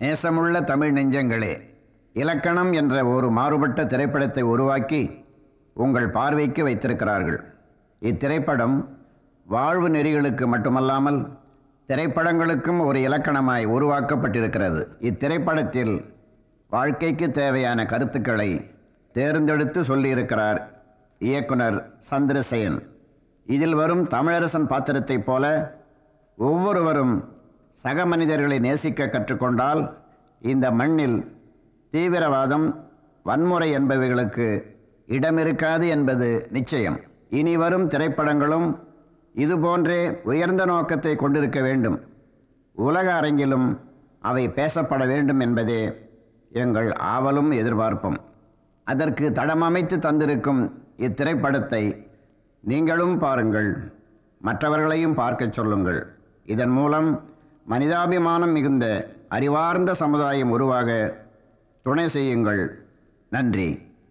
நேசமுள்ள தமிழ் நெஞ்சங்களே இலக்கணம் என்ற ஒரு மாறுபட்ட திரைப்படத்தை உருவாக்கி உங்கள் பார்வைக்கு வைத்திருக்கிறார்கள் இத்திரைப்படம் வாழ்வு நெறிகளுக்கு மட்டுமல்லாமல் திரைப்படங்களுக்கும் ஒரு இலக்கணமாய் உருவாக்கப்பட்டிருக்கிறது இத்திரைப்படத்தில் வாழ்க்கைக்கு தேவையான கருத்துக்களை தேர்ந்தெடுத்து சொல்லியிருக்கிறார் இயக்குனர் சந்திரசேன் இதில் வரும் தமிழரசன் பாத்திரத்தைப் போல ஒவ்வொருவரும் சக மனிதர்களை நேசிக்க கற்றுக்கொண்டால் இந்த மண்ணில் தீவிரவாதம் வன்முறை என்பவைகளுக்கு இடமிருக்காது என்பது நிச்சயம் இனி வரும் திரைப்படங்களும் இதுபோன்றே உயர்ந்த நோக்கத்தை கொண்டிருக்க வேண்டும் உலக அரங்கிலும் அவை பேசப்பட வேண்டும் என்பதே எங்கள் ஆவலும் எதிர்பார்ப்பும் அதற்கு தடமமைத்து தந்திருக்கும் இத்திரைப்படத்தை நீங்களும் பாருங்கள் மற்றவர்களையும் பார்க்கச் சொல்லுங்கள் இதன் மூலம் மனிதாபிமானம் மிகுந்த அறிவார்ந்த சமுதாயம் உருவாக துணை செய்யுங்கள் நன்றி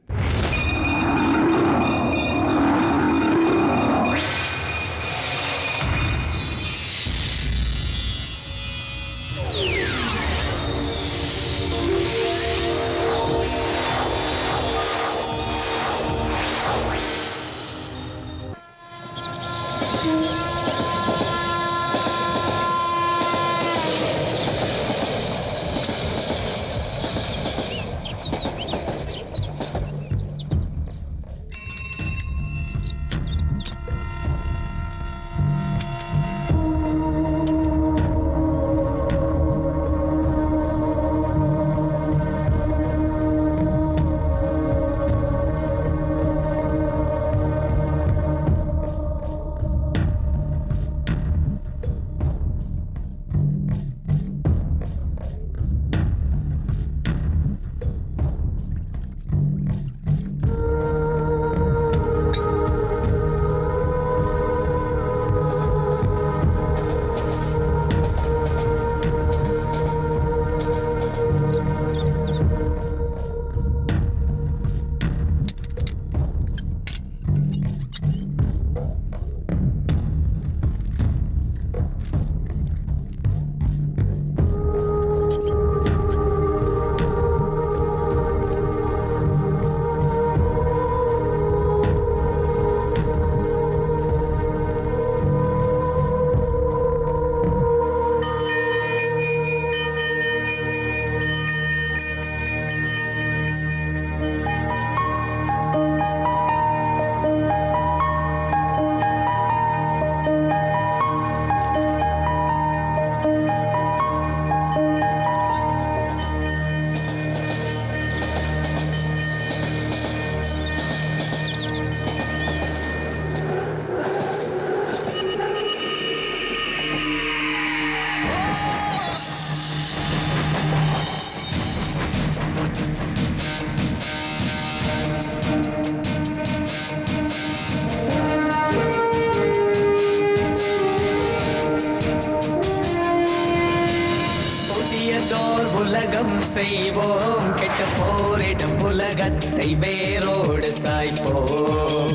புதியதோர் உலகம் செய்வோம் கெட்ட போரிடும் உலகத்தை வேரோடு சாய்ப்போம்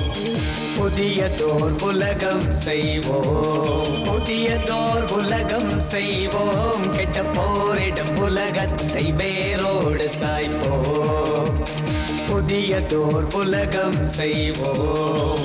புதியதோர் உலகம் செய்வோம் புதியதோர் உலகம் செய்வோம் கெட்ட போரிடும் உலகத்தை வேரோடு சாய்ப்போம் புதியதோர் உலகம் செய்வோம்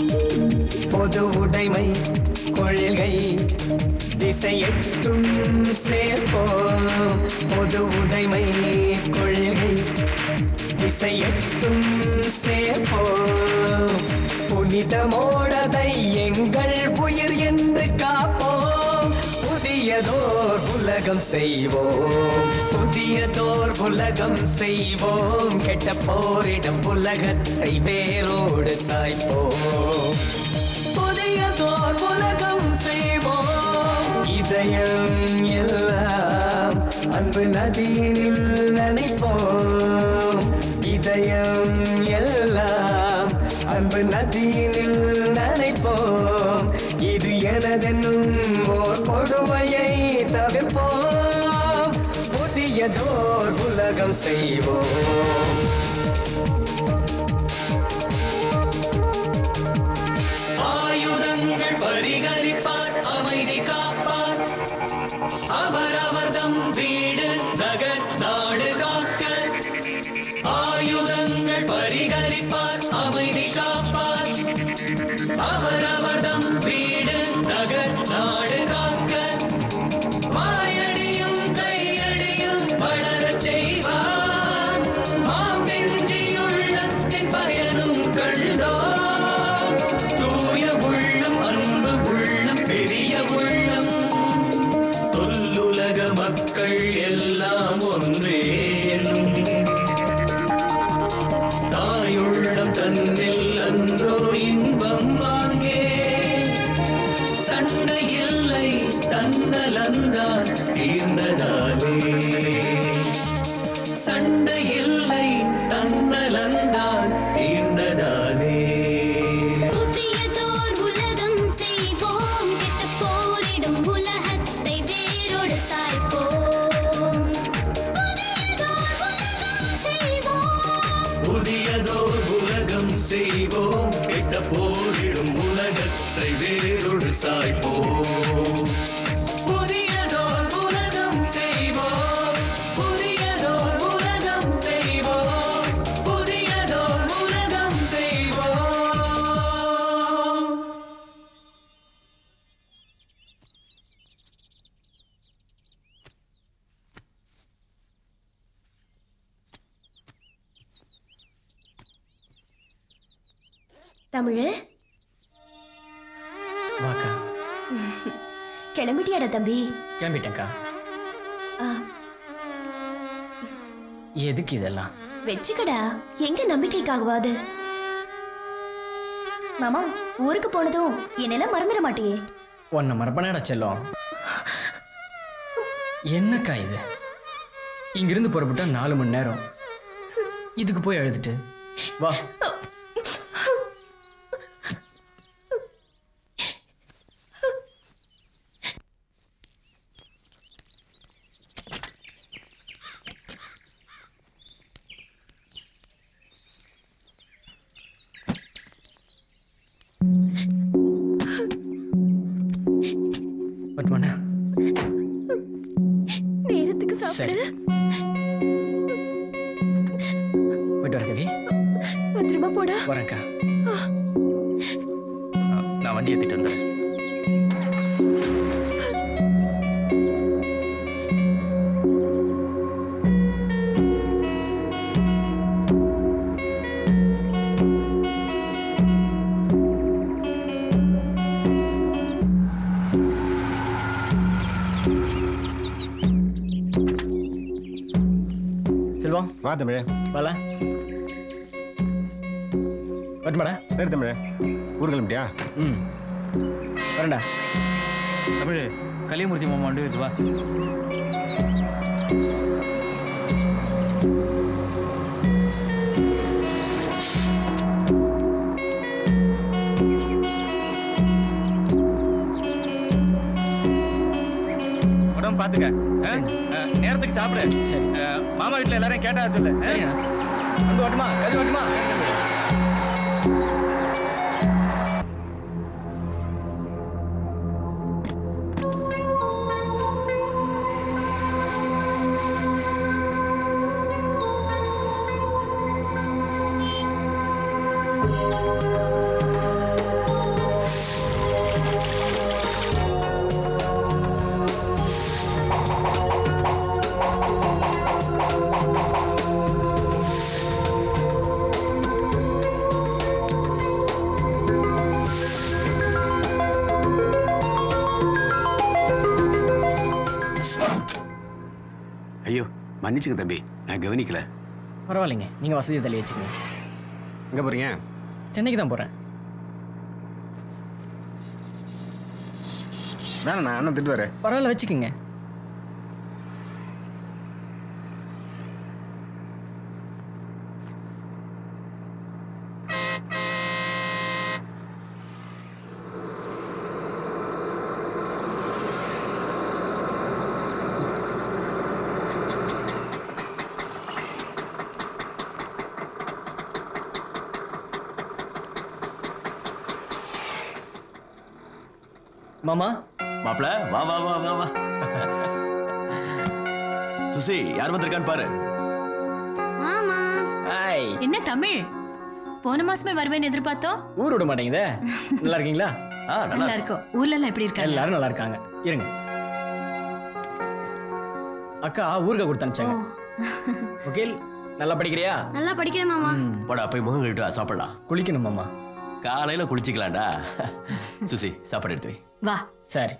பொது உடைமை கொள்கை திசையெட்டும் சேர்ப்போம் பொது உடைமை கொள்கை திசையெட்டும் சேர்ப்போம் புனிதமோடதை எங்கள் உயிர் என்று காப்போம் புதியதோர் உலகம் செய்வோம் புதியதோர் உலகம் செய்வோம் கெட்ட போரிடம் உலகத்தை வேரோடு சாய்ப்போம் புதியதோர் உலகம் செய்வோம் இதயம் எல்லாம் அன்பு நதியினில் நினைப்போம் இதயம் எல்லாம் அன்பு நதியினில் நினைப்போம் இது எனதென்னும் ஓர் கொடுமையை தவிர்ப்போம் புதியதோர் உலகம் செய்வோம் ஆயுதங்கள் பரிகரிப்பார் அமைதி காப்பார் அவரவர் தம் வீடு நகர் பெரிய உள்ளம் தொல்லுலக மக்கள் எல்லாம் ஒன்றே எனும் தாயுள்ளம் தன்னில் அன்றோ இன்பம் வாங்கே சண்டை இல்லை தன்னலந்தான் தீர்ந்ததாலே சண்டை இல்லை தன்னலந்தான் தீர்ந்ததாலே புதியதோர் உலகம் செய்வோம் கெட்ட போரிடும் உலகத்தை வேரோடு சாய்ப்போம் புதியதோர் உலகம் செய்வோம் புதியதோர் உலகம் செய்வோம் கெட்ட போரிடும் உலகத்தை வேறொரு சாய்ப்போம் புதியதோர் உலகம் செய்வோம் புதியதோர் உலகம் செய்வோம் புதியதோர் உலகம் செய்வோம் தமிழ் வாக்கா கிளம்பிட்டியாடா தம்பி கிளம்பிட்டேன்க்கா ஆ, எதுக்கு இதெல்லாம் வச்சுக்கடா எங்க நம்பிக்கைக்காகவாது மாமா ஊருக்கு போனதும் என்னெல்லாம் மறந்துட மாட்டியே உன்னை மரப்பனாடா செல்லம் என்னக்கா இது இங்கிருந்து புறப்பட்டா நாலு மணி நேரம் இதுக்கு போய் அழுதுட்டு வா பட்டுமாண்ணா நேரத்துக்கு சரி சாப்பிடு போயிட்டு வர கவி பத்திரமா போடா வரேன்க்கா நான் வண்டி ஏற்றிட்டு வந்துடுறேன் செல்வம் வா தமிழே வாலா வரட்டுமாடா சரி தமிழே ஊர் கிளம்பிட்டியா ம் வரேன்டா தமிழ் கலியமூர்த்தி மாமா வந்து இது வா உடம்பு பாத்துக்க ஆ? ஆ, நேரத்துக்கு சாப்பிடு சரி. ஆ, மாமா வீட்டுல எல்லாரும் கேட்டா சொல்லு ஆ? சரிண்ணா வந்து வரட்டுமா கழுது வரட்டுமா ஐயோ மன்னிச்சுங்க தம்பி நான் கவனிக்கல பரவாயில்லைங்க நீங்க வசதியை தள்ளி வச்சுக்கோங்க எங்கே போறீங்க சென்னைக்கு தான் போறேன் வேணாம் நான் அண்ணன் திட்டு வரேன் பரவாயில்ல வச்சுக்கோங்க மாமா மாப்ள வா வா வா வா வா சுசி யார் வந்திருக்கான்னு பாரு ஆமா ஹாய் என்ன தமிழ் போன மாசமே வருவேன்னு எதிர்பார்த்தோம் ஊர் விட மாட்டேங்குதே நல்லா இருக்கீங்களா ஆ நல்லா நல்லா இருக்கும் ஊர்ல எல்லாம் எப்படி இருக்காங்க எல்லாரும் நல்லா இருக்காங்க இருங்க அக்கா ஊருக்கு கொடுத்து அனுப்பிச்சாங்க ஓகே நல்லா படிக்கிறியா நல்லா படிக்கிறேன் மாமா ம், போடா போய் முகம் கழிட்டு வா, சாப்பிடலாம் குளிக்கணும் மாமா காலையில குளிச்சுக்கலாம்டா சுசி சாப்பாடு எடுத்து வை வா சரி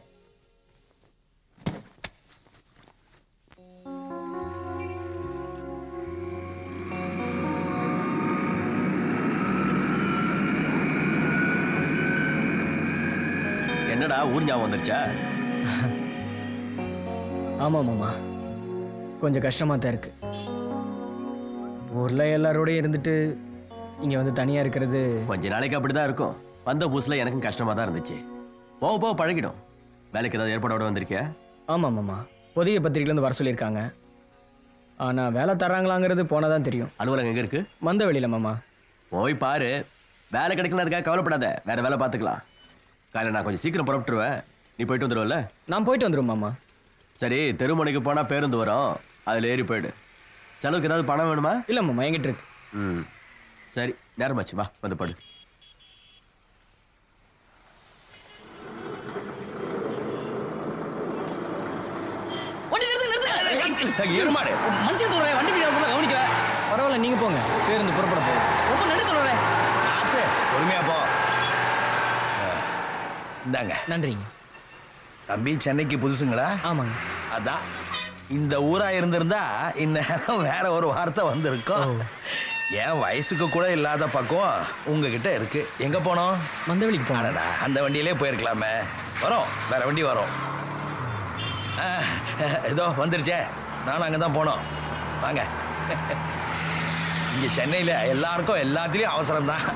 என்னடா ஊர் ஞாபகம் வந்துருச்சா ஆமாம் மாமா கொஞ்சம் கஷ்டமாக தான் இருக்கு ஊரில் எல்லாரோடையும் இருந்துட்டு இங்கே வந்து தனியாக இருக்கிறது கொஞ்ச நாளைக்கு அப்படிதான் இருக்கும் வந்த புதுசுல எனக்கும் கஷ்டமா தான் இருந்துச்சு போக போக பழகிடும் வேலைக்கு ஏதாவது ஏற்பாடோட வந்திருக்கியா ஆமாம் மாமா புதிய பத்திரிக்கையிலேருந்து வர சொல்லியிருக்காங்க ஆனால் வேலை தர்றாங்களாங்கிறது போனால் தான் தெரியும் அலுவலகம் எங்க இருக்கு மந்த வெளியில் மாமா போய் பாரு வேலை கிடைக்கல அதுக்காக கவலைப்படாத வேற வேலை பார்த்துக்கலாம் காலையில் நான் கொஞ்சம் சீக்கிரம் புறப்பட்டுருவேன் நீ போயிட்டு வந்துடுவல்ல நான் போயிட்டு வந்துடும் மாமா சரி தெருமுனைக்கு போனா பேருந்து வரும் அதில் ஏறி போயிடு செலவுக்கு ஏதாவது பணம் வேணுமா இல்லை மாமா என்கிட்ட இருக்கு ம் சரி நேரமாச்சு வா வந்து படு எருமாடு மனுஷன் தோற வண்டி பிடி அவசரம் கவனிக்கல பரவாயில்ல நீங்கள் போங்க பேருந்து புறப்பட போகுது ரொம்ப நன்றி தோற ஆத்து பொறுமையா போ அஹ், இந்தாங்க நன்றிங்க தம்பி சென்னைக்கு புதுசுங்களா ஆமாங்க அதான் இந்த ஊரா இருந்திருந்தா இந்நேரம் வேற ஒரு வார்த்தை வந்திருக்கும் என் வயசுக்கு கூட இல்லாத பக்கம் உங்ககிட்ட இருக்கு எங்க போனோம் மந்தவெளிக்கு போனோம் அடடா அந்த வண்டியிலே போயிருக்கலாமே வரோம் வேற வண்டி வரும் அஹ், இதோ வந்துருச்சே நானும் அங்கே தான் போனோம் வாங்க இங்க சென்னையில எல்லாருக்கும் எல்லாத்துலயும் அவசரம் தான்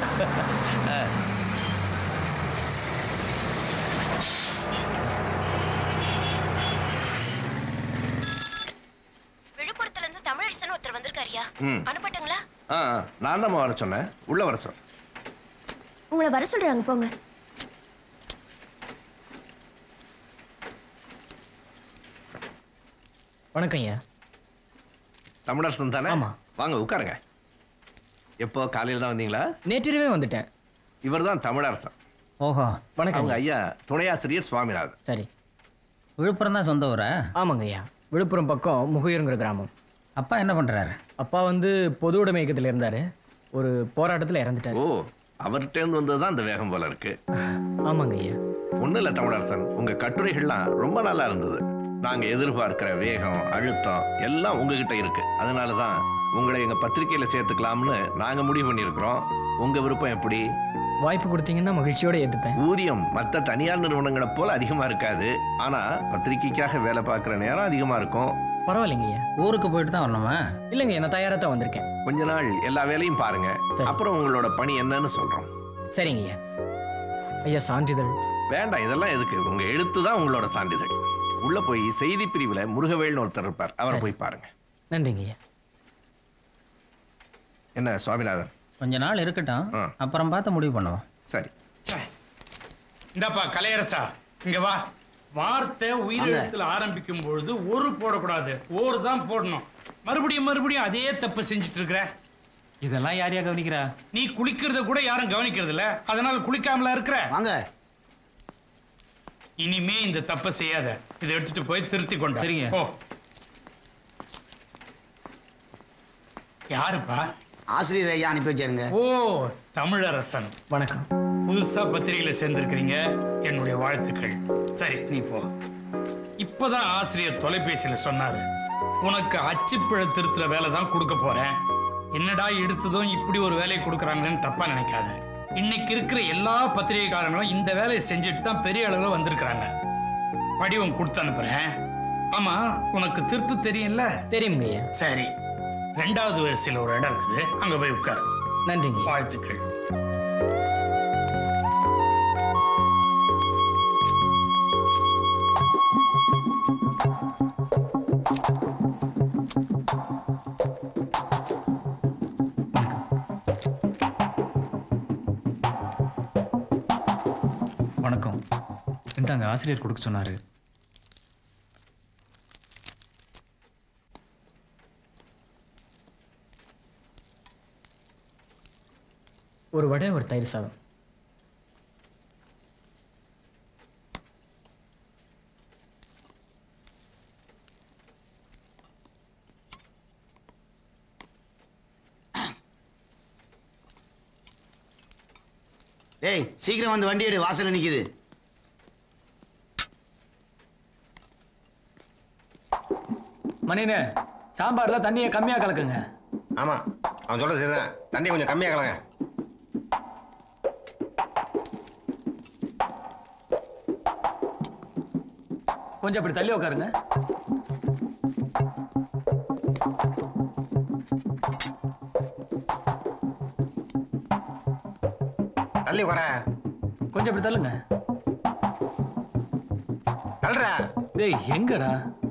விழுப்புரத்துல இருந்து தமிழரசன் ஒருத்தர் வந்திருக்காருயா ம். அனுப்பட்டுங்களா ஆ ஆ, நான் தான் வர சொன்னேன் உள்ள வர சொன்னேன் உங்களை வர சொல்றாங்க போங்க வணக்கம் ஐயா தமிழரசன் தானே ஆமா. வாங்க உட்காருங்க எப்போ காலையில் தான் வந்தீங்களா நேற்றிரவே வந்துட்டேன் இவர் தான் தமிழரசன் ஓஹோ வணக்கம் அவங்க ஐயா. ஐயா துணையாசிரியர் சுவாமிநாதன் சரி விழுப்புரம் தான் சொந்த ஊரா ஆமாங்க ஐயா விழுப்புரம் பக்கம் முகையூருங்கிற கிராமம் அப்பா என்ன பண்றாரு அப்பா வந்து பொது உடைமை இயக்கத்தில் இருந்தார் ஒரு போராட்டத்தில் இறந்துட்டார் ஓ அவர்கிட்டேருந்து வந்தது தான் இந்த வேகம் போல இருக்கு ஆமாங்க ஐயா ஒன்றும் இல்லை தமிழரசன் உங்க கட்டுரைகள்லாம் ரொம்ப நல்லா இருந்தது நாங்க எதிர்பார்க்கிற வேகம் அழுத்தம் எல்லாம் உங்ககிட்ட இருக்கு அதனால தான் உங்களை எங்க பத்திரிக்கையில சேர்த்துக்கலாம்னு நாங்க முடிவு பண்ணியிருக்கிறோம் உங்க விருப்பம் எப்படி வாய்ப்பு கொடுத்தீங்கன்னா மகிழ்ச்சியோட ஏற்றுப்பேன் ஊதியம் மற்ற தனியார் நிறுவனங்களை போல அதிகமா இருக்காது ஆனா பத்திரிக்கைக்காக வேலை பார்க்குற நேரம் அதிகமா இருக்கும் பரவாயில்லைங்க ஐயா ஊருக்கு போயிட்டு தான் வரணுமா இல்லைங்க நான் தயாராக தான் வந்திருக்கேன் கொஞ்ச நாள் எல்லா வேலையும் பாருங்க அப்புறம் உங்களோட பணி என்னன்னு சொல்றோம் சரிங்க ஐயா ஐயா சான்றிதழ் வேண்டாம் இதெல்லாம் எதுக்கு உங்க எழுத்து தான் உங்களோட சான்றிதழ் உள்ள போய் செய்தி பிரிவுல முருகவேல்னு ஒருத்தர் இருப்பார் அவரை போய் பாருங்க நன்றிங்க ஐயா என்ன சுவாமிநாதன் கொஞ்ச நாள் இருக்கட்டும் அப்புறம் பார்த்து முடிவு பண்ணுவோம் சரி இந்தாப்பா கலையரசா இங்க வா வார்த்தை உயிரெழுத்துல ஆரம்பிக்கும் பொழுது ஒரு போடக்கூடாது ஓர் தான் போடணும் மறுபடியும் மறுபடியும் அதே தப்பு செஞ்சுட்டு இருக்கிற இதெல்லாம் யார் யார் கவனிக்கிறா நீ குளிக்கிறத கூட யாரும் கவனிக்கிறது இல்ல அதனால குளிக்காமலா இருக்கிற வாங்க இனிமே இந்த தப்பை செய்யாத இதை எடுத்துட்டு போய் திருத்தி கொண்டு சரிங்க. ஓ யாருப்பா ஆசிரியர் ஐயா அனுப்பி வச்சாருங்க ஓ தமிழரசன் வணக்கம் புதுசா பத்திரிகையில சேர்ந்திருக்கிறீங்க என்னுடைய வாழ்த்துக்கள் சரி நீ போ இப்பதான் ஆசிரியர் தொலைபேசியில சொன்னாரு உனக்கு அச்சுப்பிழ திருத்துற வேலை தான் கொடுக்க போறேன் என்னடா எடுத்ததும் இப்படி ஒரு வேலையை கொடுக்குறாங்கன்னு தப்பா நினைக்காத இன்னைக்கு இருக்கிற எல்லா பத்திரிகைக்காரங்களும் இந்த வேலையை செஞ்சுட்டு தான் பெரிய அளவில் வந்திருக்கிறாங்க படிவம் கொடுத்து அனுப்புறேன் ஆமா உனக்கு திருத்து தெரியும்ல தெரியுங்க ஐயா சரி ரெண்டாவது வரிசையில் ஒரு இடம் இருக்குது அங்க போய் உட்கார் நன்றிங்க வாழ்த்துக்கள் வணக்கம் இந்தாங்க ஆசிரியர் கொடுக்க சொன்னாரு ஒரு வடை ஒரு தயிர் சாதம் டேய் சீக்கிரம் வந்து வண்டி எடு வாசல்ல நிக்குது மணினு சாம்பார்ல தண்ணியை கம்மியா கலக்குங்க ஆமா அவன் சொல்றது சரிதான் தண்ணி கொஞ்சம் கம்மியாக கலங்க கொஞ்சம் அப்படி தள்ளி உட்காருங்க தள்ளி உட்கார கொஞ்சம் அப்படி தள்ளுங்க தள்ளுறா டேய் எங்கடா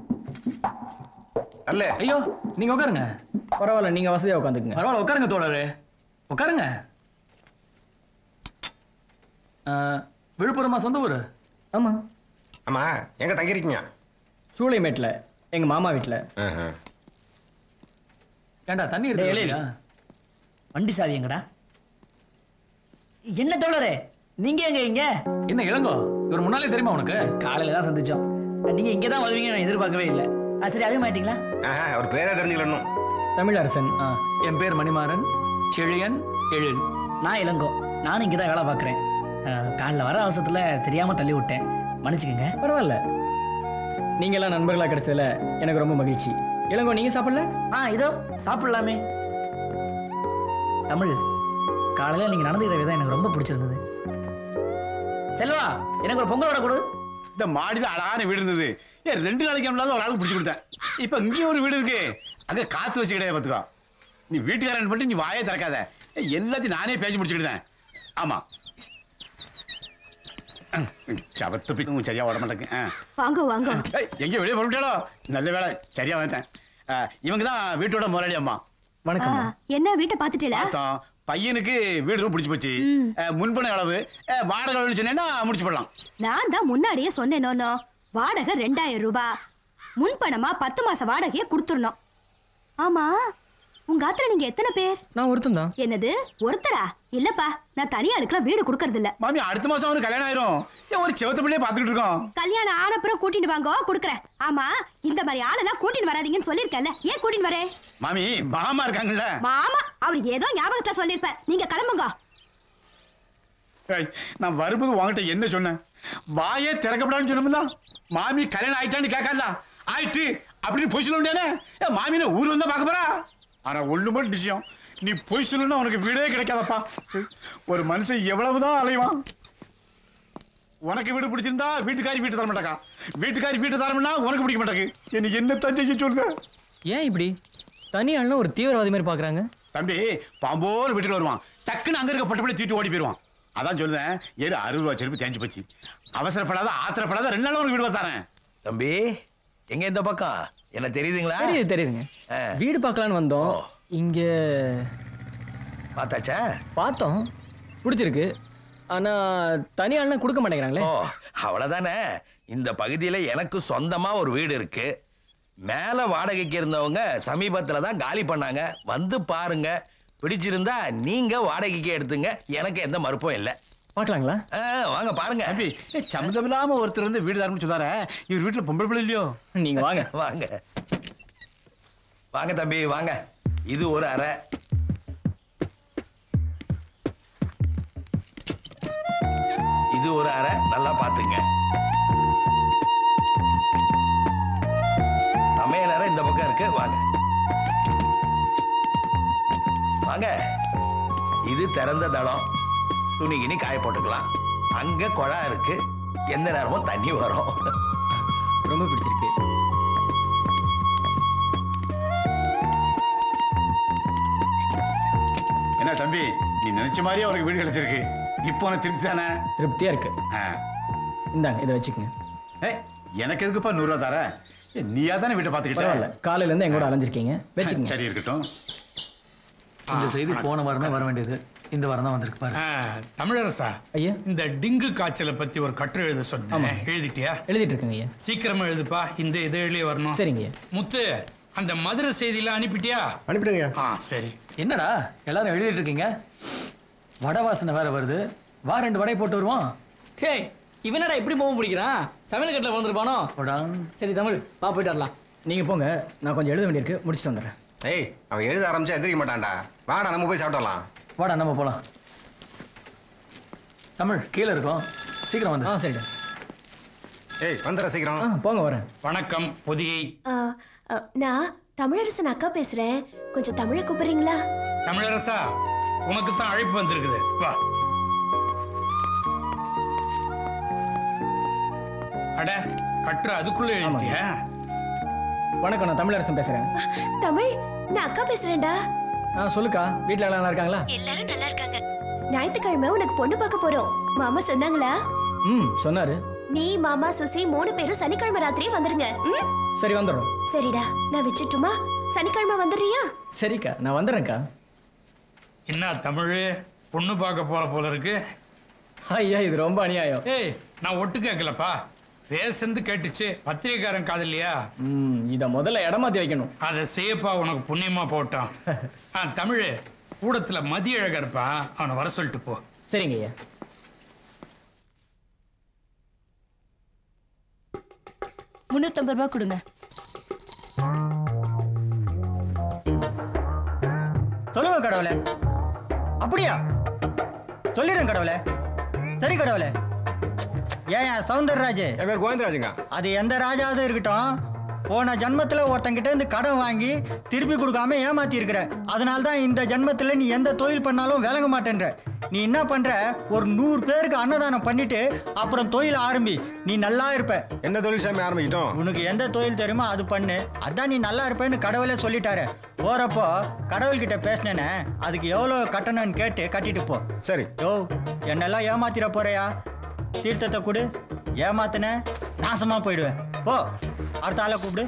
தள்ளு ஐயோ நீங்க உட்காருங்க பரவாயில்ல நீங்க வசதியா உட்காந்துக்குங்க பரவாயில்ல உட்காருங்க தோழரே உட்காருங்க ஆ, விழுப்புரமா சொந்த ஊரு ஆமா ஆமா எங்க தங்கியிருக்கீங்க சூளைமேட்ல எங்க மாமா வீட்டுல ஏண்டா தண்ணி டேய், இருக்கு இளைய. வண்டி சாவி எங்கடா என்ன தோழரே நீங்க எங்க இங்க என்ன இளங்கோ இவர் முன்னாலே தெரியுமா உனக்கு காலையில தான் சந்திச்சோம் நீங்க இங்க தான் வருவீங்க நான் எதிர்பார்க்கவே இல்லை ஆ சரி அறியமாட்டீங்களா அவர் பேரே தெரிஞ்சுக்கணும் தமிழரசன் ஆ, என் பேர் மணிமாறன் செழியன் எழில் நான் இளங்கோ நானும் இங்க தான் வேலை பார்க்குறேன் காலைல வர அவசரத்துல தெரியாம தள்ளி விட்டேன் மன்னிச்சுக்கங்க பரவாயில்ல நீங்க எல்லாம் நண்பர்களா கிடைச்சதுல எனக்கு ரொம்ப மகிழ்ச்சி இளங்கோ நீங்க சாப்பிடல ஆ இதோ சாப்பிடலாமே தமிழ் காலையில நீங்க நடந்துக்கிற விதம் எனக்கு ரொம்ப பிடிச்சிருந்தது செல்வா எனக்கு ஒரு பொங்கலோட கொடு இந்த மாடியில் அழகான வீடு இருந்தது ஏன் ரெண்டு நாளைக்கு முன்னால ஒரு ஆளுக்கு பிடிச்சி கொடுத்தேன் இப்போ இங்கேயும் ஒரு வீடு இருக்கு அங்கே காத்து வச்சு கிடையாது பார்த்துக்கோ நீ வீட்டுக்காரன் பண்ணிட்டு நீ வாயே திறக்காத ஏய், எல்லாத்தையும் நானே பேசி முடிச்சுக்கிட்டேன் ஆமா சபத்து பிக்கும் சரியா ஓட மாட்டேங்க ஆ. வாங்க வாங்க ஏய், எங்கேயும் வெளியே போட்டுட்டாலோ நல்ல வேலை சரியா வந்துட்டேன் ஆ, இவங்க தான் வீட்டோட முதலாளி அம்மா ஆ, என்ன வீட்டை பாத்துட்டல பார்த்தோம் பையனுக்கு வீடு ரொம்ப பிடிச்சி போச்சு ஆ, முன்பணம் எவ்வளவு ஆ, வாடகை எவ்வளவுன்னு சொன்னேன்னா முடிச்சு போடலாம் நான் தான் முன்னாடியே சொன்னேனோ வாடகை ரெண்டாயிரம் ரூபாய் முன்பணமா பத்து மாச வாடகைய கொடுத்துடணும் ஆமா உங்க ஆத்துல நீங்க எத்தனை பேர் நான் ஒருத்தன் தான் என்னது ஒருத்தரா இல்லப்பா நான் தனி ஆளுக்கெல்லாம் வீடு கொடுக்கறது இல்ல மாமி அடுத்த மாசம் அவனுக்கு கல்யாணம் ஆயிரும் ஏன் ஒரு செவத்த பிள்ளைய பாத்துக்கிட்டு இருக்கோம் கல்யாணம் ஆனப்புறம் கூட்டிட்டு வாங்க கொடுக்கறேன் ஆமா இந்த மாதிரி ஆளெல்லாம் கூட்டிட்டு வராதீங்கன்னு சொல்லிருக்கேன்ல ஏன் கூட்டிட்டு வரேன் மாமி மாமா இருக்காங்கல்ல மாமா அவர் ஏதோ ஞாபகத்துல சொல்லிருப்பார் நீங்க கிளம்புங்க ஏய், நான் வரும்போது உன்கிட்ட என்ன சொன்னேன் வாயே திறக்கப்படாதுன்னு சொன்னோம்ல மாமி கல்யாணம் ஆயிட்டான்னு கேட்காதா ஆயிட்டு அப்படின்னு பொய் சொல்ல முடியாதே ஏன் மாமியில ஊர் வந்தா பார்க்க போறா ஆனா ஒண்ணு மட்டும் விஷயம் நீ பொய் சொல்லணும்னா உனக்கு வீடே கிடைக்காதப்பா ஒரு மனுஷன் எவ்வளவுதான் அலைவான் உனக்கு வீடு பிடிச்சிருந்தா வீட்டுக்காரி வீட்டு தர மாட்டாக்கா வீட்டுக்காரி வீட்டு தரமுன்னா உனக்கு பிடிக்க மாட்டாக்கு எனக்கு என்ன தஞ்சை சொல்லுது ஏன் இப்படி தனி ஆளுனா ஒரு தீவிரவாதி மாதிரி பாக்குறாங்க தம்பி பாம்போன்னு வீட்டுக்கு வருவான் டக்குன்னு அங்க இருக்க பட்டுப்படி தூக்கிட்டு ஓடி போயிடுவான் அதான் சொல்லுதேன் ஏறு அறுபது ரூபா செருப்பு தேஞ்சு போச்சு அவசரப்படாத ஆத்திரப்படாத ரெண்டு நாளும் உனக்கு வீடு தரேன் தம்பி எங்க இந்த பக்கம் என்ன தெரியுதுங்களா தெரியுது தெரியுதுங்க வீடு பார்க்கலான்னு வந்தோம் இங்க பார்த்தாச்சா பார்த்தோம் பிடிச்சிருக்கு ஆனா தனி ஆளுனா கொடுக்க மாட்டேங்கிறாங்களே ஓ அவ்வளவுதானே இந்த பகுதியில எனக்கு சொந்தமா ஒரு வீடு இருக்கு மேல வாடகைக்கு இருந்தவங்க சமீபத்துல தான் காலி பண்ணாங்க வந்து பாருங்க பிடிச்சிருந்தா நீங்க வாடகைக்கு எடுத்துங்க எனக்கு எந்த மறுப்பும் இல்லை பார்க்கலாங்களா வாங்க பாருங்க தம்பி சம்மந்தம் இல்லாம ஒருத்தர் வந்து வீடு தரணும்னு சொன்னார இவர் வீட்டுல பொம்பளை பிள்ளை இல்லையோ நீங்க வாங்க வாங்க வாங்க தம்பி வாங்க இது ஒரு அறை இது ஒரு அறை நல்லா பாத்துங்க சமையல் அறை இந்த பக்கம் இருக்கு வாங்க வாங்க இது திறந்த தடம் துணி கிணி காய போட்டுக்கலாம் அங்க குழா இருக்கு எந்த நேரமும் தண்ணி வரும் ரொம்ப பிடிச்சிருக்கு என்ன தம்பி நீ நினைச்ச மாதிரியே அவருக்கு வீடு கிடைச்சிருக்கு இப்போ உனக்கு திருப்தி தானே திருப்தியா இருக்கு இந்தாங்க இதை வச்சுக்கோங்க ஏய் எனக்கு எதுக்குப்பா நூறுரூவா தர ஏய், நீயா தானே வீட்டை பரவாயில்ல பார்த்துக்கிட்ட காலையில இருந்து எங்கூட அலைஞ்சிருக்கீங்க வச்சுக்கோங்க சரி இருக்கட்டும் இந்த செய்தி போன வாரம் தான் வர வேண்டியது இந்த வாரம் தான் வந்திருக்கு பாரு தமிழரசா ஐயா இந்த டிங்கு காய்ச்சலை பத்தி ஒரு கட்டுரை எழுத சொன்னேன் எழுதிட்டியா எழுதிட்டு இருக்கேங்க ஐயா சீக்கிரமா எழுதுப்பா இந்த இதழிலே வரணும் சரிங்க முத்து அந்த மதுரை செய்தியெல்லாம் அனுப்பிட்டியா அனுப்பிடுங்க ஆ சரி என்னடா எல்லாரும் எழுதிட்டு இருக்கீங்க வடை வாசனை வேற வருது வா ரெண்டு வடை போட்டு வருவோம் டேய் இவனடா இப்படி போக பிடிக்கிறான் சமையல் கட்டில் வந்திருப்பானோ சரி தமிழ் வா போயிட்டு வரலாம் நீங்க போங்க நான் கொஞ்சம் எழுத வேண்டியிருக்கு முடிச்சுட்டு வந்துடுறேன் ஏய் அவன் எழுத ஆரம்பிச்சா எந்திரிக்க மாட்டான்டா வாடா நம்ம போய் சாப்பிடலாம் வாடா நம்ம போலாம் தமிழ் கீழே இருக்கோம் சீக்கிரம் வந்து ஆ சரிடா ஏய் வந்துடுற சீக்கிரம் ஆ போங்க வரேன் வணக்கம் பொதிகை ஆ, ஆ, நான் தமிழரசன் அக்கா பேசுறேன் கொஞ்சம் தமிழை கூப்பிடுறீங்களா தமிழரசா உனக்கு தான் அழைப்பு வந்திருக்குது வா அட கட்டுற அதுக்குள்ள எழுதிட்டியா வணக்கம் நான் தமிழரசன் பேசுறேன் தமிழ் நான் அக்கா பேசுறேன்டா ஆ சொல்லுக்கா வீட்ல எல்லாம் நல்லா இருக்காங்களா எல்லாரும் நல்லா இருக்காங்க ஞாயிற்றுக்கிழமை உனக்கு பொண்ணு பார்க்க போறோம் மாமா சொன்னாங்களா ம் சொன்னாரு நீ மாமா சுசி மூணு பேரும் சனிக்கிழமை ராத்திரியே வந்துருங்க ம்? சரி வந்துடுறோம் சரிடா நான் வச்சுட்டுமா சனிக்கிழமை வந்துடுறியா சரிக்கா நான் வந்துடுறேன்க்கா என்ன தமிழ் பொண்ணு பார்க்க போற போல இருக்கு ஐயா இது ரொம்ப அநியாயம் ஏய் நான் ஒட்டு கேட்கலப்பா பேசுந்து கேட்டுச்சு பத்திரிகைக்காரன் காதலியா ம் இத முதல்ல இடமாத்தி வைக்கணும் அதை சேப்பா உனக்கு புண்ணியமா போட்டான் ஆ தமிழ் கூடத்துல மதியழகா இருப்பான் அவனை வர சொல்லிட்டு போ சரிங்க ஐயா முன்னூத்தம்பது ரூபா கொடுங்க சொல்லுங்க கடவுளே அப்படியா சொல்லிடுறேன் கடவுளே சரி கடவுளே ஏன் சவுந்தரராஜ் என் பேர் கோவிந்தராஜுங்க அது எந்த ராஜாவது இருக்கட்டும் போன ஜன்மத்துல ஒருத்தங்கிட்ட இருந்து கடன் வாங்கி திருப்பி கொடுக்காம ஏமாத்தி இருக்கிற அதனால தான் இந்த ஜன்மத்துல நீ எந்த தொழில் பண்ணாலும் விளங்க மாட்டேன்ற நீ என்ன பண்ற ஒரு நூறு பேருக்கு அன்னதானம் பண்ணிட்டு அப்புறம் தொழில் ஆரம்பி நீ நல்லா இருப்ப என்ன தொழில் சாமி ஆரம்பிக்கிட்டோம் உனக்கு எந்த தொழில் தெரியுமோ அது பண்ணு அதான் நீ நல்லா இருப்பேன்னு கடவுளே சொல்லிட்டாரு போறப்போ கடவுள்கிட்ட பேசினேனே அதுக்கு எவ்வளவு கட்டணம்னு கேட்டு கட்டிட்டு போ சரி யோ என்னெல்லாம் ஏமாத்திர போறியா தீர்த்தத்தை கொடு ஏமாத்தின நாசமா போயிடுவேன் போ அடுத்த ஆளை கூப்பிடு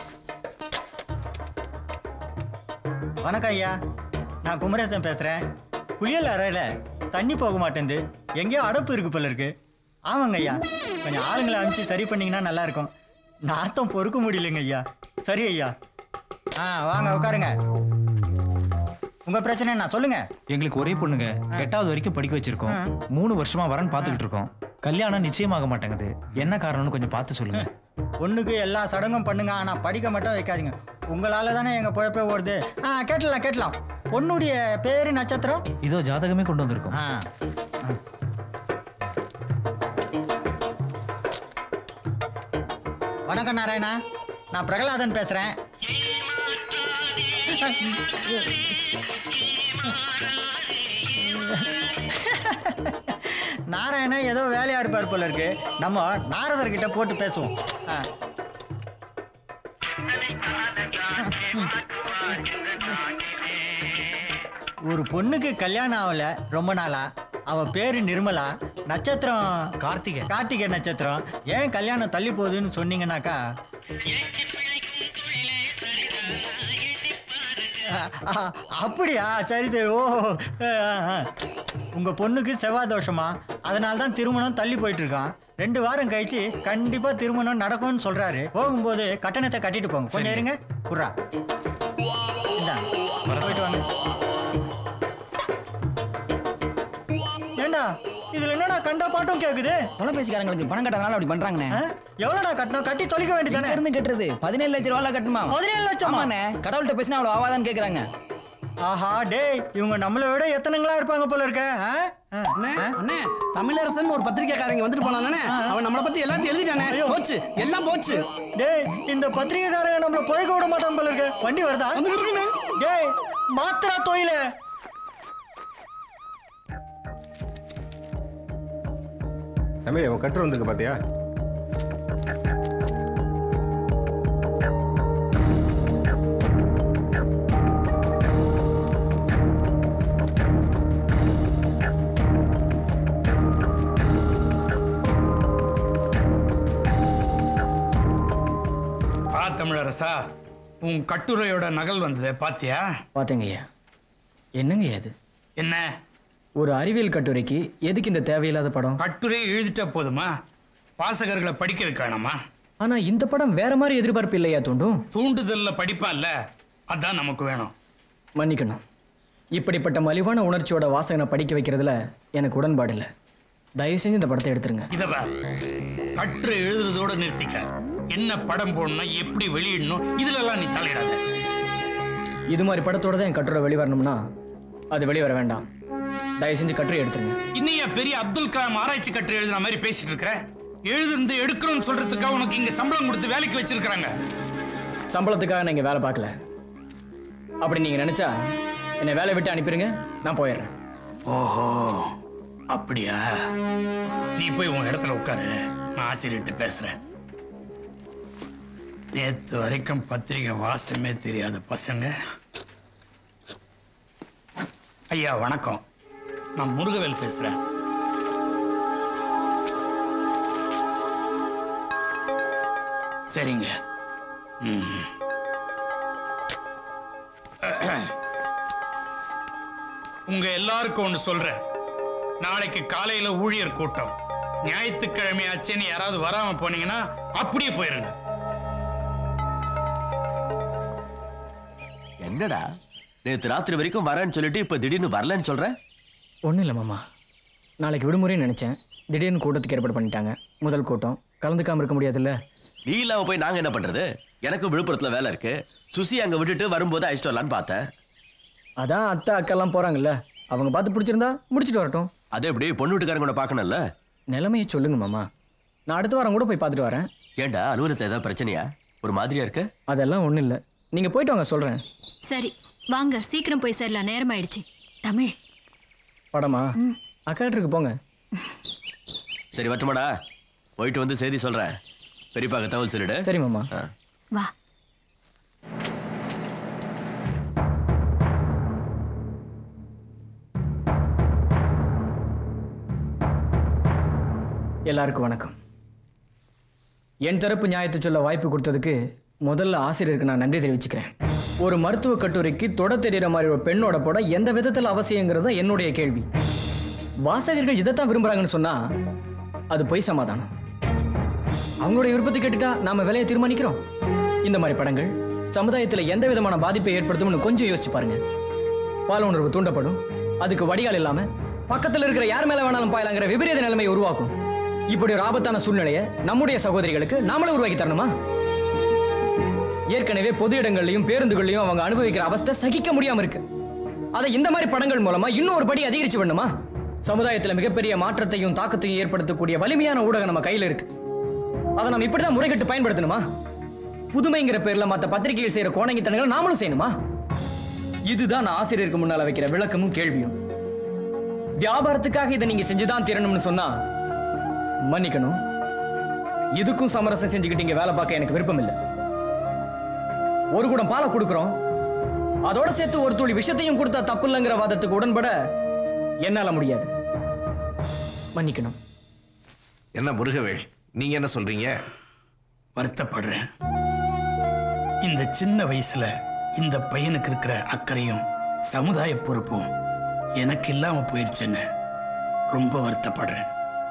வணக்கம் ஐயா நான் குமரேசன் பேசுறேன் குளியல் அறையில தண்ணி போக மாட்டேங்குது எங்கேயோ அடப்பு இருக்கு போல இருக்கு ஆமாங்க ஐயா கொஞ்சம் ஆளுங்களை அனுப்பிச்சு சரி பண்ணீங்கன்னா நல்லா இருக்கும் நாத்தம் பொறுக்க முடியலைங்க ஐயா சரி ஐயா ஆ வாங்க உட்காருங்க உங்க பிரச்சனை என்ன சொல்லுங்க எங்களுக்கு ஒரே பொண்ணுங்க எட்டாவது வரைக்கும் படிக்க வச்சிருக்கோம் மூணு வருஷமா வரன் பார்த்துக்கிட்டு இருக்கோம் கல்யாணம் நிச்சயமாக மாட்டேங்குது என்ன காரணம்னு கொஞ்சம் பார்த்து சொல்லுங்க பொண்ணுக்கு எல்லா சடங்கும் பண்ணுங்க ஆனா படிக்க மட்டும் வைக்காதீங்க உங்களால தானே எங்க பொழப்பே ஓடுது ஆ கேட்டலாம் கேட்டலாம் பொண்ணுடைய பேரு நட்சத்திரம் இதோ ஜாதகமே கொண்டு வந்திருக்கோம் ஆ வணக்கம் நாராயணா நான் பிரகலாதன் பேசுறேன் நாராயணா ஏதோ வேலையா இருப்பார் போல இருக்கு நம்ம நாரதர் கிட்ட போட்டு பேசுவோம் ஆ. ஒரு பொண்ணுக்கு கல்யாணம் ஆகல ரொம்ப நாளா அவ பேரு நிர்மலா நட்சத்திரம் கார்த்திகை கார்த்திகை நட்சத்திரம் ஏன் கல்யாணம் தள்ளி போகுதுன்னு சொன்னீங்கன்னாக்கா அ- அ- அப்படியா சரி சரி ஓ அ, அ. உங்க பொண்ணுக்கு செவ்வாய் தோஷமா அதனால தான் திருமணம் தள்ளி போயிட்டு இருக்கான் ரெண்டு வாரம் கழிச்சு கண்டிப்பா திருமணம் நடக்கும்னு சொல்றாரு போகும்போது கட்டணத்தை கட்டிட்டு போங்க கொஞ்சம் இருங்க குர்ரா இந்தாங்க போயிட்டு வாங்க ஏண்டா இதுல என்னடா கண்ட பாட்டும் கேக்குது தொலைபேசிக்காரங்களுக்கு பணம் கட்டறனால அப்படி பண்றாங்கண்ணே எவ்வளோடா கட்டணும் கட்டி தொலைக்க வேண்டியதானே இங்க இருந்து கட்டுறது பதினேழு லட்சம் ரூபாய் கட்டுமா பதினேழு லட்சமா? ஆமாண்ணே கடவுள்கிட்ட பேசினா அவ்வளவு ஆவாதான்னு கேக்குறாங்க ஆஹா டேய் இவங்க நம்மளை விட எத்தனைங்களா இருப்பாங்க போல இருக்க ஆ? ஆ? அண்ணே ஆ? அண்ணே தமிழரசன் ஒரு பத்திரிக்கைக்காரங்க வந்துட்டு போனானே அவன் நம்மளை பத்தி எல்லாத்தையும் எழுதிட்டானே ஐயோ. போச்சு எல்லாம் போச்சு டேய் இந்த பத்திரிகைக்காரங்க நம்மள பொழைக்க விட மாட்டான் போல இருக்கு வண்டி வருதா டேய் மாத்திரா தொழில தம்பி அவன் கட்டுரு வந்திருக்கு பாத்தியா பா தமிழரசா உன் கட்டுரையோட நகல் வந்தது பாத்தியா பாத்தீங்க ஐயா என்னங்க அது என்ன ஒரு அறிவியல் கட்டுரைக்கு எதுக்கு இந்த தேவையில்லாத படம் கட்டுரை எழுதிட்டா போதுமா வாசகர்களை படிக்க வைக்கணுமா ஆனா இந்த படம் வேற மாதிரி எதிர்பார்ப்பு இல்லையா தூண்டும் தூண்டுதல்ல படிப்பான்ல அதான் நமக்கு வேணும் மன்னிக்கணும் இப்படிப்பட்ட மலிவான உணர்ச்சியோட வாசகனை படிக்க வைக்கிறதுல எனக்கு உடன்பாடு இல்லை தயவு செஞ்சு இந்த படத்தை எடுத்துருங்க இத பார். கட்டுரை எழுதுறதோட நிறுத்திக்க என்ன படம் போடணும் எப்படி வெளியிடணும் இதுல எல்லாம் நீ தலையிடாத இது மாதிரி படத்தோட தான் என் கட்டுரை வெளிவரணும்னா அது வெளிவர வேண்டாம் தயவு செஞ்சு கட்டுரை எடுத்துருங்க இன்னும் ஏன் பெரிய அப்துல் கலாம் ஆராய்ச்சி கட்டுரை எழுதுன மாதிரி பேசிட்டு இருக்கிற எழுதுந்து எடுக்கணும்னு சொல்றதுக்காக உனக்கு இங்க சம்பளம் கொடுத்து வேலைக்கு வச்சிருக்காங்க சம்பளத்துக்காக நான் இங்க வேலை பார்க்கல அப்படி நீங்க நினைச்சா என்னை வேலையை விட்டு அனுப்பிடுங்க நான் போயிடுறேன் ஓஹோ அப்படியா நீ போய் உன் இடத்துல உட்காரு நான் ஆசிரியர்கிட்ட பேசுறேன் நேத்து வரைக்கும் பத்திரிகை வாசமே தெரியாத பசங்க ஐயா வணக்கம் நான் முருகவேல் பேசுறேன் சரிங்க ம். உங்க எல்லாருக்கும் ஒன்று சொல்றேன் நாளைக்கு காலையில ஊழியர் கூட்டம் ஞாயிற்றுக்கிழமை ஆச்சுன்னு யாராவது வராம போனீங்கன்னா அப்படியே போயிருங்க என்னடா நேத்து ராத்திரி வரைக்கும் வரேன்னு சொல்லிட்டு இப்ப திடீர்னு வரலன்னு சொல்ற ஒன்றும் இல்லை மாமா நாளைக்கு விடுமுறைன்னு நினச்சேன் திடீர்னு கூட்டத்துக்கு ஏற்பாடு பண்ணிட்டாங்க முதல் கூட்டம் கலந்துக்காம இருக்க முடியாதுல்ல நீ இல்லாம போய் நாங்க என்ன பண்றது எனக்கு விழுப்புரத்துல வேலை இருக்கு சுசி அங்க விட்டுட்டு வரும்போது அழைச்சிட்டு வரலான்னு பார்த்தேன் அதான் அத்தை அக்கெல்லாம் போகிறாங்கல்ல அவங்க பார்த்து பிடிச்சிருந்தா முடிச்சிட்டு வரட்டும் அது எப்படி பொண்ணு வீட்டுக்காரங்க கூட பார்க்கணும்ல நிலைமையை சொல்லுங்க மாமா நான் அடுத்த வாரம் கூட போய் பார்த்துட்டு வரேன் ஏன்டா அலுவலகத்துல ஏதாவது பிரச்சனையா ஒரு மாதிரியா இருக்கு அதெல்லாம் ஒன்றும் இல்லை நீங்கள் போயிட்டு வாங்க சொல்கிறேன் சரி வாங்க சீக்கிரம் போய் சேரலாம் நேரம் ஆயிடுச்சு தமிழ் படமா அக்கா இருக்கு போங்க சரி வட்டுமாடா போயிட்டு வந்து செய்தி சொல்றேன் பெரியப்பாக்கு தகவல் சொல்லிடு சரி மாமா வா எல்லாருக்கும் வணக்கம் என் தரப்பு நியாயத்தை சொல்ல வாய்ப்பு கொடுத்ததுக்கு முதல்ல ஆசிரியருக்கு நான் நன்றி தெரிவிச்சுக்கிறேன் ஒரு மருத்துவ கட்டுரைக்கு தொட தெரிகிற மாதிரி ஒரு பெண்ணோட போட எந்த விதத்தில் அவசியங்கிறது தான் என்னுடைய கேள்வி வாசகர்கள் இதைத்தான் விரும்புறாங்கன்னு சொன்னா அது பொய் சமாதானம் அவங்களுடைய விருப்பத்தை கேட்டுட்டா நாம விலையை தீர்மானிக்கிறோம் இந்த மாதிரி படங்கள் சமுதாயத்தில் எந்த விதமான பாதிப்பை ஏற்படுத்தும்னு கொஞ்சம் யோசிச்சு பாருங்க பால உணர்வு தூண்டப்படும் அதுக்கு வடிகால் இல்லாம பக்கத்துல இருக்கிற யார் மேல வேணாலும் பாயலாங்கிற விபரீத நிலைமையை உருவாக்கும் இப்படி ஒரு ஆபத்தான சூழ்நிலையை நம்முடைய சகோதரிகளுக்கு நாமளே உருவாக்கி தரணுமா ஏற்கனவே பொது இடங்கள்லயும் பேருந்துகள்லயும் அவங்க அனுபவிக்கிற அவஸ்தை சகிக்க முடியாம இருக்கு அதை இந்த மாதிரி படங்கள் மூலமா இன்னும் ஒரு படி அதிகரிச்சு பண்ணுமா சமுதாயத்துல மிகப்பெரிய மாற்றத்தையும் தாக்கத்தையும் ஏற்படுத்தக்கூடிய வலிமையான ஊடகம் நம்ம கையில இருக்கு அதை நம்ம இப்படிதான் முறைகட்டு பயன்படுத்தணுமா புதுமைங்கிற பேர்ல மத்த பத்திரிகைகள் செய்யற கோணங்கித்தனங்களை நாமளும் செய்யணுமா இதுதான் நான் ஆசிரியருக்கு முன்னால வைக்கிற விளக்கமும் கேள்வியும் வியாபாரத்துக்காக இதை நீங்க செஞ்சுதான் தீரணும்னு சொன்னா மன்னிக்கணும் இதுக்கும் சமரசம் செஞ்சுக்கிட்டு இங்க வேலை பார்க்க எனக்கு விருப்பம் இல்லை ஒரு குடம் பாலை கொடுக்குறோம் அதோட சேர்த்து ஒரு துளி விஷத்தையும் கொடுத்தா தப்பு இல்லைங்கிற வாதத்துக்கு உடன்பட என்னால முடியாது மன்னிக்கணும் என்ன முருகவேல் நீங்க என்ன சொல்றீங்க வருத்தப்படுறேன் இந்த சின்ன வயசுல இந்த பையனுக்கு இருக்கிற அக்கறையும் சமுதாய பொறுப்பும் எனக்கு இல்லாம போயிருச்சுன்னு ரொம்ப வருத்தப்படுறேன்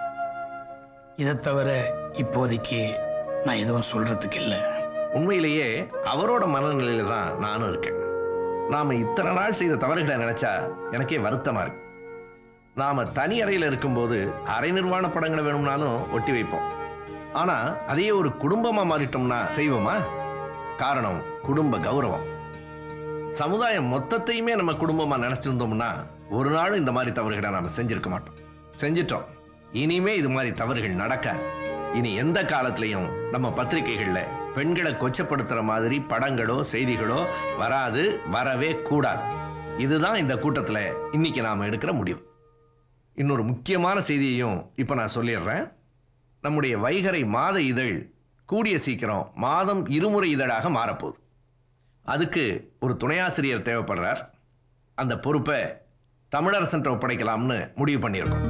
இதை தவிர இப்போதைக்கு நான் எதுவும் சொல்றதுக்கு இல்லை உண்மையிலேயே அவரோட மனநிலையில தான் நானும் இருக்கேன் நாம இத்தனை நாள் செய்த தவறுகளை நினைச்சா எனக்கே வருத்தமா இருக்கு நாம தனி அறையில் இருக்கும்போது அரை நிர்வாண படங்களை வேணும்னாலும் ஒட்டி வைப்போம் ஆனா அதையே ஒரு குடும்பமா மாறிட்டோம்னா செய்வோமா காரணம் குடும்ப கௌரவம் சமுதாயம் மொத்தத்தையுமே நம்ம குடும்பமா நினைச்சிருந்தோம்னா ஒரு நாளும் இந்த மாதிரி தவறுகளை நாம செஞ்சிருக்க மாட்டோம் செஞ்சிட்டோம் இனிமே இது மாதிரி தவறுகள் நடக்க இனி எந்த காலத்திலையும் நம்ம பத்திரிகைகள்ல பெண்களை கொச்சப்படுத்துற மாதிரி படங்களோ செய்திகளோ வராது வரவே கூடாது இதுதான் இந்த கூட்டத்துல இன்னைக்கு நாம எடுக்கிற முடிவு இன்னொரு முக்கியமான செய்தியையும் இப்போ நான் சொல்லிடுறேன் நம்முடைய வைகரை மாத இதழ் கூடிய சீக்கிரம் மாதம் இருமுறை இதழாக மாறப்போகுது அதுக்கு ஒரு துணையாசிரியர் தேவைப்படுறார் அந்த பொறுப்பை தமிழரசன் ஒப்படைக்கலாம்னு முடிவு பண்ணியிருக்கோம்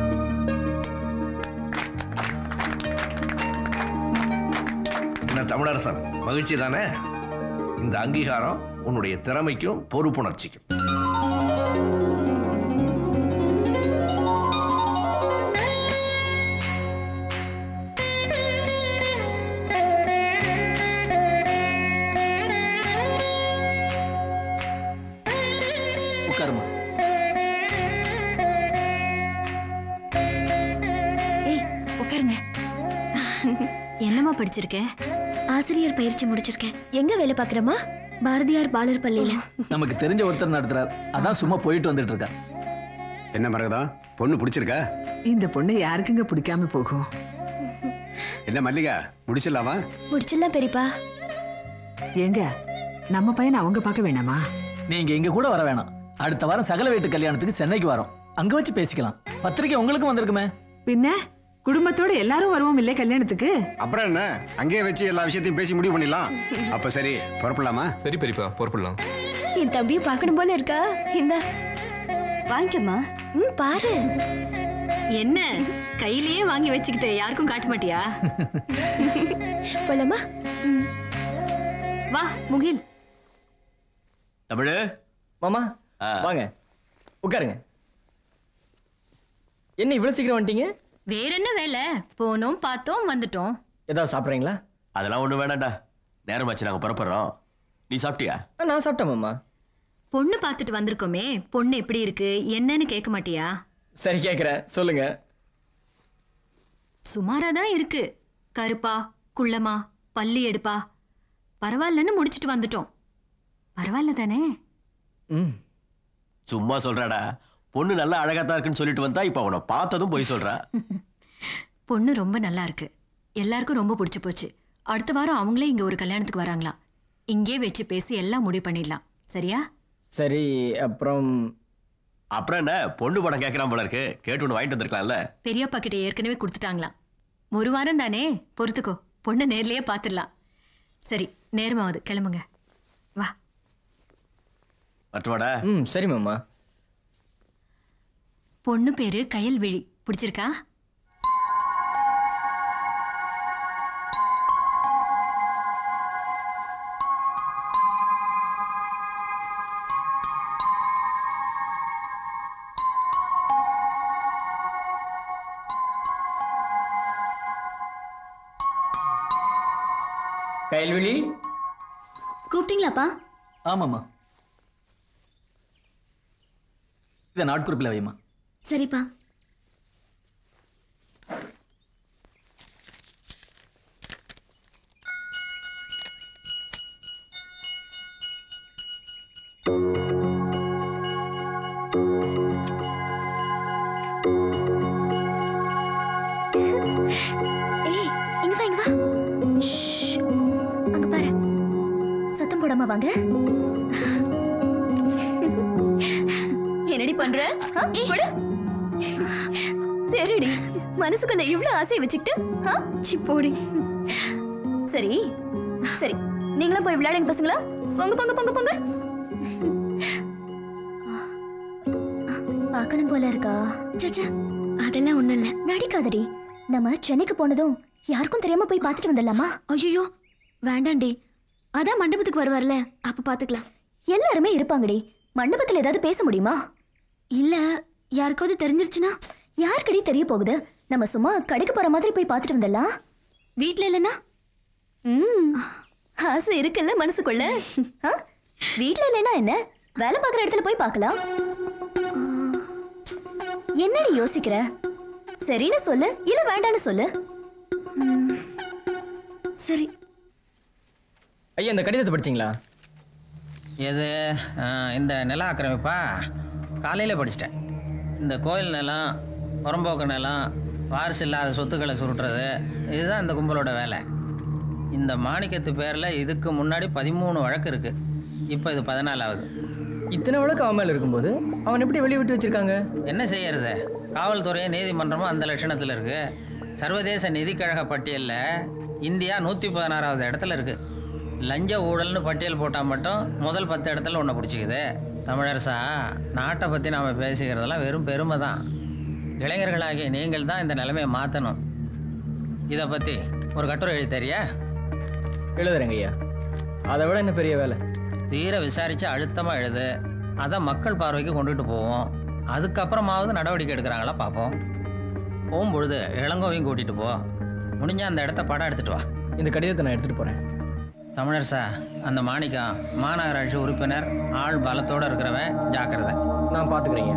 என்ன தமிழரசன் மகிழ்ச்சி தானே இந்த அங்கீகாரம் உன்னுடைய திறமைக்கும் பொறுப்புணர்ச்சிக்கும் உட்காருமா ஏய் உட்காருங்க என்னம்மா படிச்சிருக்க ஆசிரியர் பயிற்சி முடிச்சிருக்கேன் எங்க வேலை பார்க்குறமா பாரதியார் பாலர் பள்ளியில நமக்கு தெரிஞ்ச ஒருத்தர் நடத்துறார் அதான் சும்மா போயிட்டு வந்துட்டு இருக்கா என்ன மரகதா பொண்ணு பிடிச்சிருக்கா இந்த பொண்ணு யாருக்குங்க பிடிக்காம போகும் என்ன மல்லிகா முடிச்சிடலாமா முடிச்சிடலாம் பெரியப்பா ஏங்க நம்ம பையனை அவங்க பார்க்க வேணாமா நீங்க இங்க கூட வர வேணாம் அடுத்த வாரம் சகல வீட்டு கல்யாணத்துக்கு சென்னைக்கு வரோம் அங்க வச்சு பேசிக்கலாம் பத்திரிக்கை உங்களுக்கும் வந்திருக்குமே பின்ன குடும்பத்தோட எல்லாரும் வருவோம் இல்ல கல்யாணத்துக்கு அப்புறம் என்ன அங்கேயே வச்சு எல்லா விஷயத்தையும் பேசி முடிவு பண்ணிடலாம் அப்ப சரி புறப்படலாமா சரி பெரியப்பா புறப்படலாம் என் தம்பியை பார்க்கணும் போல இருக்கா இந்த வாங்கிக்கம்மா ம் பாரு என்ன கையிலேயே வாங்கி வச்சுக்கிட்டு யாருக்கும் காட்ட மாட்டியா போலாமா வா முகில் தமிழு மாமா வாங்க உட்காருங்க என்ன இவ்வளவு சீக்கிரம் வந்துட்டீங்க வேற என்ன வேலை போனோம் பார்த்தோம் வந்துட்டோம் ஏதாவது சாப்பிட்றீங்களா அதெல்லாம் ஒண்ணு வேணாம்டா நேரமாச்சு நாங்க புறப்படுறோம் நீ சாப்பிட்டியா நான் சாப்பிட்டேன் மாமா பொண்ணு பார்த்துட்டு வந்திருக்கோமே பொண்ணு எப்படி இருக்கு என்னன்னு கேட்க மாட்டியா சரி கேட்குறேன் சொல்லுங்க சுமாரா தான் இருக்கு கருப்பா குள்ளமா பள்ளி எடுப்பா பரவாயில்லன்னு முடிச்சிட்டு வந்துட்டோம் பரவாயில்ல தானே ம் சும்மா சொல்றாடா பொண்ணு நல்லா அழகா தான் இருக்குன்னு சொல்லிட்டு வந்தா இப்ப அவனை பார்த்ததும் போய் சொல்றா பொண்ணு ரொம்ப நல்லா இருக்கு எல்லாருக்கும் ரொம்ப பிடிச்சு போச்சு அடுத்த வாரம் அவங்களே இங்க ஒரு கல்யாணத்துக்கு வராங்களாம் இங்கே வச்சு பேசி எல்லாம் முடிவு பண்ணிடலாம் சரியா சரி அப்புறம் அப்புறம் என்ன பொண்ணு படம் கேட்கறான் போல இருக்கு கேட்டு ஒன்று வாங்கிட்டு வந்திருக்கலாம்ல பெரியப்பா கிட்ட ஏற்கனவே கொடுத்துட்டாங்களாம் ஒரு வாரம் தானே பொறுத்துக்கோ பொண்ணை நேர்லயே பார்த்துடலாம் சரி நேரமாவது கிளம்புங்க வா மற்றவாடா ம் சரி மாமா பொண்ணு பேரு கயல்விழி பிடிச்சிருக்கா கயல்விழி கூப்பிட்டீங்களாப்பா ஆமாம்மா இதை நாட்குறிப்பில் வைமா சரிப்பா ஏய் இங்க வா இங்க வா ஷ்ஷ். அங்க பாரு சத்தம் போடாம வாங்க என்னடி பண்ற ஆ, கொடு. தெரிடி மனசுக்குள்ள இவ்வளவு ஆசையை வச்சுக்கிட்டு ஆ? சி போடி சரி சரி நீங்களும் போய் விளையாடுங்க பசங்களா பொங்க பொங்க பொங்க பொங்க பார்க்கணும் போல இருக்கா சச்சா அதெல்லாம் ஒண்ணும் இல்ல நடிக்காதடி நம்ம சென்னைக்கு போனதும் யாருக்கும் தெரியாம போய் பார்த்துட்டு வந்துடலாமா ஐயோ வேண்டாண்டி அதான் மண்டபத்துக்கு வருவார்ல அப்ப பாத்துக்கலாம் எல்லாருமே இருப்பாங்கடி மண்டபத்துல ஏதாவது பேச முடியுமா இல்ல யாருக்காவது தெரிஞ்சிருச்சுன்னா யாருக்கடி தெரிய போகுது நம்ம சும்மா கடைக்கு போற மாதிரி போய் பார்த்துட்டு வந்துடலாம் வீட்ல இல்லனா ம் ஆசை இருக்குல்ல மனசுக்குள்ள ஆ? வீட்ல இல்லைன்னா என்ன வேலை பார்க்குற இடத்துல போய் பார்க்கலாம் என்னடி யோசிக்கிற சரின்னு சொல்லு இல்ல வேண்டான்னு சொல்லு சரி ஐயா இந்த கடிதத்தை படிச்சீங்களா எது ஆ, இந்த நில ஆக்கிரமிப்பா காலையில் படிச்சிட்டேன் இந்த கோயில் நிலம் புறம்போக்கு நிலம் வாரிசு இல்லாத சொத்துக்களை சுருட்டுறது இதுதான் இந்த கும்பலோட வேலை இந்த மாணிக்கத்து பேரில் இதுக்கு முன்னாடி பதிமூணு வழக்கு இருக்குது இப்போ இது பதினாலாவது இத்தனை வழக்கு அவன் மேல இருக்கும்போது அவன் எப்படி வெளியே விட்டு வச்சிருக்காங்க என்ன செய்யறது காவல்துறையும் நீதிமன்றமும் அந்த லட்சணத்தில் இருக்கு சர்வதேச நிதிக்கழக பட்டியலில் இந்தியா நூற்றி பதினாறாவது இடத்துல இருக்கு லஞ்ச ஊழல்னு பட்டியல் போட்டால் மட்டும் முதல் பத்து இடத்துல ஒன்று பிடிச்சிக்குது தமிழரசா நாட்டை பற்றி நாம் பேசிக்கிறதெல்லாம் வெறும் பெருமை தான் இளைஞர்களாகிய நீங்கள் தான் இந்த நிலைமையை மாற்றணும் இதை பற்றி ஒரு கட்டுரை எழுதி தரியா எழுதுறேங்க ஐயா அதை விட என்ன பெரிய வேலை தீர விசாரித்து அழுத்தமாக எழுது அதை மக்கள் பார்வைக்கு கொண்டுட்டு போவோம் அதுக்கப்புறமாவது நடவடிக்கை எடுக்கிறாங்களா பார்ப்போம் போகும்பொழுது இளங்கோவையும் கூட்டிகிட்டு போ முடிஞ்சா அந்த இடத்த படம் எடுத்துட்டு வா இந்த கடிதத்தை நான் எடுத்துட்டு போறேன் தமிழரசா அந்த மாணிக்கம் மாநகராட்சி உறுப்பினர் ஆள் பலத்தோடு இருக்கிறவன் ஜாக்கிரதை நான் பார்த்துக்கிறேங்க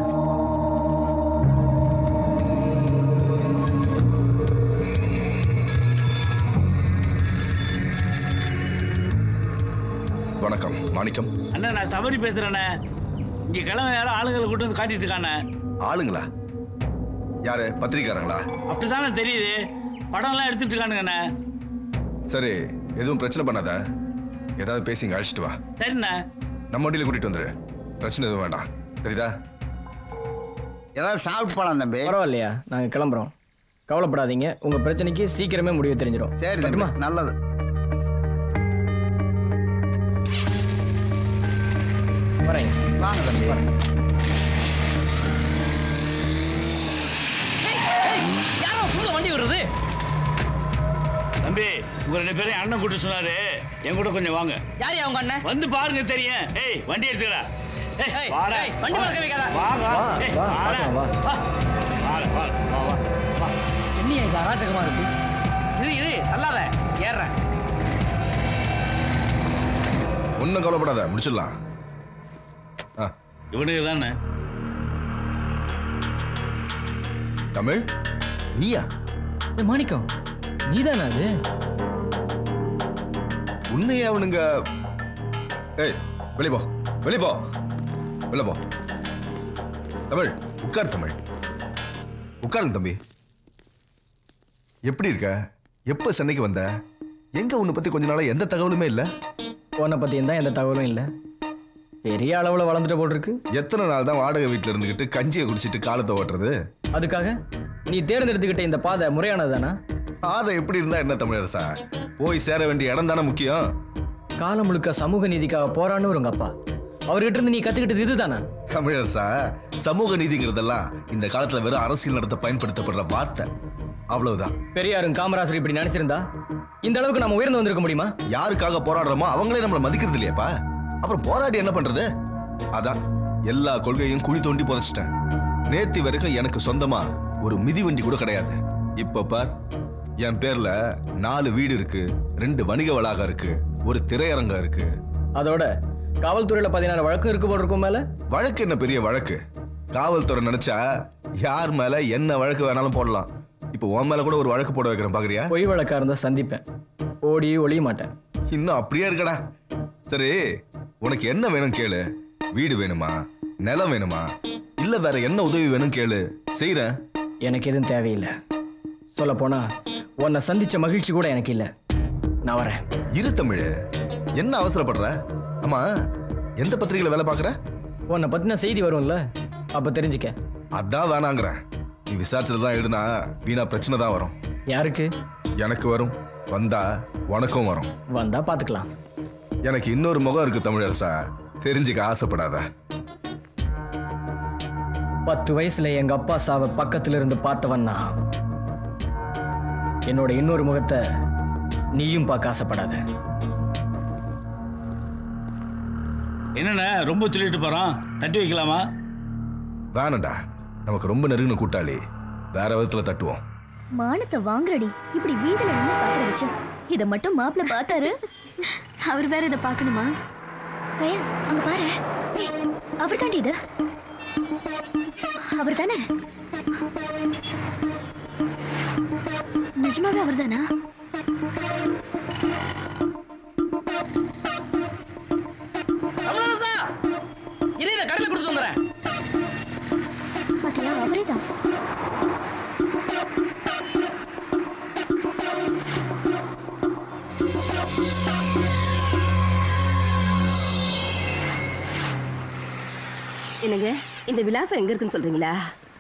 வணக்கம் மாணிக்கம் அண்ணா நான் சபரி பேசுறேண்ணே இங்க கிழமை யாரும் ஆளுங்களை கூட்டு வந்து காட்டிட்டு இருக்கானே ஆளுங்களா யாரு பத்திரிக்காரங்களா அப்படிதானே தெரியுது படம்லாம் எடுத்துட்டு இருக்கானுங்கண்ணே சரி எதுவும் பிரச்சனை பண்ணாத ஏதாவது பேசி இங்க அழைச்சிட்டு வா சரிண்ணே நம்ம வண்டியில கூட்டிட்டு வந்துரு பிரச்சனை எதுவும் வேண்டாம் தெரியுதா ஏதாவது சாப்பிட்டு போலாம் தம்பி பரவாயில்லையா நாங்க கிளம்புறோம் கவலைப்படாதீங்க உங்க பிரச்சனைக்கு சீக்கிரமே முடிவு தெரிஞ்சிடும் சரி தம்பி நல்லது வரேன் வாங்க தம்பி யாரோ புள்ள வண்டி வருது தம்பி உங்க ரெண்டு பேரும் அண்ணன் கூட்டு சொன்னாரு என் கூட கொஞ்சம் வாங்க யார் அவங்க அண்ணன் வந்து பாருங்க தெரியும் ஏய் வண்டி எடுத்துக்கடா ஏய், ஏய், வாடா. ஏய், வண்டி பழக்க வைக்காத. வாங்க வா, ஏய், வா, வாடா. வா. வா. வாடா, வாடா, வா, வா, வா. என்னையா இது அராஜகமா இருக்கு இரு இரு நல்லாத ஏறுறேன் ஒன்றும் கவலைப்படாத முடிச்சிடலாம் ஆ இவனுக்கு தானே தமிழ் நீயா ஏய், மாணிக்கம் நீதானா அது உன்னையே அவனுங்க ஏய் வெளிய போ வெளிய போ வெளில போ தமிழ் உட்கார் தமிழ் உட்காருங்க தம்பி எப்படி இருக்க எப்ப சென்னைக்கு வந்த எங்க உன்னை பத்தி கொஞ்ச நாளா எந்த தகவலுமே இல்ல உன்னை பத்தி தான் எந்த தகவலும் இல்ல பெரிய அளவுல வளர்ந்துட்ட போல் இருக்கு எத்தனை நாள் தான் வாடகை வீட்டுல இருந்துகிட்டு கஞ்சியை குடிச்சிட்டு காலத்தை ஓட்டுறது அதுக்காக நீ தேர்ந்தெடுத்துக்கிட்ட இந்த பாதை முறையானது தானா பாதை எப்படி இருந்தா என்ன தமிழரசா போய் சேர வேண்டிய இடம் தானே முக்கியம் காலம் முழுக்க சமூக நீதிக்காக போரான்னு உங்க அப்பா அவர்கிட்ட இருந்து நீ கத்துக்கிட்டது இதுதானா தமிழரசா சமூக நீதிங்கிறதெல்லாம் இந்த காலத்துல வெறும் அரசியல் நடத்த பயன்படுத்தப்படுற வார்த்தை அவ்வளவுதான் பெரியாரும் காமராசர் இப்படி நினைச்சிருந்தா இந்த அளவுக்கு நம்ம உயர்ந்து வந்திருக்க முடியுமா யாருக்காக போராடுறோமோ அவங்களே நம்மள மதிக்கிறது இல்லையாப்பா அப்புறம் போராடி என்ன பண்றது அதான் எல்லா கொள்கையும் குழி தோண்டி புதைச்சிட்டேன் நேத்தி வரைக்கும் எனக்கு சொந்தமா ஒரு மிதிவண்டி கூட கிடையாது இப்ப பார் என் பேர்ல நாலு வீடு இருக்கு ரெண்டு வணிக வளாகம் இருக்கு ஒரு திரையரங்கம் இருக்கு அதோட காவல்துறையில பதினாறு வழக்கு இருக்கு போல் இருக்கும் மேல வழக்கு என்ன பெரிய வழக்கு காவல்துறை நினைச்சா யார் மேல என்ன வழக்கு வேணாலும் போடலாம் இப்போ உன் மேல கூட ஒரு வழக்கு போட வைக்கிறேன் பாக்குறியா பொய் வழக்கா இருந்தா சந்திப்பேன் ஓடி ஒளிய மாட்டேன் இன்னும் அப்படியே இருக்கடா சரி உனக்கு என்ன வேணும் கேளு வீடு வேணுமா நிலம் வேணுமா இல்ல வேற என்ன உதவி வேணும் கேளு செய்யறேன் எனக்கு எதுவும் தேவையில்லை சொல்ல போனா உன்னை சந்திச்ச மகிழ்ச்சி கூட எனக்கு இல்ல நான் வரேன் இரு தமிழ் என்ன அவசரப்படுற ஆமா எந்த பத்திரிகையில வேலை பாக்குற உன்னை பத்தின செய்தி வரும்ல அப்ப தெரிஞ்சுக்க அதான் வேணாங்கிறேன் நீ விசாரிச்சதுதான் எழுதுனா வீணா பிரச்சனை தான் வரும் யாருக்கு எனக்கு வரும் வந்தா உனக்கும் வரும் வந்தா பாத்துக்கலாம் எனக்கு இன்னொரு முகம் இருக்கு தமிழரசா தெரிஞ்சுக்க ஆசைப்படாத பத்து வயசுல எங்க அப்பா சாவ பக்கத்துல இருந்து பார்த்தவன் நான் என்னோட இன்னொரு முகத்தை நீயும் பார்க்க ஆசைப்படாத என்னண்ணே ரொம்ப சொல்லிட்டு போறான் தட்டி வைக்கலாமா வேணாண்டா நமக்கு ரொம்ப நெருங்கின கூட்டாளி வேற விதத்துல தட்டுவோம் மானத்தை வாங்குறடி இப்படி வீதியில நின்று சாப்பிட வச்சு இத மட்டும் மாப்பிள்ள பார்த்தாரு அவர் வேற இதை பார்க்கணுமா கயல் அங்க பாரு அவர் தாண்டி இது அவர் தானே நிஜமாவே அவர் தானா தமிழரசா இரு இதை கடையில் கொடுத்து வந்துடுறேன் பாத்தியா அவரே தான் என்னங்க இந்த விலாசம் எங்க இருக்குன்னு சொல்றீங்களா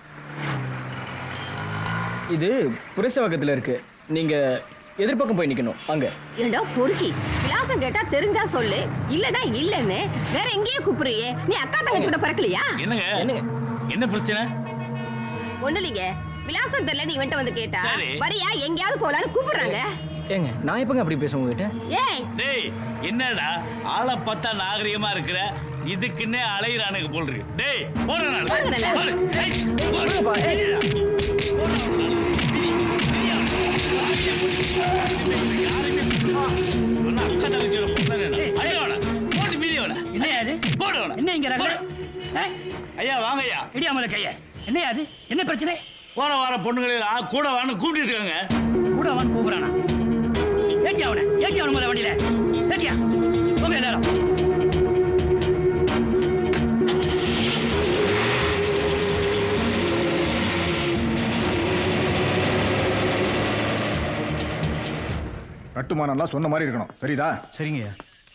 இது புரசவகத்துல இருக்கு நீங்க எதிர்பக்கம் போய் நிக்கணும் அங்க ஏண்டா பொறுக்கி விலாசம் கேட்டா தெரிஞ்சா சொல்லு இல்லனா இல்லன்னு வேற எங்கேயே கூப்பிடுறியே நீ அக்கா தங்கச்சி கூட பறக்கலையா என்னங்க என்னங்க என்ன பிரச்சனை ஒண்ணு இல்லைங்க விலாசம் தெரியல நீ இவன்ட்ட வந்து கேட்டா சரி. வரியா எங்கேயாவது போலான்னு கூப்பிடுறாங்க ஏங்க நான் எப்பங்க அப்படி பேசுவேன் உங்ககிட்ட ஏய் டேய் என்னடா ஆளை பார்த்தா நாகரிகமா இருக்கிற இதுக்குன்னே அலையிறானுங்க போல் இருக்கு டேய் போறேன் நான் போடுங்கடா. போடு. டேய், போடு. சொன்னா அக்கா தங்கச்சியோட பொண்ணு நான். ஐயா வாடா. போட்டு மீதி வாடா. போடு வாடா. என்ன இங்க ரகல? போடு. ஐயா வாங்க ஐயா இடியாமல கைய என்னையா அது என்ன பிரச்சனை போற வார பொண்ணுங்களெல்லாம் கூட வான்னு கூப்பிட்டு இருக்காங்க கூட வான்னு கூப்பிடுறானா ஏட்டி அவனை ஏட்டி அவன முதல்ல வண்டியில ஏட்டியா போங்க எல்லாரும் கட்டுமானம்லாம் சொன்ன மாதிரி இருக்கணும் தெரியுதா சரிங்க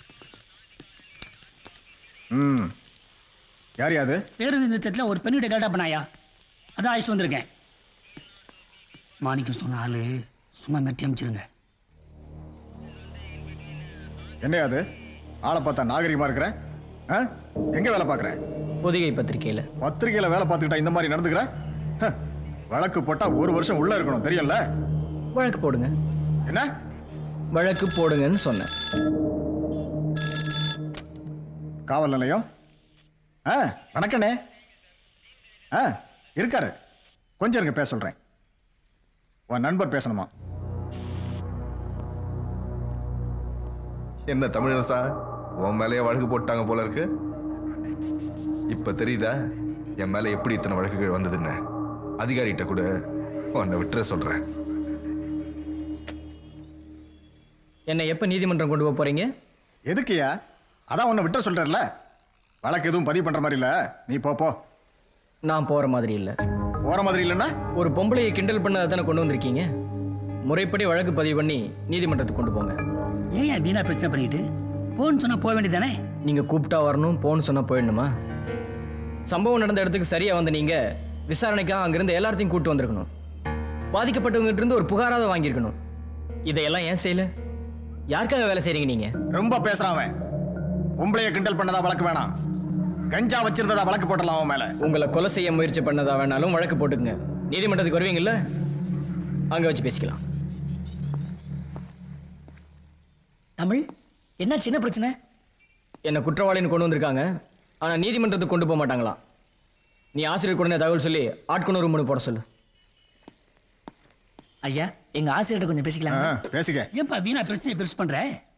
ம் யார் யாது பேருந்து நிறுத்தத்தில் ஒரு பெண்ணிட்ட கேட்டா பண்ணாயா அதான் அழைச்சிட்டு வந்திருக்கேன் மாணிக்கம் சொன்ன ஆளு சும்மா மெட்டி அமைச்சிருங்க என்ன அது ஆளை பார்த்தா நாகரிகமா இருக்கிற ஆ? எங்க வேலை பார்க்குற பொதிகை பத்திரிக்கையில பத்திரிக்கையில வேலை பார்த்துக்கிட்டா இந்த மாதிரி நடந்துக்கிற ஹ, வழக்கு போட்டா ஒரு வருஷம் உள்ள இருக்கணும் தெரியும்ல வழக்கு போடுங்க என்ன வழக்கு போடுங்கன்னு சொன்னேன் காவல் நிலையம் ஆ வணக்கண்ணே ஆ இருக்காரு கொஞ்சம் இருங்க பேச சொல்றேன் உன் நண்பர் பேசணுமா என்ன தமிழரசா உன் மேலேயே வழக்கு போட்டாங்க போல இருக்கு இப்ப தெரியுதா என் மேல எப்படி இத்தனை வழக்குகள் வந்ததுன்னு அதிகாரிகிட்ட கூட உன்னை விட்டுற சொல்றேன் என்னை எப்ப நீதிமன்றம் கொண்டு போக போறீங்க எதுக்குயா அதான் உன்னை விட்ட சொல்றேன்ல வழக்கு எதுவும் பதிவு பண்ற மாதிரி இல்ல நீ போ போ நான் போற மாதிரி இல்ல போற மாதிரி இல்லைன்னா ஒரு பொம்பளையை கிண்டல் பண்ண தானே கொண்டு வந்திருக்கீங்க முறைப்படி வழக்கு பதிவு பண்ணி நீதிமன்றத்துக்கு கொண்டு போங்க ஏன் ஏன் வீணா பிரச்சனை பண்ணிட்டு போன்னு சொன்னா போக வேண்டியதானே நீங்க கூப்பிட்டா வரணும் போன்னு சொன்னா போயிடணுமா சம்பவம் நடந்த இடத்துக்கு சரியா வந்த நீங்க விசாரணைக்காக அங்கிருந்து எல்லாத்தையும் கூட்டு வந்திருக்கணும் பாதிக்கப்பட்டவங்ககிட்ட இருந்து ஒரு புகாராத வாங்கியிருக்கணும் இதையெல்லாம் ஏன் செய்யல யாருக்காக வேலை செய்றீங்க நீங்க ரொம்ப பேசுறான் அவன் பொம்பளைய கிண்டல் பண்ணதா வழக்கு வேணாம் கஞ்சா வச்சிருந்ததா வழக்கு போட்டலாம் அவன் மேல உங்களை கொலை செய்ய முயற்சி பண்ணதா வேணாலும் வழக்கு போட்டுக்குங்க நீதிமன்றத்துக்கு வருவீங்கல்ல அங்க வச்சு பேசிக்கலாம் தமிழ் என்ன சின்ன பிரச்சனை என்னை குற்றவாளின்னு கொண்டு வந்திருக்காங்க ஆனா நீதிமன்றத்துக்கு கொண்டு போக மாட்டாங்களாம் நீ ஆசிரியர் உடனே தகவல் சொல்லி ஆட்கொணர்வு மனு போட சொல்லு ஐயா எங்க ஆசிரியர்கிட்ட கொஞ்சம் பேசிக்கலாம் பேசிக்க ஏன்பா வீணா பிரச்சனையை பெருசு பண்ற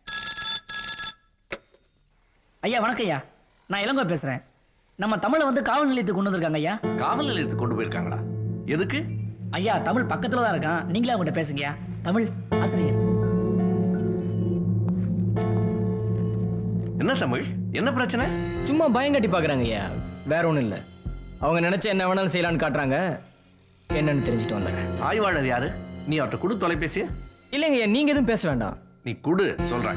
ஐயா வணக்கம் ஐயா நான் இளங்கோ பேசுறேன் நம்ம தமிழை வந்து காவல் நிலையத்துக்கு கொண்டு வந்திருக்காங்க ஐயா காவல் நிலையத்துக்கு கொண்டு போயிருக்காங்களா எதுக்கு ஐயா தமிழ் பக்கத்துல தான் இருக்கான் நீங்களே அவங்ககிட்ட பேசுங்கய்யா தமிழ் ஆசிரியர் என்ன தமிழ் என்ன பிரச்சனை சும்மா பயங்காட்டி பார்க்குறாங்க ஐயா வேற ஒன்றும் இல்லை அவங்க நினைச்ச என்ன வேணாலும் செய்யலான்னு காட்டுறாங்க என்னன்னு தெரிஞ்சுட்டு வந்துடுறேன் ஆய்வாளர் யாரு நீ அவர்கிட்ட கொடு தொலைபேசிய இல்லைங்க ஐயா நீங்க எதுவும் பேச வேண்டாம் நீ குடு சொல்றேன்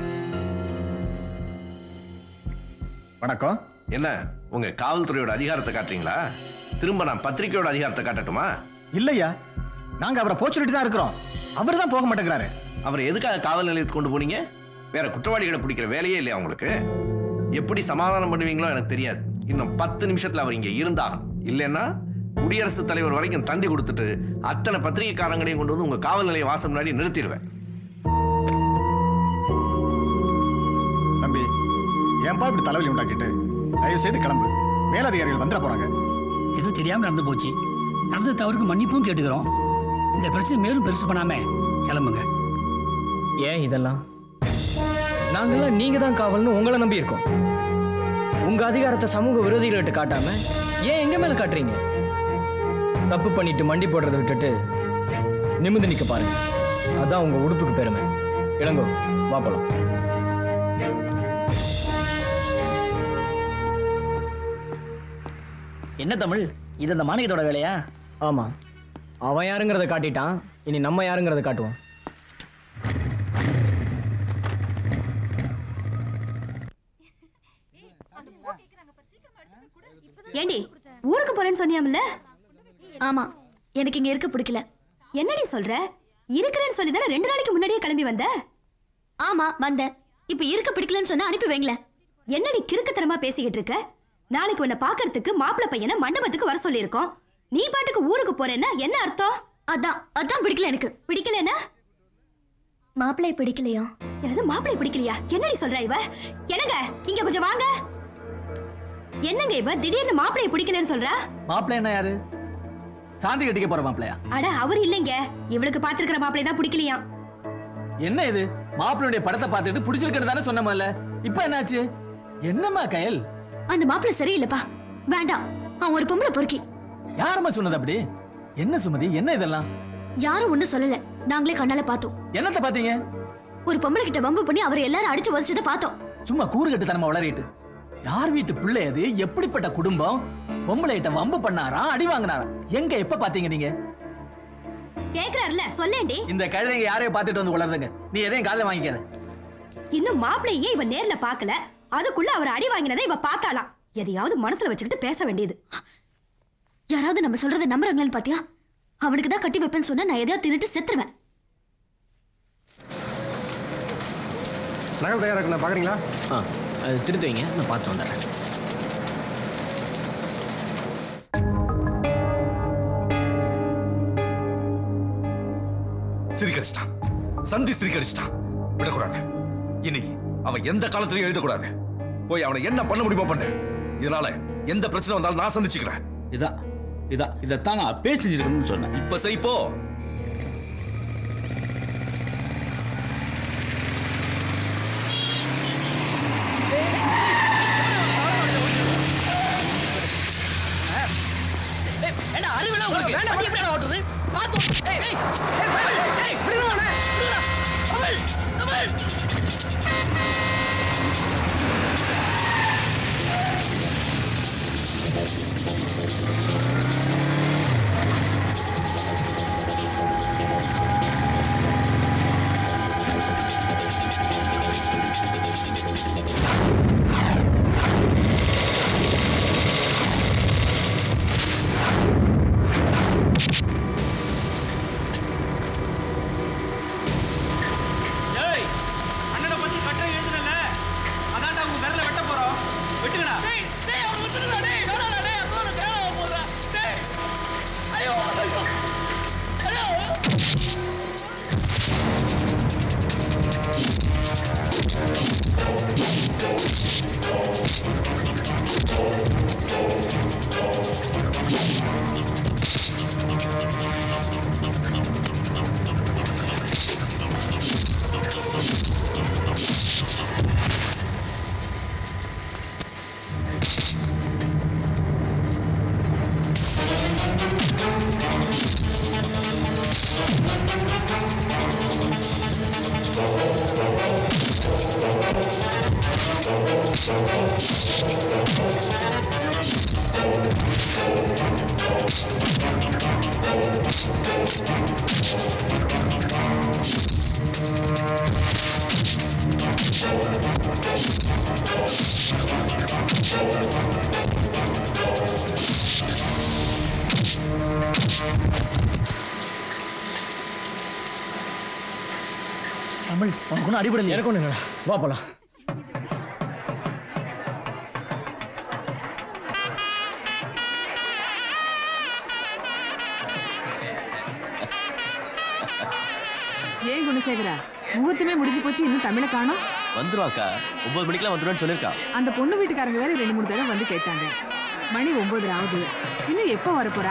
வணக்கம் என்ன உங்க காவல்துறையோட அதிகாரத்தை காட்டுறீங்களா திரும்ப நான் பத்திரிக்கையோட அதிகாரத்தை காட்டட்டுமா இல்லையா நாங்க அவரை போக சொல்லிட்டு தான் இருக்கிறோம் அவர் தான் போக மாட்டேங்கிறாரு அவர் எதுக்காக காவல் நிலையத்துக்கு கொண்டு போனீங்க வேற குற்றவாளிகளை பிடிக்கிற வேலையே இல்லையா உங்களுக்கு எப்படி சமாதானம் பண்ணுவீங்களோ எனக்கு தெரியாது இன்னும் பத்து நிமிஷத்துல அவர் இங்க இருந்தாகணும் இல்லைன்னா குடியரசுத் தலைவர் வரைக்கும் தந்தி கொடுத்துட்டு அத்தனை பத்திரிகைக்காரங்களையும் கொண்டு வந்து உங்க காவல் நிலைய வாசல் முன்னாடி நிறுத்திடுவேன் தம்பி ஏன்பா இப்படி தலைவலி உண்டாக்கிட்டு தயவு செய்து கிளம்பு மேலதிகாரிகள் வந்துட போறாங்க ஏதோ தெரியாம நடந்து போச்சு நடந்த தவறுக்கு மன்னிப்பும் கேட்டுக்கிறோம் இந்த பிரச்சனை மேலும் பெருசு பண்ணாம கிளம்புங்க ஏன் இதெல்லாம் நாங்கெல்லாம் நீங்க தான் காவல்னு உங்களை நம்பி இருக்கோம் உங்க அதிகாரத்தை சமூக விரோதிகள்கிட்ட காட்டாம ஏன் எங்க மேல காட்டுறீங்க தப்பு பண்ணிட்டு மண்டி போடுறதை விட்டுட்டு நிமிந்து நிக்க பாருங்க அதான் உங்க உடுப்புக்கு பெருமை இளங்கோ வா போலாம் என்ன தமிழ் இது அந்த மாணிக்கத்தோட வேலையா ஆமா அவன் யாருங்கிறத காட்டிட்டான் இனி நம்ம யாருங்கிறத காட்டுவோம் ஏண்டி ஊருக்கு போறேன்னு சொன்னியாம்ல ஆமா எனக்கு இங்க இருக்க பிடிக்கல என்னடி சொல்ற இருக்கிறேன்னு சொல்லி தானே ரெண்டு நாளைக்கு முன்னாடியே கிளம்பி வந்த ஆமா வந்தேன் இப்ப இருக்க பிடிக்கலன்னு சொன்னா அனுப்பி வைங்களேன் என்னடி கிறுக்குத்தனமா பேசிக்கிட்டு இருக்க நாளைக்கு உன்னை பாக்குறதுக்கு மாப்பிள்ளை பையனை மண்டபத்துக்கு வர சொல்லியிருக்கோம் நீ பாட்டுக்கு ஊருக்கு போறேன்னா என்ன அர்த்தம் அதான் அதான் பிடிக்கல எனக்கு பிடிக்கலன்னா மாப்பிள்ளை பிடிக்கலையா எனது மாப்பிள்ளை பிடிக்கலையா என்னடி சொல்ற இவ என்னங்க இங்க கொஞ்சம் வாங்க என்னங்க இவ திடீர்னு மாப்பிள்ளைய பிடிக்கலன்னு சொல்றா மாப்பிள்ளை என்ன யாரு சாந்தி கட்டிக்க போற மாப்பிள்ளையா அட அவர் இல்லைங்க இவளுக்கு பாத்துருக்கிற மாப்பிள்ளை தான் பிடிக்கலையா என்ன இது மாப்பிள்ளையுடைய படத்தை பார்த்துட்டு பிடிச்சிருக்கிறது தானே சொன்ன முதல்ல இப்ப என்னாச்சு என்னம்மா கயல் அந்த மாப்பிள்ளை சரியில்லைப்பா வேண்டாம் அவன் ஒரு பொம்பளை பொறுக்கி யாரம்மா சொன்னது அப்படி என்ன சுமதி என்ன இதெல்லாம் யாரும் ஒண்ணும் சொல்லல நாங்களே கண்ணால பார்த்தோம் என்னத்த பாத்தீங்க ஒரு பொம்பளை கிட்ட வம்பு பண்ணி அவர் எல்லாரும் அடிச்சு உதச்சதை பார்த்தோம் சும்மா கூறு கட்டுத்தனமா வளரிட்டு யார் வீட்டு பிள்ளை அது எப்படிப்பட்ட குடும்பம் பொம்பளைகிட்ட வம்பு பண்ணாரா அடி வாங்கினாரா எங்க எப்ப பாத்தீங்க நீங்க கேக்குறாருல சொல்லேண்டி இந்த கழுதைங்க யாரையும் பார்த்துட்டு வந்து கொள்ளாதுங்க நீ எதையும் காதை வாங்கிக்காத இன்னும் மாப்பிள்ளையே இவன் நேர்ல பார்க்கல அதுக்குள்ள அவர் அடி வாங்கினதை இவ பார்த்தாளாம் எதையாவது மனசுல வச்சுக்கிட்டு பேச வேண்டியது யாராவது நம்ம சொல்றதை நம்புறாங்களான்னு பாத்தியா அவனுக்கு தான் கட்டி வைப்பேன்னு சொன்னா நான் எதையாவது திருட்டு செத்துருவேன் நகல் தயாரா இருக்குண்ணா பாக்குறீங்களா ஆ அது திருத்து வைங்க நான் பார்த்து வந்துடுறேன் சிரிக்கடிச்சிட்டான் சந்தி சிரிக்கடிச்சிட்டான் விடக்கூடாது இனி அவன் எந்த காலத்திலையும் எழுதக்கூடாது போய் அவனை என்ன பண்ண முடியுமோ பண்ணு இதனால எந்த பிரச்சனை வந்தாலும் நான் சந்திச்சுக்கிறேன் இதான் இதான் இதைத்தான் நான் பேசி செஞ்சிருக்கணும்னு சொன்னேன் இப்ப செய் போ என்ன அறிவில உங்களுக்கு வண்டி எப்படி ஓட்டுறது பார்த்து ஓட்டு. ஏய், ஏய், ஏய், ஏய், ஏய், இப்படி வா, அண்ணே, இப்படி வா. கமல், கமல். ஏய் அண்ணனை பத்தி கட்டை எழுதுனல அதான்டா உங்க விரல வெட்ட போறோம் வெட்டுங்கடா டேய், டேய், அவனை விட்டுடுடா, டேய், வேணாம்டா, டேய், அப்புறம் உனக்கு வேலை ஆகப் போகுதுடா. டேய். ஐயோ, ஐயோ. ஐயோ. தமிழ் உனக்கு ஒன்றும் அடிபடல எனக்கு ஒண்ணு இல்லடா. வா போலாம் ஏன் குணசேகரா முகூர்த்தமே முடிஞ்சு போச்சு இன்னும் தமிழை காணோம் வந்துருவாக்கா ஒன்பது மணிக்கெல்லாம் வந்துருவேன்னு சொல்லியிருக்கா அந்த பொண்ணு வீட்டுக்காரங்க வேற ரெண்டு மூணு தடவை வந்து கேட்டாங்க மணி ஒன்பது ஆகுது இன்னும் எப்போ வரப்போறா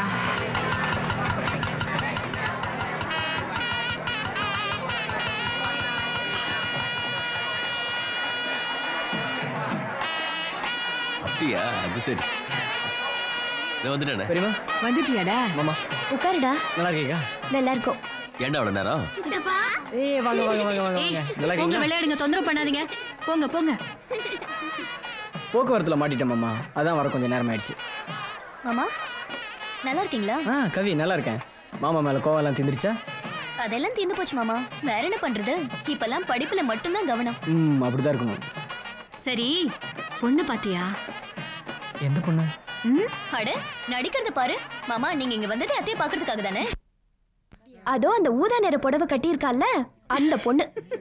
அப்படியா அது சரி இதை வந்துட்டேனே பெரியமா வந்துட்டியாடா மாமா உட்காருடா நல்லா இருக்கீங்க நல்லா இருக்கும் ஏன்டா அவ்வளவு நேரம் ஏய் வாங்க வாங்க வாங்க வாங்க வாங்க நல்லா போங்க இருக்கீங்களா விளையாடுங்க தொந்தரவு பண்ணாதீங்க போங்க போங்க போக்குவரத்துல மாட்டிட்டேன் மாமா அதான் வர கொஞ்சம் நேரம் ஆயிடுச்சு மாமா நல்லா இருக்கீங்களா ஆ கவி நல்லா இருக்கேன் மாமா மேல கோவம் எல்லாம் தீந்துருச்சா அதெல்லாம் தீர்ந்து போச்சு மாமா வேற என்ன பண்றது இப்பெல்லாம் படிப்புல மட்டும்தான் கவனம் ம் அப்படிதான் இருக்கணும் சரி பொண்ணு பாத்தியா எந்த பொண்ணு ம், அட நடிக்கிறத பாரு மாமா நீங்க இங்க வந்ததே அத்தைய பாக்குறதுக்காக தானே அதோ அந்த ஊதா நிற புடவை கட்டியிருக்கால அந்த பொண்ணு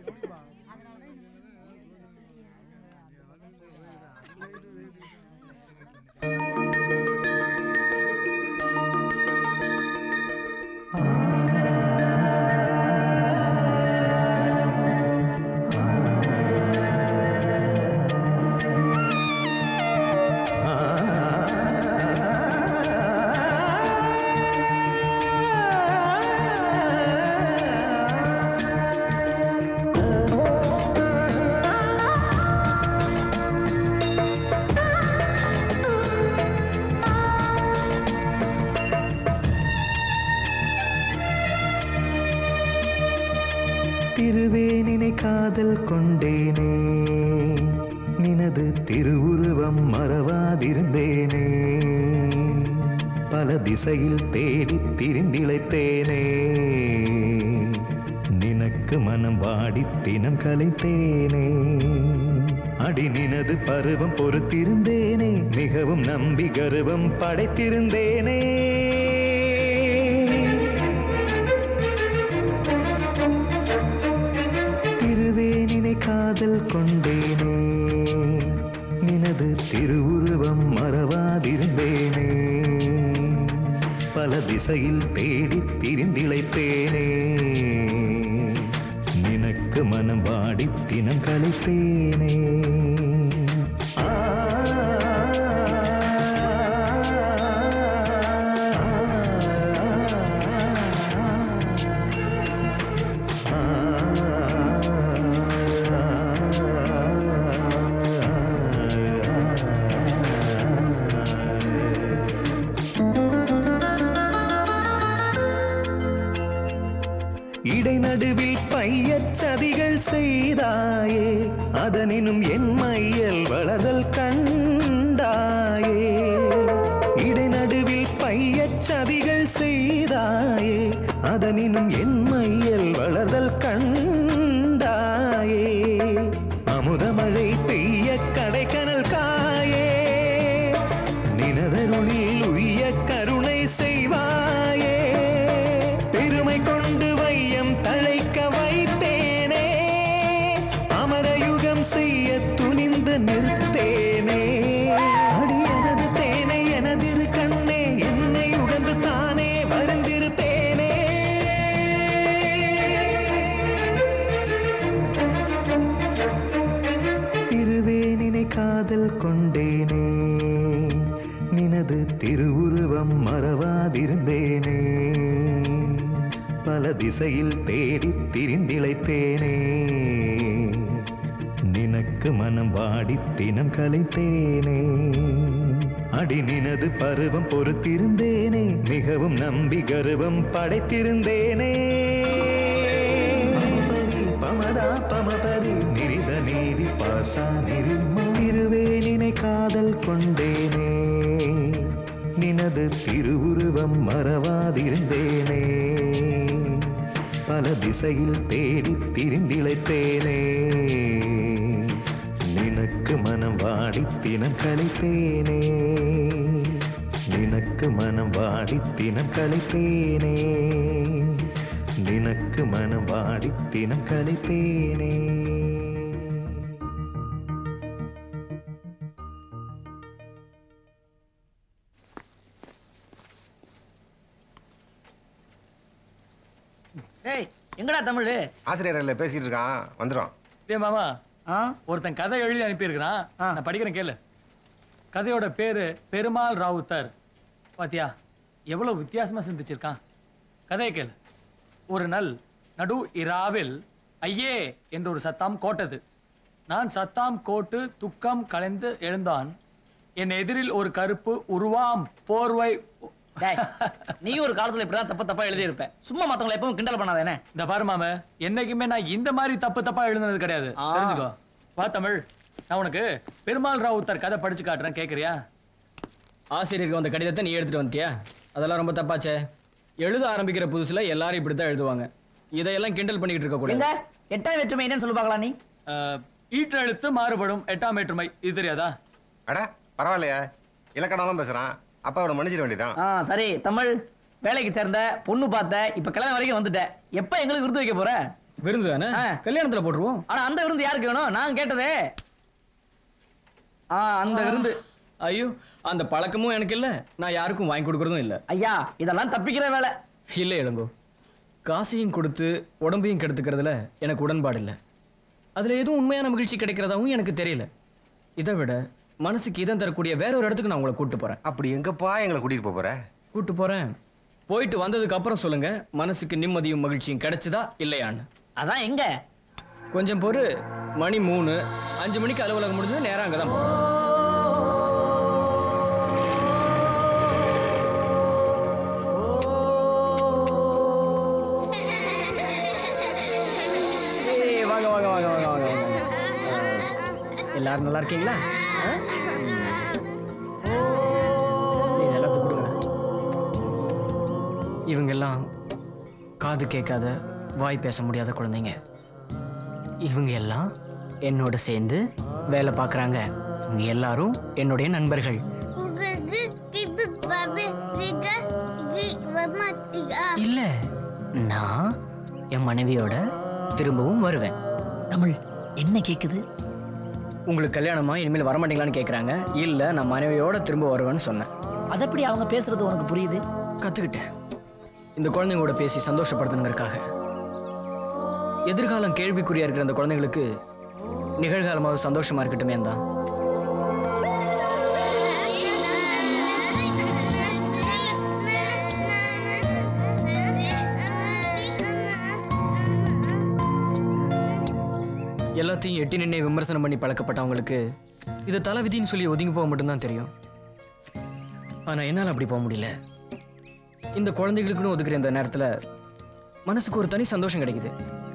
திருவேனினை காதல் கொண்டேனே நினது திருவுருவம் மறவாதிருந்தேனே பல திசையில் தேடி திரிந்திழைத்தேனே நினக்கு மனம் வாடி தினம் கலைத்தேனே அடி நினது பருவம் பொறுத்திருந்தேனே மிகவும் நம்பி கருவம் படைத்திருந்தேனே திருவேனினை காதல் கொண்டேனே நினது திருவுருவம் மறவாதிருந்தேனே பல திசையில் தேடி திரிந்திழைத்தேனே நினக்கு மனம் வாடி தினம் கழித்தேனே இடைநடுவில் பையச் சதிகள் செய்தாயே அதனினும் என் மையல் வளர்தல் கண்டாயே இடைநடுவில் பையச் சதிகள் செய்தாயே அதனினும் என் மையல் வளர்தல் கண்டாயே அமுதமழை பெய்ய கடைக்கனல் காயே நினதருளில் உய்ய கருணை செய்வாயே பெருமை கொண்டு வையம் தழைக்க வைப்பேனே அமரயுகம் செய்ய துணிந்து நிற்பேனே அடி எனது தேனை எனதிரு கண்ணே என்னை உகந்து தானே வருந்திருப்பேனே திருவேனினை காதல் கொண்டேனே நினது திருவுருவம் மறவாதிருந்தேனே பல திசையில் தேடி திரிந்திழைத்தேனே நினக்கு மனம் வாடி தினம் கலைத்தேனே அடி நினது பருவம் பொறுத்திருந்தேனே மிகவும் நம்பி கருவம் படைத்திருந்தேனே பமபரி, பமதா பமபரி நிரிச நீதி பாசா நிரிம திருவேனினை காதல் கொண்டேனே நினது திருவுருவம் மறவாதிருந்தேனே பல திசையில் தேடி திரிந்திழைத்தேனே நினக்கு மனம் வாடி தினம் கழித்தேனே நினக்கு மனம் வாடி தினம் கழித்தேனே நினக்கு மனம் வாடி தினம் கழித்தேனே ஏய் எங்கடா தமிழ் ஆசிரியர் பேசிட்டு இருக்கான் வந்துடும் டேய் மாமா ஒருத்தன் கதை எழுதி அனுப்பியிருக்கிறான் நான் படிக்கிறேன் கேளு கதையோட பேரு பெருமாள் ராவுத்தர் பாத்தியா எவ்வளவு வித்தியாசமா சிந்திச்சிருக்கான் கதையை கேளு ஒரு நாள் நடு இராவில் ஐயே என்று ஒரு சத்தம் கோட்டது நான் சத்தாம் கோட்டு துக்கம் கலைந்து எழுந்தான் என் எதிரில் ஒரு கருப்பு உருவாம் போர்வை நீ ஒரு காலத்துல இப்படிதான் தப்பு தப்பா எழுதி இருப்ப சும்மா மத்தவங்களை எப்பவும் கிண்டல் பண்ணாதானே இந்த பாரு மாம என்னைக்குமே நான் இந்த மாதிரி தப்பு தப்பா எழுதுனது கிடையாது ஆ. தெரிஞ்சுக்கோ வா தமிழ் நான் உனக்கு பெருமாள் ராவுத்தர் கதை படிச்சு காட்டுறேன் கேக்குறியா ஆசிரியருக்கு வந்த கடிதத்தை நீ எடுத்துட்டு வந்துட்டியா அதெல்லாம் ரொம்ப தப்பாச்சே எழுத ஆரம்பிக்கிற புதுசுல எல்லாரும் இப்படித்தான் எழுதுவாங்க இதையெல்லாம் கிண்டல் பண்ணிக்கிட்டு இருக்க எங்க கூடாது எட்டாம் வேற்றுமை என்னன்னு சொல்லு பார்க்கலாம் நீ ஈற்றெழுத்து மாறுபடும் எட்டாம் வேற்றுமை இது தெரியாதா அட பரவாயில்லையா இலக்கணம்லாம் பேசுறான் அப்பாவோட மன்னிச்சிட வேண்டியதான் ஆ சரி தமிழ் வேலைக்கு சேர்ந்த பொண்ணு பார்த்த இப்ப கல்யாணம் வரைக்கும் வந்துட்ட எப்ப எங்களுக்கு விருது வைக்க போற விருந்து தானே கல்யாணத்துல போட்டுருவோம் ஆனா அந்த விருந்து யாருக்கு வேணும் நான் கேட்டதே ஆ அந்த விருந்து ஐயோ அந்த பழக்கமும் எனக்கு இல்ல நான் யாருக்கும் வாங்கி கொடுக்கறதும் இல்ல ஐயா இதெல்லாம் தப்பிக்கிற வேலை இல்ல இளங்கோ காசையும் கொடுத்து உடம்பையும் கெடுத்துக்கிறதுல எனக்கு உடன்பாடு இல்லை அதுல எதுவும் உண்மையான மகிழ்ச்சி கிடைக்கிறதாவும் எனக்கு தெரியல இதை விட மனசுக்கு இதம் தரக்கூடிய வேற ஒரு இடத்துக்கு நான் உங்களை கூட்டு போறேன் அப்படி எங்கப்பா எங்களை கூட்டிட்டு போப் போற கூட்டு போறேன் போயிட்டு வந்ததுக்கு அப்புறம் சொல்லுங்க மனசுக்கு நிம்மதியும் மகிழ்ச்சியும் கிடைச்சதா இல்லையான்னு அதான் எங்க கொஞ்சம் பொறு மணி மூணு அஞ்சு மணிக்கு அலுவலகம் முடிஞ்சது நேரம் அங்கதான் போறோம் ஏய், வாங்க வாங்க வாங்க வாங்க வாங்க வாங்க அஹ், எல்லாரும் நல்லா இருக்கீங்களா ஆ? ம். ஏய், எல்லாத்தையும் கொடுங்க இவங்கெல்லாம் காது கேட்காத வாய் பேச முடியாத குழந்தைங்க இவங்க எல்லாம் என்னோட சேர்ந்து வேலை பார்க்குறாங்க இவங்க எல்லாரும் என்னுடைய நண்பர்கள் இல்ல நான் என் மனைவியோட திரும்பவும் வருவேன் தமிழ் என்ன கேக்குது உங்களுக்கு கல்யாணமா இனிமேல் வரமாட்டீங்களான்னு கேட்குறாங்க இல்லை நான் மனைவியோட திரும்ப வருவேன்னு சொன்னேன் அது எப்படி அவங்க பேசுறது உனக்கு புரியுது கற்றுக்கிட்டேன் இந்த குழந்தைங்களோட பேசி சந்தோஷப்படுத்தணுங்கிறதுக்காக எதிர்காலம் கேள்விக்குறியா இருக்கிற அந்த குழந்தைங்களுக்கு நிகழ்காலமாவது சந்தோஷமா இருக்கட்டுமே தான் எல்லாத்தையும் எட்டி நின்னே விமர்சனம் பண்ணி பழக்கப்பட்டவங்களுக்கு இது தலை விதின்னு சொல்லி ஒதுங்கி போக மட்டும்தான் தெரியும் ஆனா என்னால் அப்படி போக முடியல இந்த குழந்தைகளுக்குன்னு ஒதுக்குற இந்த நேரத்துல மனசுக்கு ஒரு தனி சந்தோஷம் கிடைக்குது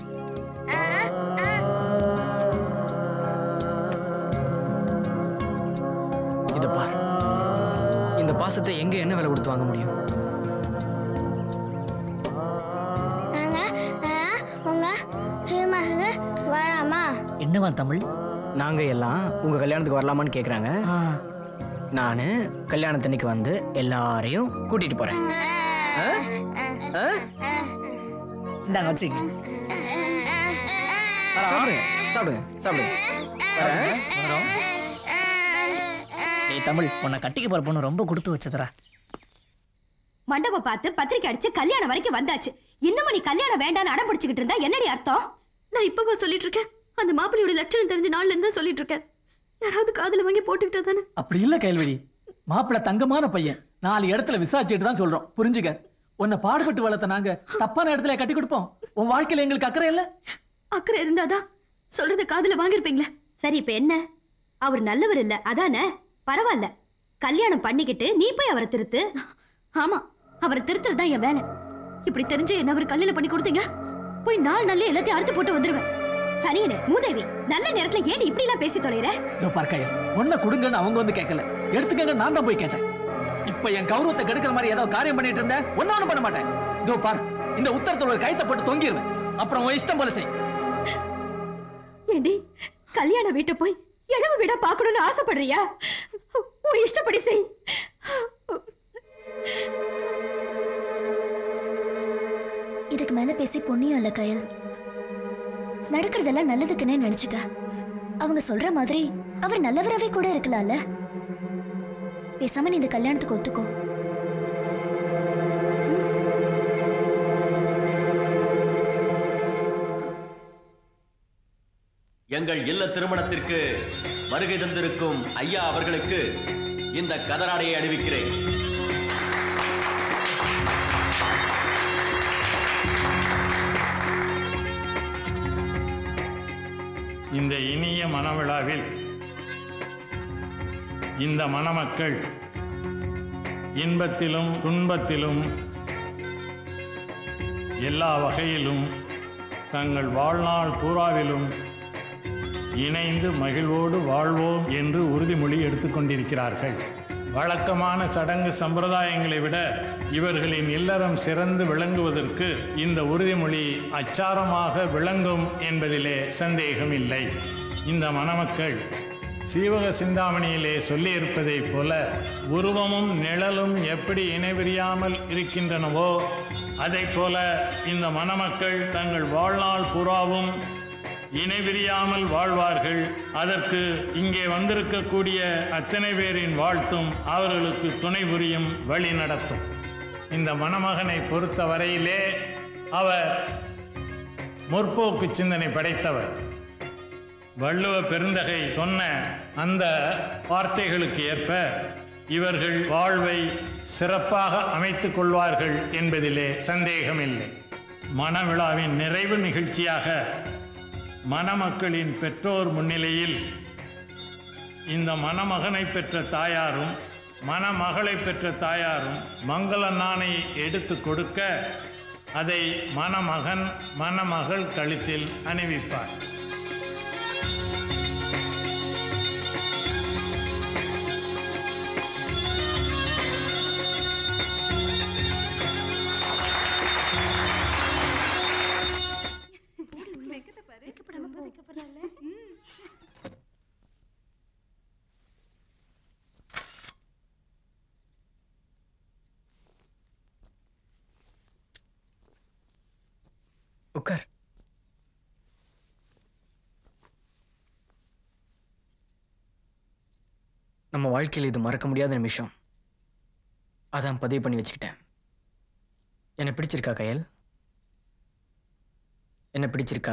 இத பார் இந்த பாசத்தை எங்க என்ன விலை கொடுத்து வாங்க முடியும் வராமா என்னவா தமிழ் நாங்க எல்லாம் உங்க கல்யாணத்துக்கு வரலாமான்னு கேக்குறாங்க நானு கல்யாணத்தன்னைக்கு வந்து எல்லாரையும் கூட்டிட்டு போறேன் ஆ? ஆ? இந்தாங்க வச்சுங்க சாப்பிடுங்க சாப்பிடுங்க சாப்பிடுங்க வரேன். ஏய் தமிழ் உன்னை கட்டிக்க போற பொண்ணு ரொம்ப கொடுத்து வச்சதுடா மண்டபம் பார்த்து பத்திரிக்கை அடிச்சு கல்யாணம் வரைக்கும் வந்தாச்சு இன்னும் நீ கல்யாணம் வேண்டாம்னு அடம் பிடிச்சுக்கிட்டு இருந்தா என்னடி அர்த்தம் நான் இப்பவா சொல்லிட்டு இருக்கேன் அந்த மாப்பிள்ளையோட லட்சணம் தெரிஞ்ச நாள்ல இருந்து சொல்லிட்டு இருக்கேன் யாராவது காதுல வாங்கி போட்டுக்கிட்டா தானே அப்படி இல்ல கேள்வி மாப்பிள்ளை தங்கமான பையன் நாலு இடத்துல விசாரிச்சுட்டு தான் சொல்றோம் புரிஞ்சுக்க உன்னை பாடுபட்டு வளர்த்த நாங்க தப்பான இடத்துல கட்டி கொடுப்போம் உன் வாழ்க்கையில எங்களுக்கு அக்கறை இல்ல அக்கறை இருந்தாதான் சொல்றத காதுல வாங்கிருப்பீங்களே சரி இப்ப என்ன அவர் நல்லவர் இல்ல அதானே பரவாயில்ல கல்யாணம் பண்ணிக்கிட்டு நீ போய் அவரை திருத்து ஆமா அவரை திருத்துறது தான் என் வேலை இப்படி தெரிஞ்சு என்ன அவர் கல்யாணம் பண்ணி கொடுத்தீங்க போய் நாலு நாள்ல எல்லாத்தையும் அறுத்து போட்டு வந்துருவேன் சரியனே மூதேவி நல்ல நேரத்துல ஏன் இப்படி எல்லாம் பேசி தொலைற இதோ பார்க்கையா ஒன்ன கொடுங்கன்னு அவங்க வந்து கேட்கல எடுத்துக்கங்க நான் தான் போய் கேட்டேன் இப்ப என் கௌரவத்தை கெடுக்கிற மாதிரி ஏதாவது காரியம் பண்ணிட்டு இருந்தேன் ஒன்னும் ஒண்ணும் பண்ண மாட்டேன் இதோ பார் இந்த உத்தரத்தோட ஒரு கைத்தை போட்டு தொங்கிடுவேன் அப்புறம் உன் இஷ்டம் போல செய் ஏண்டி கல்யாண வீட்டை போய் இழவு விட பார்க்கணும்னு ஆசைப்படுறியா உன் இஷ்டப்படி செய் இதுக்கு மேல பேசி புண்ணியம் இல்ல கயல் நடக்கிறதெல்லாம் நல்லதுக்குன்னே நினைச்சுக்க அவங்க சொல்ற மாதிரி அவர் நல்லவராவே கூட இருக்கலாம்ல பேசாம நீ இந்த கல்யாணத்துக்கு ஒத்துக்கோ எங்கள் இல்ல திருமணத்திற்கு வருகை தந்திருக்கும் ஐயா அவர்களுக்கு இந்த கதராடையை அணிவிக்கிறேன் இந்த இனிய மணவிழாவில் இந்த மணமக்கள் இன்பத்திலும் துன்பத்திலும் எல்லா வகையிலும் தங்கள் வாழ்நாள் பூராவிலும் இணைந்து மகிழ்வோடு வாழ்வோம் என்று உறுதிமொழி எடுத்துக்கொண்டிருக்கிறார்கள் வழக்கமான சடங்கு சம்பிரதாயங்களை விட இவர்களின் இல்லறம் சிறந்து விளங்குவதற்கு இந்த உறுதிமொழி அச்சாரமாக விளங்கும் என்பதிலே சந்தேகமில்லை இந்த மணமக்கள் சீவக சிந்தாமணியிலே சொல்லியிருப்பதைப் போல உருவமும் நிழலும் எப்படி இணைபிரியாமல் இருக்கின்றனவோ அதைப் போல இந்த மணமக்கள் தங்கள் வாழ்நாள் புறாவும் இணைபிரியாமல் வாழ்வார்கள் அதற்கு இங்கே வந்திருக்கக்கூடிய அத்தனை பேரின் வாழ்த்தும் அவர்களுக்கு துணை புரியும் வழி நடத்தும் இந்த மணமகனை பொறுத்த வரையிலே அவர் முற்போக்கு சிந்தனை படைத்தவர் வள்ளுவ பெருந்தகை சொன்ன அந்த வார்த்தைகளுக்கு ஏற்ப இவர்கள் வாழ்வை சிறப்பாக அமைத்துக் கொள்வார்கள் என்பதிலே சந்தேகமில்லை மணவிழாவின் நிறைவு நிகழ்ச்சியாக மணமக்களின் பெற்றோர் முன்னிலையில் இந்த மணமகனை பெற்ற தாயாரும் மணமகளை பெற்ற தாயாரும் மங்கள நாணை எடுத்து கொடுக்க அதை மணமகன் மணமகள் கழுத்தில் அணிவிப்பார் உட்கார் நம்ம வாழ்க்கையில் இது மறக்க முடியாத நிமிஷம் அதான் பதிவு பண்ணி வச்சுக்கிட்டேன் என்ன பிடிச்சிருக்கா கயல் என்ன பிடிச்சிருக்கா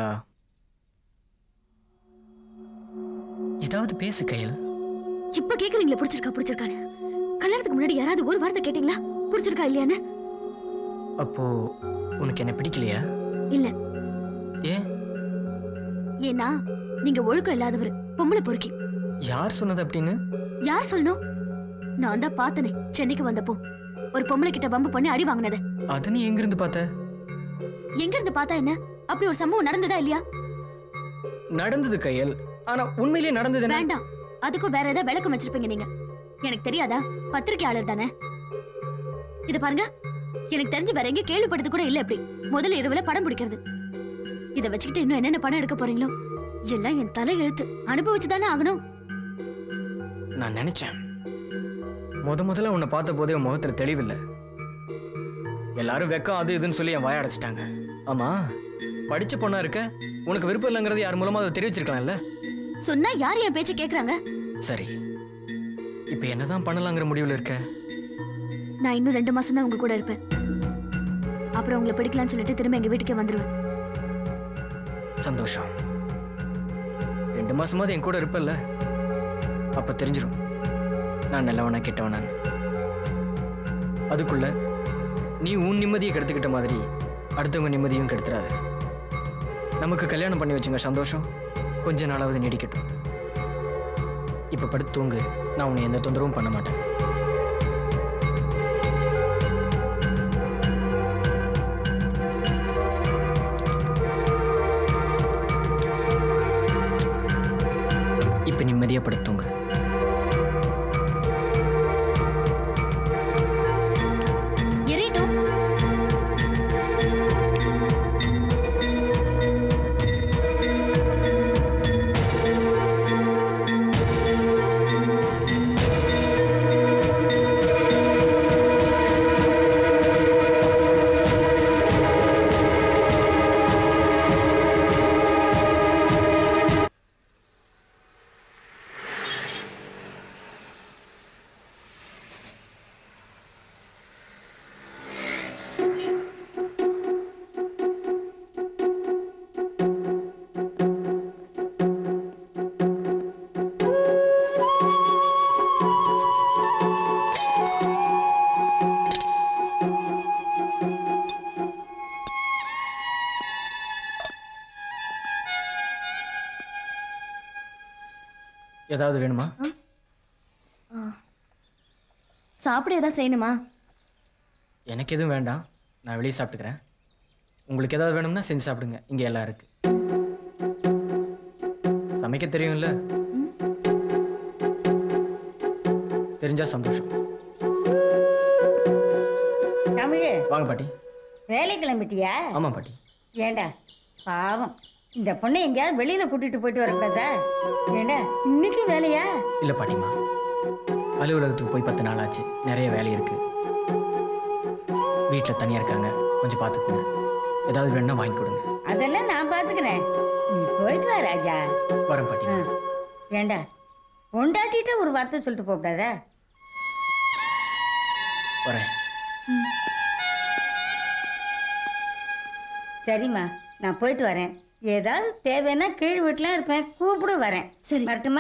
ஏதாவது பேசு கயல் இப்ப கேக்குறீங்களா பிடிச்சிருக்கா பிடிச்சிருக்கான்னு கல்யாணத்துக்கு முன்னாடி யாராவது ஒரு வார்த்தை கேட்டீங்களா பிடிச்சிருக்கா இல்லையான்னு அப்போ உனக்கு என்ன பிடிக்கலையா இல்ல ஏன் ஏன்னா நீங்க ஒழுக்கம் இல்லாதவர் பொம்பளை பொறுக்கி யார் சொன்னது அப்படின்னு யார் சொல்லணும் நான் தான் பார்த்தனே சென்னைக்கு வந்தப்போ ஒரு பொம்பளை கிட்ட பம்பு பண்ணி அடி வாங்கினது அதை நீ எங்கிருந்து பார்த்த எங்க இருந்து பார்த்தா என்ன அப்படி ஒரு சம்பவம் நடந்ததா இல்லையா நடந்தது கையல் ஆனா உண்மையிலேயே நடந்தது என்ன? வேண்டாம் அதுக்கும் வேற ஏதாவது விளக்கம் வச்சிருப்பீங்க நீங்க எனக்கு தெரியாதா பத்திரிக்கையாளர் தானே இது பாருங்க எனக்கு தெரிஞ்சு வேற எங்கேயும் கேள்விப்பட்டது கூட இல்ல எப்படி முதல்ல இரவுல படம் பிடிக்கிறது இத வச்சுக்கிட்டு இன்னும் என்னென்ன படம் எடுக்க போறீங்களோ எல்லாம் என் தலை எழுத்து அனுபவிச்சு தானே ஆகணும் நான் நினைச்சேன் முத முதல்ல உன்னை பார்த்த போதே உன் முகத்துல தெளிவில்லை எல்லாரும் வெக்கம் அது இதுன்னு சொல்லி என் வாய அடைச்சிட்டாங்க ஆமா படிச்ச பொண்ணா இருக்க உனக்கு விருப்பம் இல்லைங்கிறது யார் மூலமா அதை தெரிவிச்சிருக்கலாம்ல சொன்னா யார் என் பேச்ச கேக்குறாங்க சரி இப்போ என்னதான் பண்ணலாங்கிற முடிவுல இருக்க நான் இன்னும் ரெண்டு மாசம் தான் உங்க கூட இருப்பேன் அப்புறம் உங்களை பிடிக்கலாம்னு சொல்லிட்டு திரும்ப எங்க வீட்டுக்கே வந்துருவேன் சந்தோஷம் ரெண்டு மாசமாவது என் கூட இருப்பல்ல அப்ப தெரிஞ்சிடும் நான் நல்லவனா கெட்டவனான்னு அதுக்குள்ள நீ உன் நிம்மதியை கெடுத்துக்கிட்ட மாதிரி அடுத்தவங்க நிம்மதியும் கெடுத்துறாத நமக்கு கல்யாணம் பண்ணி வச்சுங்க சந்தோஷம் கொஞ்ச நாளாவது நீடிக்கட்டும் இப்ப படுத்து தூங்கு நான் உன்னை எந்த தொந்தரவும் பண்ண மாட்டேன் இப்ப நிம்மதியா படுத்து தூங்கு எரியட்டும் ஏதாவது வேணுமா சாப்பிட ஏதாவது செய்யணுமா எனக்கு எதுவும் வேண்டாம் நான் வெளியே சாப்பிட்டுக்கிறேன் உங்களுக்கு ஏதாவது வேணும்னா செஞ்சு சாப்பிடுங்க இங்க எல்லாம் இருக்கு சமைக்க தெரியும்ல தெரிஞ்சா சந்தோஷம் தமிழு வாங்க பாட்டி வேலை கிளம்பிட்டியா ஆமா பாட்டி ஏண்டா பாவம் இந்த பொண்ணை எங்கேயாவது வெளியில கூட்டிட்டு போயிட்டு வரக்கூடாதா ஏண்டா இன்னைக்கு வேலையா இல்ல பாட்டிமா அலுவலகத்துக்கு போய் பத்து நாள் ஆச்சு நிறைய வேலை இருக்கு வீட்டில் தனியா இருக்காங்க கொஞ்சம் பார்த்துக்குங்க ஏதாவது வேணும்னா வாங்கி கொடுங்க அதெல்லாம் நான் பாத்துக்கிறேன் நீ போயிட்டு வா ராஜா வரேன் பாட்டி ஆ. ஏண்டா பொண்டாட்டிட்ட ஒரு வார்த்தை சொல்லிட்டு போகக்கூடாதா வரேன் சரிம்மா நான் போயிட்டு வரேன் ஏதாவது தேவைன்னா கீழ் வீட்டுலாம் இருப்பேன் கூப்பிட வரேன் சரி வரட்டுமா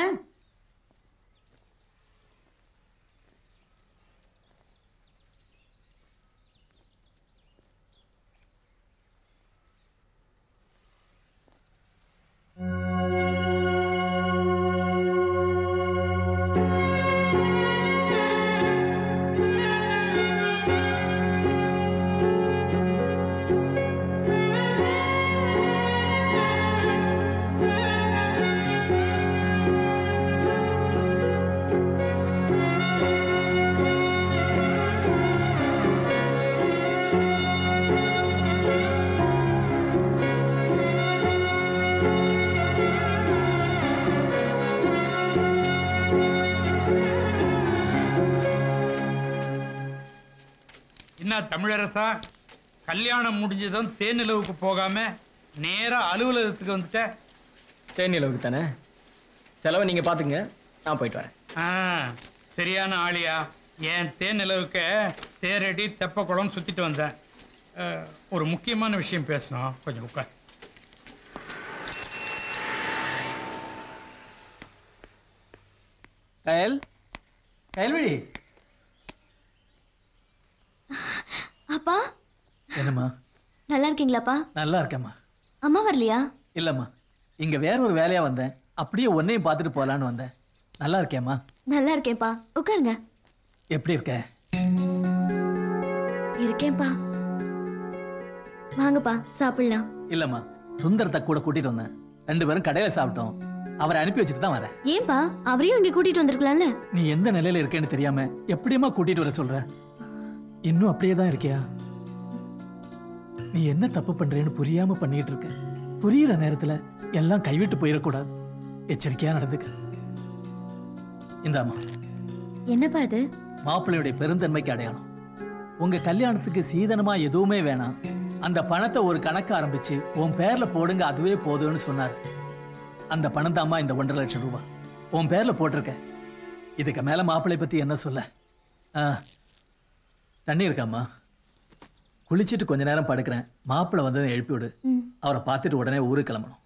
என்ன தமிழரசா கல்யாணம் முடிஞ்சதும் தேனிலவுக்கு போகாம நேரா அலுவலகத்துக்கு வந்துட்ட தேனிலவுக்கு தானே செலவை நீங்க பாத்துங்க நான் போயிட்டு வரேன் ஆ சரியான ஆளியா என் தேன் நிலவுக்கு தேரடி தெப்பக்குளம் சுத்திட்டு வந்தேன் அஹ், ஒரு முக்கியமான விஷயம் பேசணும் கொஞ்சம் உட்கார் கயல் கயல்விழி அப்பா என்னம்மா நல்லா இருக்கீங்களாப்பா நல்லா இருக்கேம்மா அம்மா வரலையா இல்லம்மா இங்க வேற ஒரு வேலையா வந்தேன் அப்படியே உன்னையும் பார்த்துட்டு போலான்னு வந்தேன் நல்லா இருக்கேம்மா நல்லா இருக்கேன்ப்பா உட்காருங்க எப்படி இருக்க இருக்கேன்ப்பா வாங்கப்பா சாப்பிடலாம் இல்லம்மா சுந்தரத்தை கூட கூட்டிட்டு வந்தேன் ரெண்டு பேரும் கடையில சாப்பிட்டோம் அவரை அனுப்பி வச்சுட்டு தான் வரேன் ஏன்பா அவரையும் இங்க கூட்டிட்டு வந்திருக்கலாம்ல நீ எந்த நிலையில இருக்கேன்னு தெரியாம எப்படியம்மா கூட்டிட்டு வர சொல்ற இன்னும் அப்படியே தான் இருக்கியா நீ என்ன தப்பு பண்றேன்னு புரியாம பண்ணிட்டு இருக்க புரியுற நேரத்துல எல்லாம் கைவிட்டு போயிடக்கூடாது எச்சரிக்கையா நடந்துக்க இந்தாம்மா என்னப்பா இது மாப்பிள்ளையுடைய பெருந்தன்மைக்கு அடையாளம் உங்க கல்யாணத்துக்கு சீதனமா எதுவுமே வேணாம் அந்த பணத்தை ஒரு கணக்கு ஆரம்பிச்சு உன் பேர்ல போடுங்க அதுவே போதும்னு சொன்னார் அந்த பணம் தாம்மா இந்த ஒன்றரை லட்சம் ரூபாய் உன் பேர்ல போட்டிருக்க இதுக்கு மேல மாப்பிள்ளை பத்தி என்ன சொல்ல ஆ தண்ணி இருக்காம்மா குளிச்சிட்டு கொஞ்ச நேரம் படுக்கிறேன் மாப்பிள்ளை வந்ததை எழுப்பி விடு ம். அவரை பார்த்துட்டு உடனே ஊருக்கு கிளம்பணும்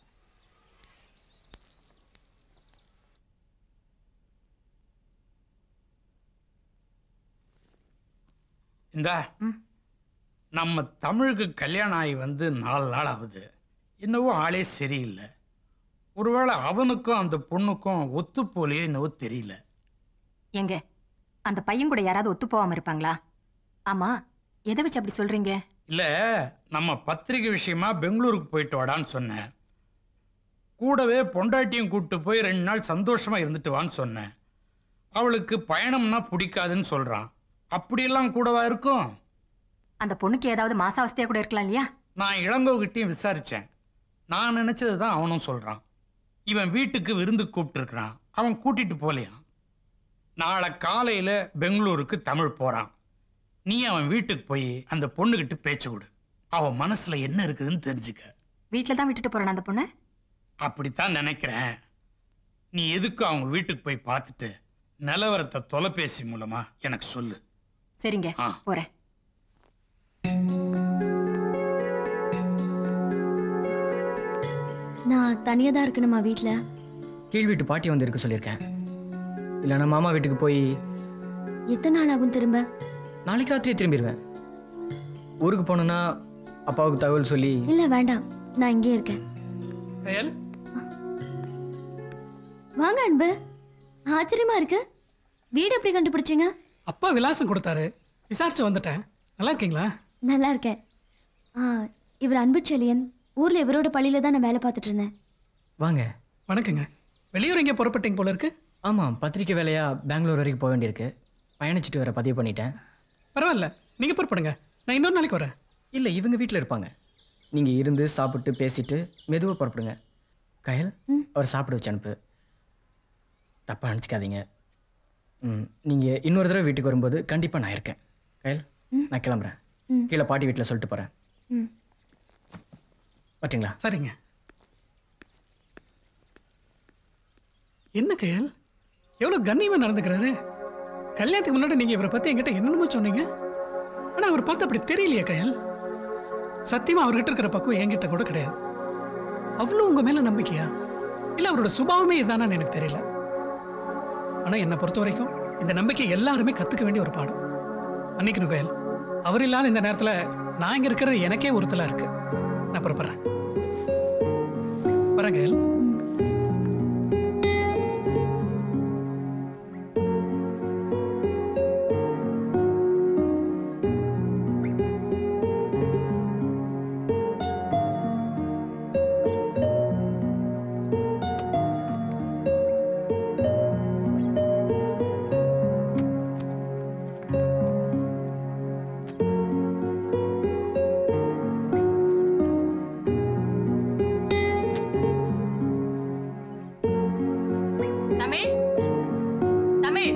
இந்த நம்ம தமிழுக்கு கல்யாணம் ஆகி வந்து நாலு நாள் ஆகுது என்னவோ ஆளே சரியில்லை ஒருவேளை அவனுக்கும் அந்த பொண்ணுக்கும் ஒத்து போலையோ என்னவோ தெரியல எங்க அந்த பையன் கூட யாராவது ஒத்து போகாம இருப்பாங்களா ஆமா எதை வச்சு அப்படி சொல்றீங்க இல்ல நம்ம பத்திரிகை விஷயமா பெங்களூருக்கு போயிட்டு வாடான்னு சொன்னேன் கூடவே பொண்டாட்டியும் கூப்பிட்டு போய் ரெண்டு நாள் சந்தோஷமா இருந்துட்டு வான்னு சொன்னேன் அவளுக்கு பயணம்னா பிடிக்காதுன்னு சொல்றான் அப்படியெல்லாம் கூடவா இருக்கும் அந்த பொண்ணுக்கு ஏதாவது மாசாவஸ்தையா கூட இருக்கலாம் இல்லையா நான் இளங்கோகிட்டையும் விசாரிச்சேன் நான் நினைச்சது தான் அவனும் சொல்றான் இவன் வீட்டுக்கு விருந்து கூப்பிட்டுருக்கிறான் அவன் கூட்டிட்டு போலையாம் நாளை காலையில பெங்களூருக்கு தமிழ் போறான் நீ அவன் வீட்டுக்கு போய் அந்த பொண்ணுகிட்ட பேச்சு கொடு அவன் மனசுல என்ன இருக்குதுன்னு தெரிஞ்சுக்க வீட்டில் தான் விட்டுட்டு போறான் அந்த பொண்ணு அப்படித்தான் நினைக்கிறேன் நீ எதுக்கு அவங்க வீட்டுக்கு போய் பார்த்துட்டு நிலவரத்தை தொலைபேசி மூலமா எனக்கு சொல்லு சரிங்க ஆ. போறேன் நான் தனியா தான் இருக்கணுமா வீட்ல கீழ் வீட்டு பாட்டி வந்து இருக்க சொல்லியிருக்கேன் இல்லைன்னா மாமா வீட்டுக்கு போய் எத்தனை நாள் ஆகும் திரும்ப நாளைக்கு ராத்திரி திரும்பிடுவேன் ஊருக்கு போனேன்னா அப்பாவுக்கு தகவல் சொல்லி இல்ல வேண்டாம் நான் இங்கே இருக்கேன் கயல் வாங்க அன்பு ஆச்சரியமா இருக்கு வீடு எப்படி கண்டுபிடிச்சீங்க அப்பா விலாசம் கொடுத்தாரு விசாரிச்சு வந்துட்டேன் நல்லா இருக்கீங்களா நல்லா இருக்கேன் ஆ இவர் அன்பு செழியன் ஊர்ல இவரோட பள்ளியில தான் நான் வேலை பார்த்துட்டு இருந்தேன் வாங்க வணக்கங்க வெளியூர் எங்கே புறப்பட்டீங்க போல இருக்கு ஆமாம் பத்திரிக்கை வேலையா பெங்களூர் வரைக்கும் போக வேண்டியிருக்கு பயணிச்சுட்டு வர பதிவு பண்ணிட்டேன் பரவாயில்ல நீங்கள் புறப்படுங்க நான் இன்னொரு நாளைக்கு வரேன் இல்லை இவங்க வீட்டில் இருப்பாங்க நீங்கள் இருந்து சாப்பிட்டு பேசிட்டு மெதுவாக புறப்படுங்க கயல் அவர் சாப்பிட வச்சு அனுப்பு தப்பாக நினச்சிக்காதீங்க ம் நீங்கள் இன்னொரு தடவை வீட்டுக்கு வரும்போது கண்டிப்பாக நான் இருக்கேன் கயல் நான் கிளம்புறேன் ம். கீழே பாட்டி வீட்டில் சொல்லிட்டு போகிறேன் ம். பார்த்தீங்களா சரிங்க என்ன கையல் எவ்வளோ கண்ணியமாக நடந்துக்கிறாரு கல்யாணத்துக்கு முன்னாடி நீங்கள் இவரை பற்றி என்கிட்ட என்னென்னமோ சொன்னீங்க ஆனால் அவர் பார்த்து அப்படி தெரியலையே கையல் சத்தியமாக அவர்கிட்ட இருக்கிற பக்குவம் என்கிட்ட கூட கிடையாது அவ்வளோ உங்கள் மேலே நம்பிக்கையா இல்லை அவரோட சுபாவமே இதானான்னு எனக்கு தெரியல ஆனால் என்னை பொறுத்த வரைக்கும் இந்த நம்பிக்கை எல்லாருமே கற்றுக்க வேண்டிய ஒரு பாடம் மன்னிக்கணும் கையல் அவர் இல்லாத இந்த நேரத்தில் நான் இங்கே இருக்கிறது எனக்கே ஒருத்தலாக இருக்கு நான் புறப்படுறேன் வரேன் கையல் தமிழ் தமிழ்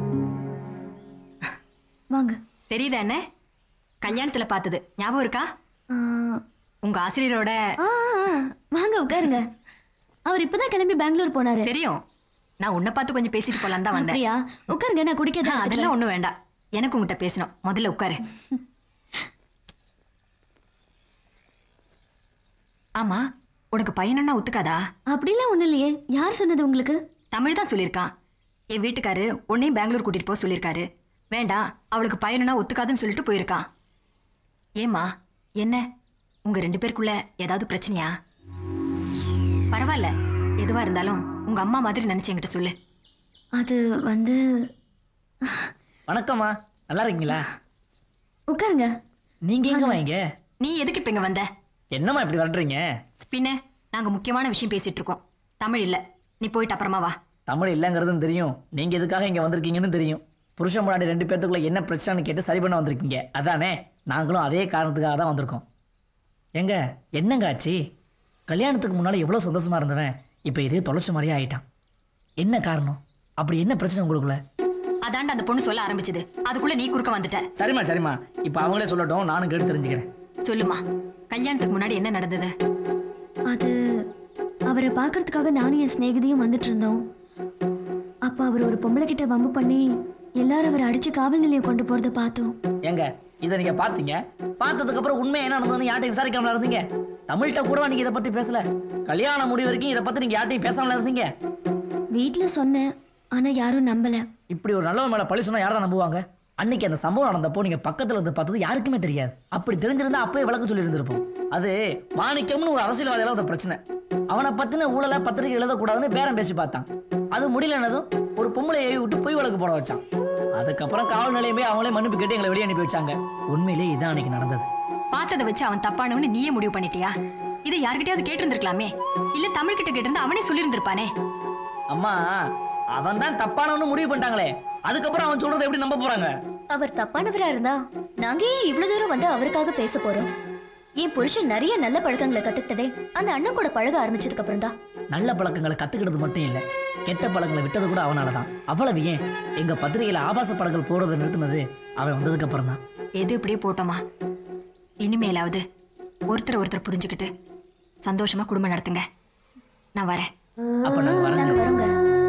வாங்க தெரியுதா என்ன கல்யாணத்துல பார்த்தது ஞாபகம் இருக்கா உங்க ஆசிரியரோட ஆ, ஆ, வாங்க உட்காருங்க அவர் இப்பதான் கிளம்பி பெங்களூர் போனாரு தெரியும் நான் உன்னை பார்த்து கொஞ்சம் பேசிட்டு போலாம் தான் வந்தேன் அப்படியா உட்காருங்க நான் குடிக்க ஆ, அதெல்லாம் ஒண்ணும் வேண்டாம் எனக்கு உங்ககிட்ட பேசணும் முதல்ல உட்காரு ஆமா உனக்கு பையனா ஒத்துக்காதா அப்படிலாம் ஒண்ணும் இல்லையே யார் சொன்னது உங்களுக்கு தமிழ் தான் சொல்லியிருக்கான் என் வீட்டுக்காரு உன்னையும் பெங்களூர் கூட்டிட்டு போக சொல்லியிருக்காரு வேண்டாம் அவளுக்கு பையனா ஒத்துக்காதுன்னு சொல்லிட்டு போயிருக்கான் ஏம்மா என்ன உங்க ரெண்டு பேருக்குள்ள ஏதாவது பிரச்சனையா பரவாயில்ல எதுவா இருந்தாலும் உங்க அம்மா மாதிரி நினைச்சு என்கிட்ட சொல்லு அது வந்து வணக்கம்மா நல்லா இருக்கீங்களா உட்காருங்க நீங்க எங்க வாங்க நீ எதுக்கு இப்ப இங்க வந்த என்னம்மா இப்படி வர்றீங்க பின்ன நாங்க முக்கியமான விஷயம் பேசிட்டு இருக்கோம் தமிழ் இல்ல நீ போயிட்டு அப்புறமா வா தமிழ் இல்லைங்கிறதும் தெரியும் நீங்க எதுக்காக இங்க வந்திருக்கீங்கன்னு தெரியும் புருஷன் முன்னாடி ரெண்டு பேர்த்துக்குள்ள என்ன பிரச்சனைன்னு கேட்டு சரி பண்ண வந்திருக்கீங்க அதானே நாங்களும் அதே காரணத்துக்காக தான் வந்திருக்கோம் எங்க என்னங்க ஆச்சு கல்யாணத்துக்கு முன்னால எவ்வளவு சந்தோஷமா இருந்தவன் இப்ப இதே தொலைச்ச மாதிரியே ஆயிட்டான் என்ன காரணம் அப்படி என்ன பிரச்சனை உங்களுக்குள்ள அதாண்ட அந்த பொண்ணு சொல்ல ஆரம்பிச்சது அதுக்குள்ள நீ குறுக்க வந்துட்ட சரிம்மா சரிம்மா இப்ப அவங்களே சொல்லட்டும் நானும் கேட்டு தெரிஞ்சுக்கிறேன் சொல்லுமா கல்யாணத்துக்கு முன்னாடி என்ன நடந்தது அது அவரை பார்க்கறதுக்காக நானும் என் சிநேகிதியும் வந்துட்டு இருந்தோம் அப்ப அவர் ஒரு பொம்பளை கிட்ட வம்பு பண்ணி எல்லாரும் அவரை அடிச்சு காவல் நிலையம் கொண்டு போறத பார்த்தோம் ஏங்க இதை நீங்க பாத்தீங்க பார்த்ததுக்கு அப்புறம் உண்மை என்ன நடந்ததுன்னு யார்ட்டையும் விசாரிக்காமல இருந்தீங்க தமிழ்கிட்ட கூட நீங்க இதை பத்தி பேசல கல்யாணம் முடிவு வரைக்கும் இதை பத்தி நீங்க யார்ட்டையும் பேசாமல இருந்தீங்க வீட்ல சொன்னேன் ஆனா யாரும் நம்பல இப்படி ஒரு நல்லவன் மேல பழி சொன்னா யாரா நம்புவாங்க அன்னைக்கு அந்த சம்பவம் நடந்தப்போ நீங்க பக்கத்துல இருந்து பார்த்தது யாருக்குமே தெரியாது அப்படி தெரிஞ்சிருந்தா அப்பவே விளக்க சொல்லி இருந்திருப்போம் அது மாணிக்கம்னு ஒரு அரசியல்வாதியில ஒரு பிரச்சனை அவனை பத்தின ஊழல பத்திரிகை எழுதக்கூடாதுன்னு பேரம் பேசி பார்த்தான் அது முடியலனதும் ஒரு பொம்பளை ஏவி விட்டு பொய் வழக்கு போட வச்சான் அதுக்கப்புறம் காவல் நிலையமே அவங்களே மன்னிப்பு கேட்டு எங்களை வெளியே அனுப்பி வச்சாங்க உண்மையிலேயே இதான் அன்னைக்கு நடந்தது பார்த்ததை வச்சு அவன் தப்பானவன்னு நீயே முடிவு பண்ணிட்டியா இதை யார்கிட்டயாவது கேட்டிருந்திருக்கலாமே இல்ல தமிழ் கிட்ட கேட்டிருந்தா அவனே சொல்லியிருந்திருப்பானே அம்மா அவன் தான் தப்பானவனு முடிவு பண்ணிட்டாங்களே அதுக்கப்புறம் அவன் சொல்றதை எப்படி நம்ப போறாங்க அவர் தப்பானவரா இருந்தா நாங்க ஏன் இவ்வளவு தூரம் வந்து அவருக்காக பேச போறோம் என் புருஷன் நிறைய நல்ல பழக்கங்களை கத்துக்கிட்டதே அந்த அண்ணன் கூட பழக ஆரம்பிச்சதுக்கு அப்புறம் தான் நல்ல பழக்கங்களை கத்துக்கிட்டது மட்டும் இல்ல கெட்ட பழக்கங்களை விட்டது கூட அவனாலதான் அவ்வளவு ஏன் எங்க பத்திரிகையில ஆபாச படங்கள் போடுறதை நிறுத்தினது அவன் வந்ததுக்கு அப்புறம் தான் எது இப்படியே போட்டோமா இனிமேலாவது ஒருத்தர் ஒருத்தர் புரிஞ்சுக்கிட்டு சந்தோஷமா குடும்பம் நடத்துங்க நான் வரேன் அப்ப நாங்க வரேங்க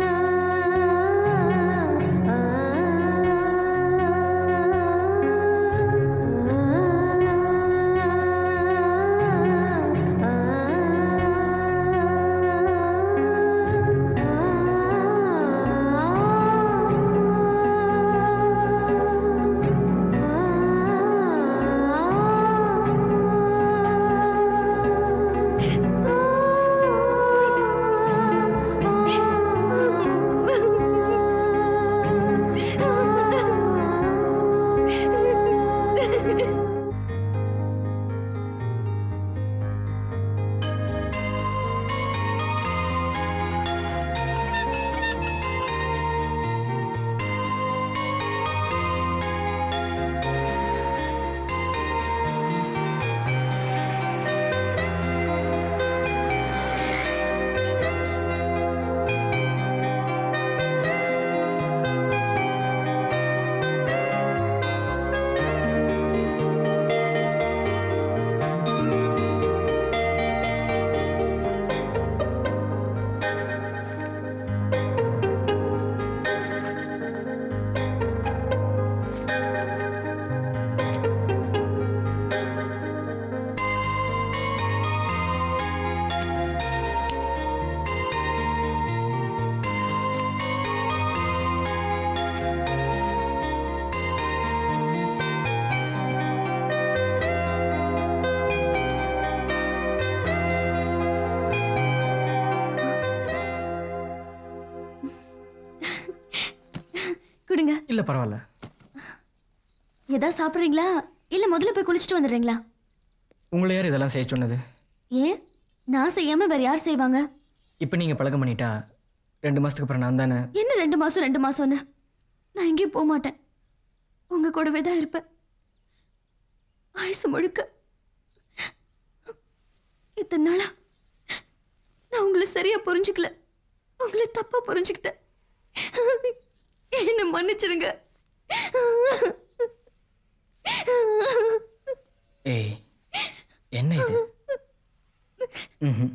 கொடுங்க இல்ல பரவாயில்ல ஏதாவது சாப்பிடுறீங்களா இல்ல முதல்ல போய் குளிச்சுட்டு வந்துடுறீங்களா உங்களை யார் இதெல்லாம் செய்ய சொன்னது ஏன் நான் செய்யாம வேற யார் செய்வாங்க இப்போ நீங்க பழக்கம் பண்ணிட்டா ரெண்டு மாசத்துக்கு அப்புறம் நான் தானே என்ன ரெண்டு மாசம் ரெண்டு மாசம்னு நான் எங்கேயும் போக மாட்டேன் உங்க கூடவே தான் இருப்பேன் ஆயுசு முழுக்க இத்தனை நாளா நான் உங்களை சரியா புரிஞ்சுக்கல உங்களை தப்பா புரிஞ்சுக்கிட்டேன் என்ன மன்னிச்சிருங்க ஏய் என்ன இது ம்ஹும்.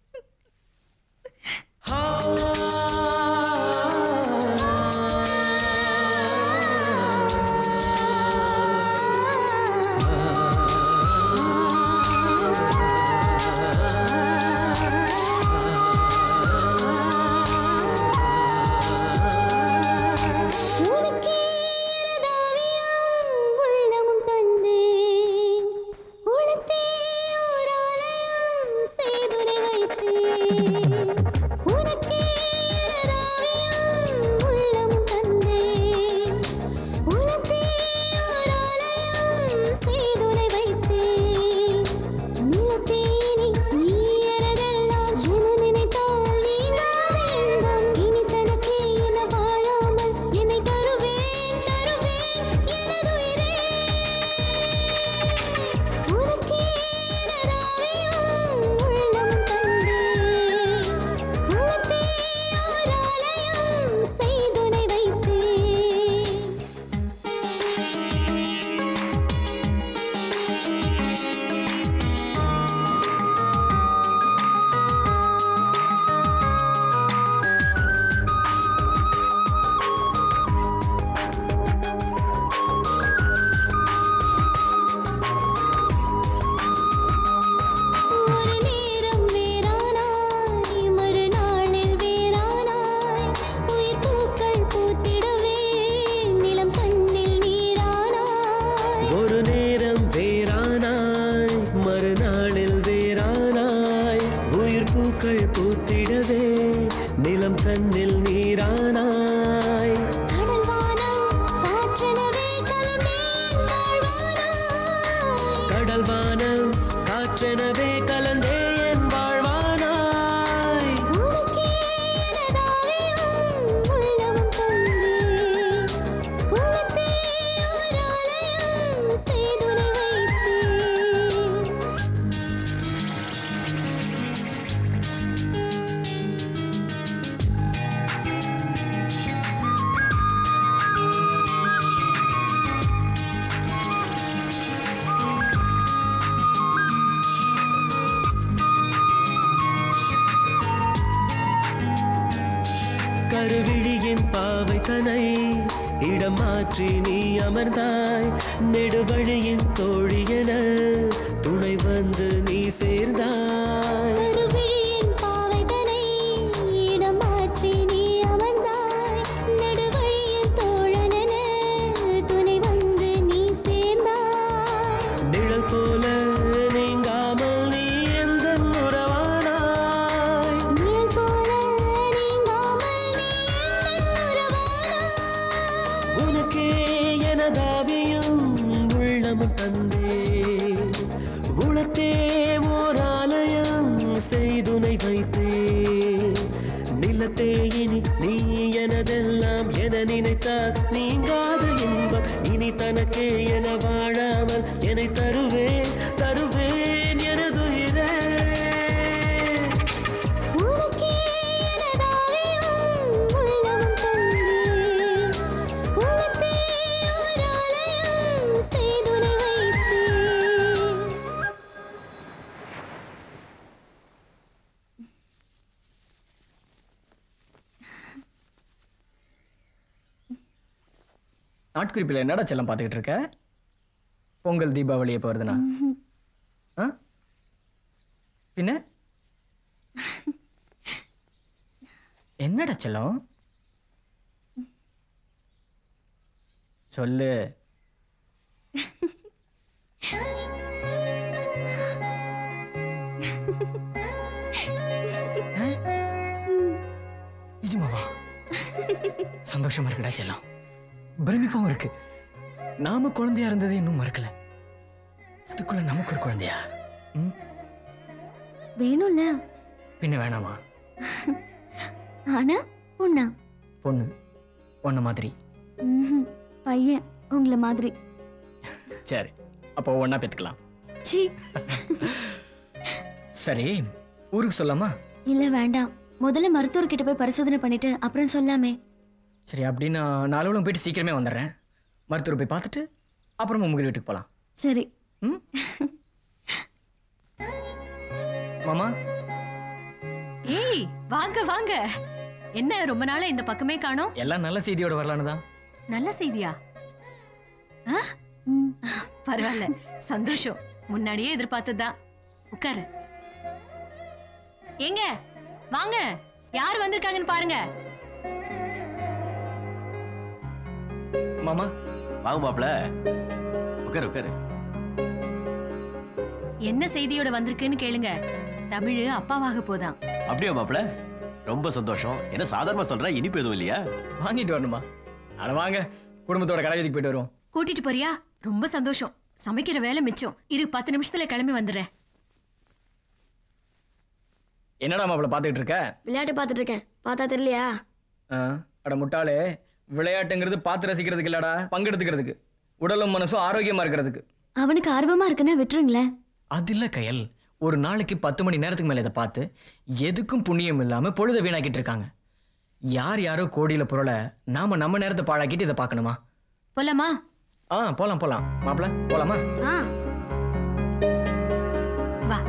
உனக்கே எனதாவியம் உள்ளமும் தந்தேன் உளத்தே ஓர் ஆலயம் செய்துரை வைத்தேன் உனக்கே எனதாவியம் உள்ளமும் தந்தேன் உளத்தே ஓர் ஆலயம் செய்துரை வைத்தேன் நிலத்தேனி நீ எனதெல்லாம் என நினைத்தால் நீங்காத இன்பம் இனி தனக்கே என வாழாமல் என்னை தருவேன் தருவேன் எனதுயிரே உனக்கே எனதாவியம் உள்ளம் தந்தேன் உளத்தே ஓர் ஆலயம் செய்துனை வைத்தேன் ஒரு நேரம் வேறானாய் மறுநாளில் வேறானாய் உயிர் பூக்கள் பூத்திடவே நிலம் தன்னில் நீரானாய் ஒரு நேரம் வேறானாய் மறுநாளில் வேறானாய் உயிர் பூக்கள் பூத்திடவே நிலம் தன்னில் நீரானாய் கடல் வானம் காற்றெனவே கலந்தேன் வாழ்வானாய் கடல் வானம் காற்றெனவே கலந்தே என் வாழ்வானாய் உனக்கே எனதாவியம் உள்ளம் தந்தேன் உளத்தே ஓர் ஆலயம் செய்துனை வைத்தேன் கருவிழியின் பாவை தனை இடம் மாற்றி நீ அமர்ந்தாய் நெடுவழியின் தோழியென துணை வந்து நீ சேர்ந்தாய் கருவிழியின் பாவைதனை இடம் மாற்றி நீ அமர்ந்தாய் நடுவழியின் தோழனென துணை வந்து நீ சேர்ந்தாய் நிழல் போல நீங்காமல் நீ எந்த உறவானாய் நிழல் போல நீங்காமல் நீ எந்தன் உறவானாய் உனக்கே எனதாவியும் உள்ளமும் தந்தே உளத்தே ஓர் ஆலயம் செய்துனை வைத்தே நிலத்தே இனி நீ எனதெல்லாம் என நினைத்தால் நீங்காத இன்பம் இனி தனக்கே என வாழாமல் என்னை தருவேன் தருவேன் எனதுயிரே உனக்கே எனதாவியம் உள்ளம் தந்தேன் உளத்தே ஓர் ஆலயம் செய்துனை வைத்தேன் நாட்குறிப்பில் என்னடா செல்லம் பார்த்துக்கிட்டு இருக்க பொங்கல் தீபாவளி எப்போ வருதுண்ணா ஆ பின்ன என்னடா செல்லம் சொல்லு நிஜமாவா சந்தோஷமா இருக்குடா செல்லம் பிரமிப்பாவும் இருக்கு நாம குழந்தையா இருந்ததை இன்னும் மறக்கல அதுக்குள்ள நமக்கு ஒரு குழந்தையா ம்? வேணும்ல பின்ன வேணாமா ஆனா பொண்ணா பொண்ணு பொண்ணு மாதிரி ம்ஹும். பையன் உங்களை மாதிரி சரி அப்போ ஒண்ணா பெத்துக்கலாம் சீ சரி ஊருக்கு சொல்லாமா இல்ல வேண்டாம் முதல்ல மருத்துவர்கிட்ட போய் பரிசோதனை பண்ணிட்டு அப்புறம் சொல்லாமே சரி அப்படின்னா நாலு போயிட்டு சீக்கிரமே வந்துடுறேன் மருத்துவர் போய் பார்த்துட்டு அப்புறமா உங்க வீட்டுக்கு போகலாம் சரி ம் மாமா ஏய் வாங்க வாங்க என்ன ரொம்ப நாளா இந்த பக்கமே காணோம் எல்லாம் நல்ல செய்தியோட வரலான்னு தான் நல்ல செய்தியா ஆ? பரவாயில்ல சந்தோஷம் முன்னாடியே எதிர்பார்த்ததுதான் உட்காரு ஏங்க வாங்க யார் வந்திருக்காங்கன்னு பாருங்க மாமா வாங்க மாப்பிள உட்காரு உட்காரு என்ன செய்தியோட வந்திருக்குன்னு கேளுங்க தமிழ் அப்பாவாக போதான் அப்படியா மாப்பிள ரொம்ப சந்தோஷம் என்ன சாதாரணமா சொல்ற இனிப்பு எதுவும் இல்லையா வாங்கிட்டு வரணுமா அட வாங்க குடும்பத்தோட கடை வீதிக்கு போயிட்டு வருவோம் கூட்டிட்டு போறியா ரொம்ப சந்தோஷம் சமைக்கிற வேலை மிச்சம் இரு பத்து நிமிஷத்துல கிளம்பி வந்துடுறேன் என்னடா மாப்பிள பாத்துக்கிட்டு இருக்க விளையாட்டு பார்த்துட்டு இருக்கேன் பார்த்தா தெரியலையா ஆ, அட முட்டாளே விளையாட்டுங்கிறது பார்த்து ரசிக்கிறதுக்கு இல்லடா பங்கெடுத்துக்கிறதுக்கு உடலும் மனசும் ஆரோக்கியமா இருக்கிறதுக்கு அவனுக்கு ஆர்வமா இருக்குன்னா விட்டுருங்களேன் அது இல்ல கயல் ஒரு நாளைக்கு பத்து மணி நேரத்துக்கு மேல இதை பார்த்து எதுக்கும் புண்ணியம் இல்லாம பொழுத வீணாக்கிட்டு இருக்காங்க யார் யாரோ கோடியில பொருளை நாம நம்ம நேரத்தை பாழாக்கிட்டு இதை பார்க்கணுமா போலாமா ஆ போலாம் போலாம் மாப்பிள போலாமா ஆ வா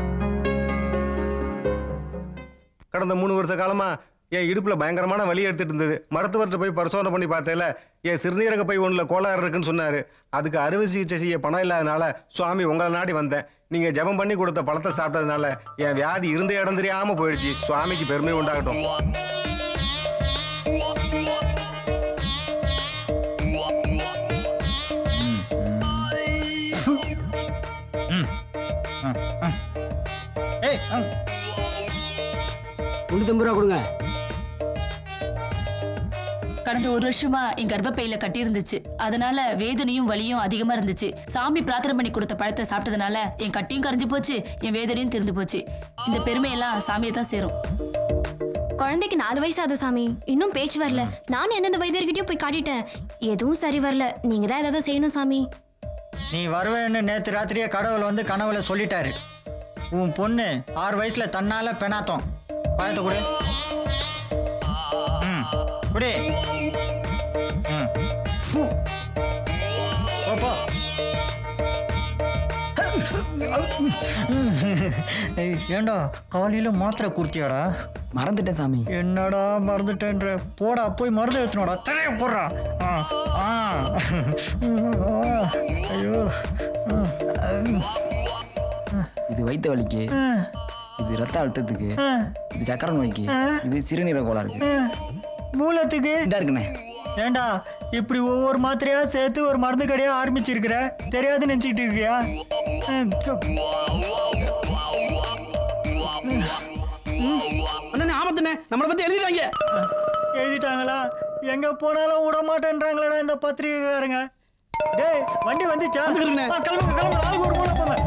கடந்த மூணு வருஷ காலமா என் இடுப்புல பயங்கரமான வலி எடுத்துட்டு இருந்தது மருத்துவர்கிட்ட போய் பரிசோதனை பண்ணி பார்த்தேல என் சிறுநீரக பை ஒண்ணுல கோளாறு இருக்குன்னு சொன்னாரு அதுக்கு அறுவை சிகிச்சை செய்ய பணம் இல்லாதனால சுவாமி உங்களை நாடி வந்தேன் நீங்க ஜெபம் பண்ணி கொடுத்த பழத்தை சாப்பிட்டதுனால என் வியாதி இருந்த இடம் தெரியாம போயிடுச்சு சுவாமிக்கு பெருமை உண்டாகட்டும் ஏய் முன்னூத்தம்பது ரூபா கொடுங்க கடந்த ஒரு வருஷமா என் கர்ப்பப்பையில கட்டி இருந்துச்சு அதனால வேதனையும் வலியும் அதிகமா இருந்துச்சு சாமி பிரார்த்தனை பண்ணி கொடுத்த பழத்தை சாப்பிட்டதுனால என் கட்டியும் கரைஞ்சு போச்சு என் வேதனையும் திருந்து போச்சு இந்த பெருமையெல்லாம் சாமியை தான் சேரும் குழந்தைக்கு நாலு வயசு ஆகுது சாமி இன்னும் பேச்சு வரல நானும் எந்தெந்த வைத்தியர்கிட்டயும் போய் காட்டிட்டேன் எதுவும் சரி வரல நீங்க தான் ஏதாவது செய்யணும் சாமி நீ வருவேன்னு நேத்து ராத்திரியே கடவுள் வந்து கனவுல சொல்லிட்டாரு உன் பொண்ணு ஆறு வயசுல தன்னால பெணாத்தம் பழத்தை கொடு ம் குடி ம் ஃபு. போ, போ ஏய், ஏண்டா காலையில மாத்திரை குடுத்தியாடா மறந்துட்டேன் சாமி என்னடா மறந்துட்டேன்ற போடா போய் மருந்து எடுத்துனோடா தரைய போடுறா ஆ ஆ ஐயோ இது வயிற்று வலிக்கு இது ரத்த அழுத்தத்துக்கு இது சக்கரை நோய்க்கு இது சிறுநீரக கோளாறுக்கு மூலத்துக்கு இதா இருக்குண்ணே ஏண்டா இப்படி ஒவ்வொரு மாத்திரையா சேர்த்து ஒரு மருந்து கடையா ஆரம்பிச்சிருக்கிற தெரியாது நினைச்சிட்டு இருக்கியா ம், சோ. அண்ணே ஆபத்துண்ணே நம்மளை பத்தி எழுதிட்டாங்க எழுதிட்டாங்களா எங்க போனாலும் விட மாட்டேன்றாங்களடா இந்த பத்திரிகைக்காரங்க டேய் வண்டி வந்துச்சா வந்துருக்குண்ணே. ஆ, கிளம்புங்க கிளம்புங்க ஆளுக்கு ஒரு மூலை போங்க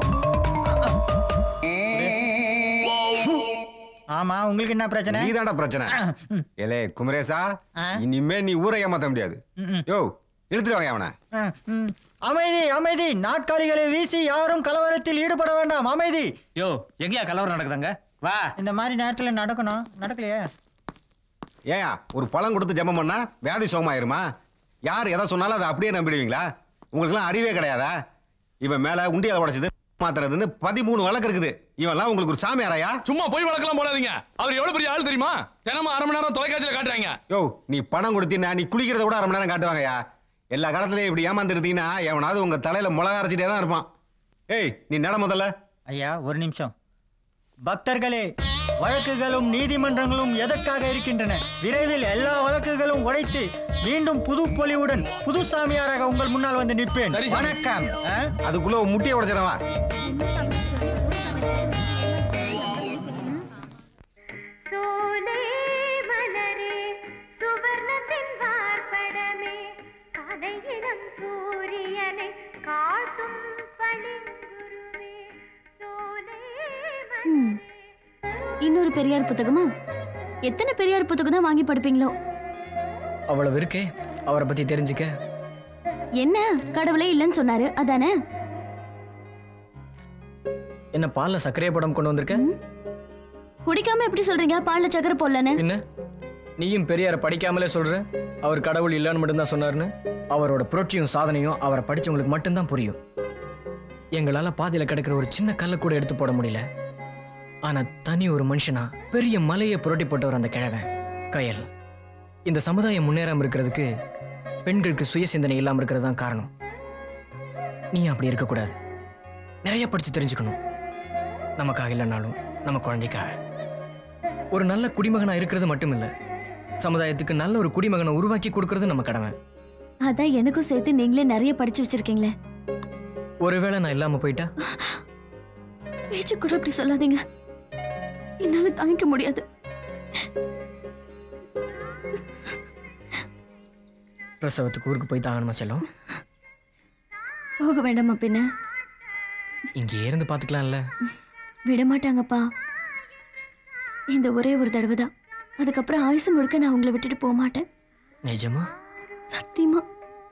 ஆமா உங்களுக்கு என்ன பிரச்சனை நீதான்டா பிரச்சனை ஏலே குமரேசா இனிமே நீ ஊரை ஏமாத்த முடியாது யோ இழுத்துட்டு வாங்க அவனை ஆ, ம். அமைதி அமைதி நாட்காலிகளை வீசி யாரும் கலவரத்தில் ஈடுபட வேண்டாம் அமைதி யோ எங்கயா கலவரம் நடக்குதாங்க வா இந்த மாதிரி நேரத்துல நடக்கணும் நடக்கலையே ஏயா ஒரு பழம் கொடுத்து ஜெபம் பண்ணா வியாதி சுகமாயிருமா யார் எதை சொன்னாலும் அதை அப்படியே நம்பிடுவீங்களா உங்களுக்குலாம் அறிவே கிடையாதா இவன் மேல உண்டியல உடைச்சது மாத்துறதுன்னு பதிமூணு வழக்கு இருக்குது இவன்லாம் உங்களுக்கு ஒரு சாமியாராயா சும்மா போய் வழக்கெல்லாம் போடாதீங்க அவர் எவ்வளவு பெரிய ஆள் தெரியுமா தினமும் அரை மணி நேரம் தொலைக்காட்சியில காட்டுறாங்க யோ நீ பணம் கொடுத்தீங்கன்னா நீ குளிக்கிறத கூட அரை மணி நேரம் காட்டுவாங்கயா எல்லா காலத்துலயும் இப்படி ஏமாந்துருந்தீங்கன்னா எவனாவது உங்க தலையில முளை அரைச்சிட்டே தான் இருப்பான் ஏய் நீ நட முதல்ல ஐயா ஒரு நிமிஷம் பக்தர்களே வழக்குகளும் நீதிமன்றங்களும் எதற்காக இருக்கின்றன விரைவில் எல்லா வழக்குகளும் உடைத்து மீண்டும் புது பொலிவுடன் புது சாமியாராக உங்கள் முன்னால் வந்து நிற்பேன் வணக்கம் ஆ? அதுக்குள்ள உன் முட்டியை உடைச்சிடவா சோலை மலரே சுவர்ணத்தின் வார்படமே கதையிடம் சூரியனை காட்டும் பளிங்குருவே சோலை ம். இன்னொரு பெரியார் புத்தகமா எத்தனை பெரியார் புத்தகம் தான் வாங்கி படிப்பீங்களோ அவ்வளவு இருக்கே அவரை பத்தி தெரிஞ்சுக்க என்ன கடவுளே இல்லைன்னு சொன்னாரு அதானே என்ன பால்ல சர்க்கரையை படம் கொண்டு வந்திருக்க குடிக்காம எப்படி சொல்றீங்க பால்ல சக்கரை போடலன்னு என்ன நீயும் பெரியார படிக்காமலே சொல்ற அவர் கடவுள் இல்லைன்னு மட்டும்தான் சொன்னாருன்னு அவரோட புரட்சியும் சாதனையும் அவரை படிச்சவங்களுக்கு மட்டும்தான் புரியும் எங்களால பாதியில கிடக்கிற ஒரு சின்ன கல்லை கூட எடுத்து போட முடியல ஆனா தனி ஒரு மனுஷனா பெரிய மலையை புரட்டி போட்டவர் அந்த கிழவன் கயல் இந்த சமுதாயம் முன்னேறாம இருக்கிறதுக்கு பெண்களுக்கு சுய சிந்தனை இல்லாம இருக்கிறது தான் காரணம் நீ அப்படி இருக்கக்கூடாது நிறைய படிச்சு தெரிஞ்சுக்கணும் நமக்காக இல்லைனாலும் நம்ம குழந்தைக்காக ஒரு நல்ல குடிமகனா இருக்கிறது மட்டும் இல்ல சமுதாயத்துக்கு நல்ல ஒரு குடிமகனை உருவாக்கி கொடுக்கறது நம்ம கடமை அதான் எனக்கும் சேர்த்து நீங்களே நிறைய படிச்சு வச்சிருக்கீங்களே ஒருவேளை நான் இல்லாம போயிட்டா பேச்சு கூட அப்படி சொல்லாதீங்க என்னால தாங்கிக்க முடியாது பிரசவத்துக்கு ஊருக்கு போய் தாங்கணுமா செல்லம் போக வேண்டாமா பின்ன இங்கே இருந்து பார்த்துக்கலாம்ல விட மாட்டாங்கப்பா இந்த ஒரே ஒரு தடவை தான் அதுக்கப்புறம் ஆயுசு முழுக்க நான் உங்களை விட்டுட்டு போக மாட்டேன் நிஜமா சத்தியமா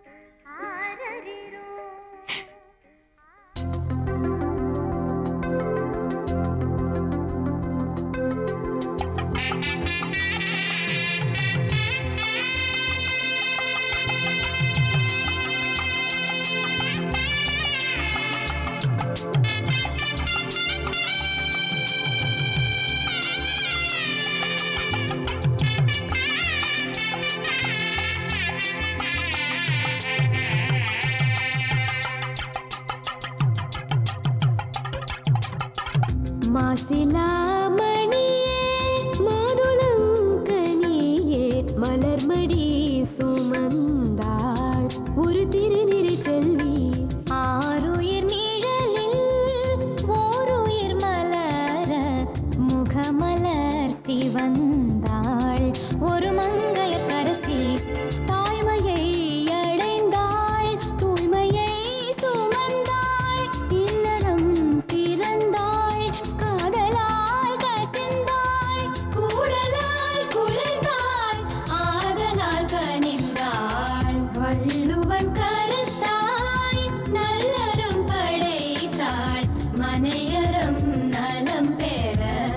மாசிலாமணியே மாதுளங்கனியே மலர்மடி சுமந்தாள் ஒரு திருநிறை செல்வி ஆறுயிர் நிழலில் ஓருயிர் மலர முகமலர் சிவந்தாள் ஒரு மங்கைய கரசி தாய்மையை அடைந்தாள் தூய்மையை சுமந்தாள் இல்லறம் சிறந்தாள் காதலால் கசிந்தாள் கூடலால் குலைந்தாள் ஆதலால் கனிந்தாள் வள்ளுவன் கருத்தாய் நல்லறம் படைத்தாள் மனையறம் நலம் பெற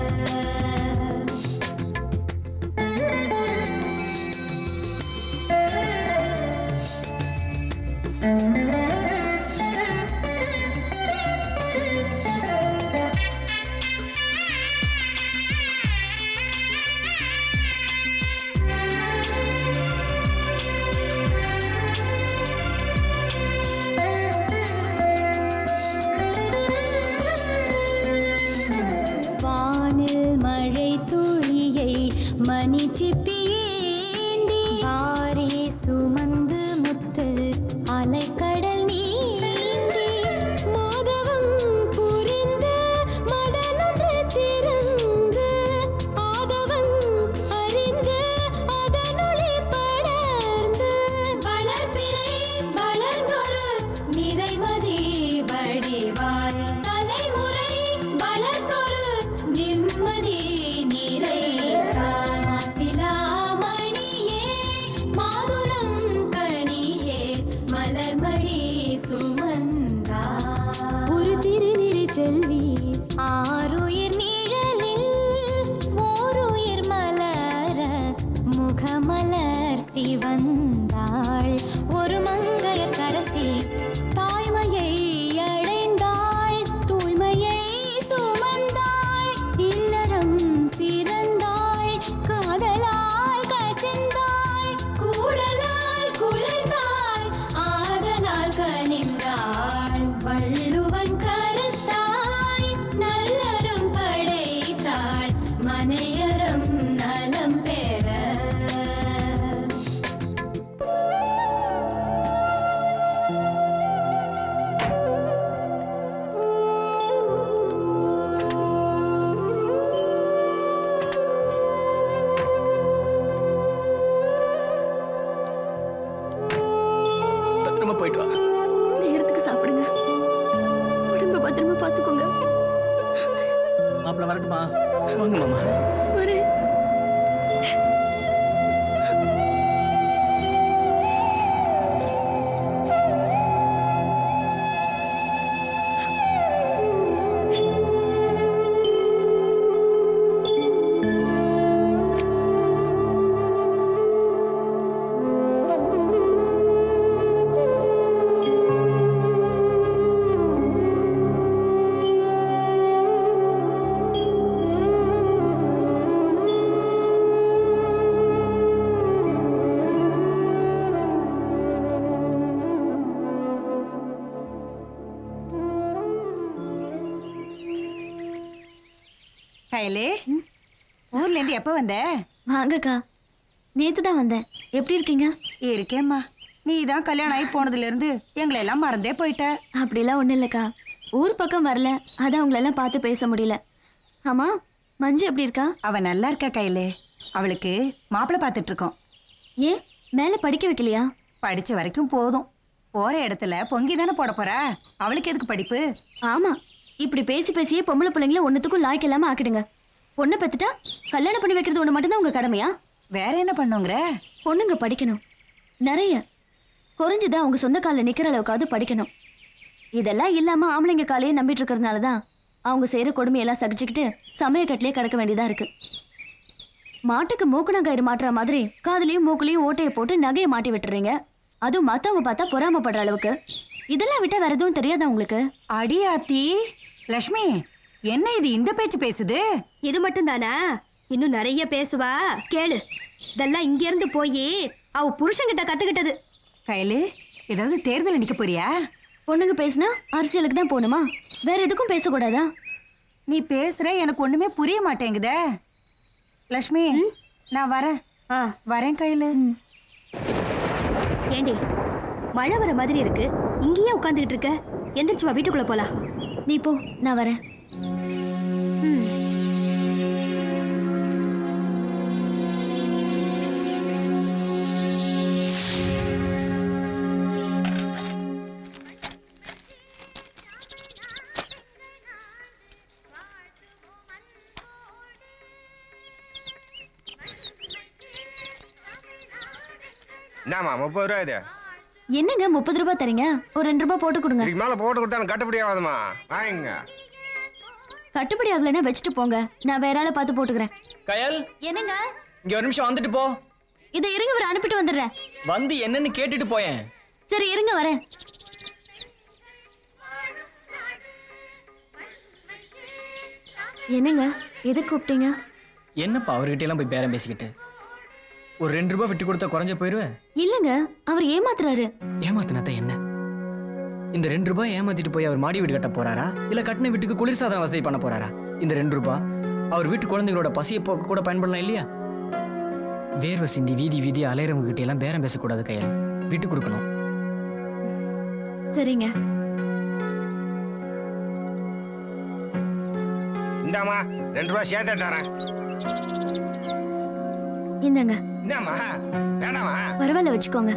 வானில் மழை துளியை மணி சிப்பியேந்தி ஆரே சுமந்து முத்து அலைக்கடல் நீந்தி மாதவம் புரிந்து மடனொன்று திறந்து ஆதவன் அறிந்து அதனொளி படர்ந்து வளர்ப்பிறை வளர்ந்தொரு நிறைமதி வடிவாய் தலைமுறை வளர்த்தொரு நிம்மதி நிறை சிலாமணியே மாதுளம் கனியே மலர்மடி சுமந்தா ஒரு திருநிறை செல்வி ஆறுயிர் நிழலில் ஓருயிர் மலர முகமலர் சிவந்தாள் ஒரு மங்கைய கரசி தாய்மையை அடைந்தாள் தூய்மையை சுமந்தாள் இல்லறம் சிறந்தாள் காதலால் கசிந்தாள் கூடலால் குலைந்தாள் ஆதலால் கனிந்தாள் வள்ளுவன் கருத்தாய் நல்லறம் படைத்தாள் மனையறம் நலம் பெற பத்திரமா போயிட்டு வா நேரத்துக்கு சாப்பிடுங்க உடம்ப பத்திரமா பார்த்துக்கோங்க மாப்பிள்ள வரட்டுமா வாங்க மாமா வரேன் ஆ கையிலே ஊர்ல இருந்து எப்ப வந்த வாங்கக்கா நேத்து தான் வந்தேன் எப்படி இருக்கீங்க இருக்கேம்மா நீ தான் கல்யாணம் ஆகி போனதுல இருந்து எங்களை எல்லாம் மறந்தே போயிட்ட அப்படிலாம் ஒண்ணும் இல்லக்கா ஊர் பக்கம் வரல அதான் உங்களெல்லாம் பார்த்து பேச முடியல ஆமா மஞ்சு எப்படி இருக்கா அவ நல்லா இருக்கா கையிலே அவளுக்கு மாப்பிள்ளை பார்த்துட்டு இருக்கோம் ஏன் மேல படிக்க வைக்கலையா படிச்ச வரைக்கும் போதும் போற இடத்துல பொங்கி தானே போட போறா அவளுக்கு எதுக்கு படிப்பு ஆமா இப்படி பேசி பேசியே பொம்பளை பிள்ளைங்கள ஒண்ணுத்துக்கும் லாய்க்கு இல்லாம ஆக்கிடுங்க பொண்ணை பெத்துட்டா கல்யாணம் பண்ணி வைக்கிறது ஒண்ணு மட்டும்தான் உங்க கடமையா வேற என்ன பண்ணுங்கிற பொண்ணுங்க படிக்கணும் நிறைய குறைஞ்சதா அவங்க சொந்த காலில் நிக்கிற அளவுக்காவது படிக்கணும் இதெல்லாம் இல்லாம ஆம்பளைங்க காலையே நம்பிட்டு இருக்கிறதுனால தான் அவங்க செய்யற கொடுமையெல்லாம் சகிச்சுக்கிட்டு சமயக்கட்டிலே கிடக்க வேண்டியதா இருக்கு மாட்டுக்கு மூக்குணங்கயிறு மாட்டுற மாதிரி காதுலயும் மூக்குலயும் ஓட்டையை போட்டு நகையை மாட்டி விட்டுறீங்க அதுவும் மத்தவங்க பார்த்தா பொறாமப்படுற அளவுக்கு இதெல்லாம் விட்டா வேற எதுவும் தெரியாதா உங்களுக்கு அடியாத்தி லக்ஷ்மி என்ன இது இந்த பேச்சு பேசுது இது மட்டும் தானா இன்னும் நிறைய பேசுவா கேளு இதெல்லாம் இங்க இருந்து போய் அவ புருஷன்கிட்ட கத்துக்கிட்டது கையில ஏதாவது தேர்தல் நிக்க போறியா பொண்ணுங்க பேசினா அரசியலுக்கு தான் போகணுமா வேற எதுக்கும் பேசக்கூடாதா நீ பேசுற எனக்கு ஒண்ணுமே புரிய மாட்டேங்குதே லக்ஷ்மி நான் வரேன் ஆ வரேன் கையில ஏண்டி மழை வர மாதிரி இருக்கு இங்கேயே உட்காந்துக்கிட்டு இருக்க எந்திரிச்சு வா வீட்டுக்குள்ள போலாம் நீ போ நான் வரேன் என்னம்மா முப்பது ரூபா இது என்னங்க முப்பது ரூபாய் தரீங்க ஒரு ரெண்டு ரூபாய் போட்டு கொடுங்க இதுக்கு மேல போட்டு கொடுத்தா எனக்கு கட்டுப்படி ஆகாதுமா வாங்க கட்டுப்படி ஆகலைன்னா வச்சுட்டு போங்க நான் வேற ஆளை பார்த்து போட்டுக்கிறேன் கயல் என்னங்க இங்க ஒரு நிமிஷம் வந்துட்டு போ இதை இருங்க ஒரு அனுப்பிட்டு வந்துடுறேன் வந்து என்னன்னு கேட்டுட்டு போயேன் சரி இருங்க வரேன் என்னங்க எதுக்கு கூப்பிட்டீங்க என்னப்பா அவர்கிட்ட எல்லாம் போய் பேரம் பேசிக்கிட்டு ஒரு ரெண்டு ரூபாய் விட்டு கொடுத்தா குறைஞ்ச போயிருவேன் இல்லங்க அவர் ஏமாத்துறாரு ஏமாத்தினத்த என்ன இந்த ரெண்டு ரூபாய் ஏமாத்திட்டு போய் அவர் மாடி வீடு கட்ட போறாரா இல்ல கட்டின வீட்டுக்கு குளிர்சாதன வசதி பண்ண போறாரா இந்த ரெண்டு ரூபாய் அவர் வீட்டு குழந்தைகளோட பசியை போக்க கூட பயன்படலாம் இல்லையா வேர்வை சிந்தி வீதி வீதி அலையறவங்க கிட்ட எல்லாம் பேரம் பேசக்கூடாது கையில் விட்டு கொடுக்கணும் சரிங்க இந்தாம்மா ரெண்டு ரூபா சேர்த்தே தரேன் இந்தாங்க என்னம்மா வேணாமா பரவாயில்ல வச்சுக்கோங்க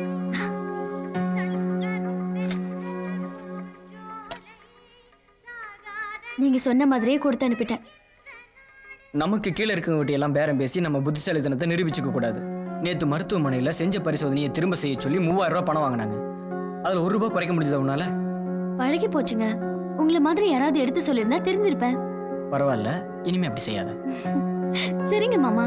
நீங்க சொன்ன மாதிரியே கொடுத்து அனுப்பிட்டேன் நமக்கு கீழே இருக்கவங்ககிட்ட எல்லாம் பேரம் பேசி நம்ம புத்திசாலித்தனத்தை நிரூபிச்சுக்க கூடாது நேத்து மருத்துவமனையில செஞ்ச பரிசோதனையை திரும்ப செய்ய சொல்லி மூவாயிரம் ரூபாய் பணம் வாங்கினாங்க அதுல ஒரு ரூபாய் குறைக்க முடிஞ்சது உன்னால பழகி போச்சுங்க உங்களை மாதிரி யாராவது எடுத்து சொல்லியிருந்தா தெரிஞ்சிருப்பேன் பரவாயில்ல இனிமே அப்படி செய்யாத சரிங்க மாமா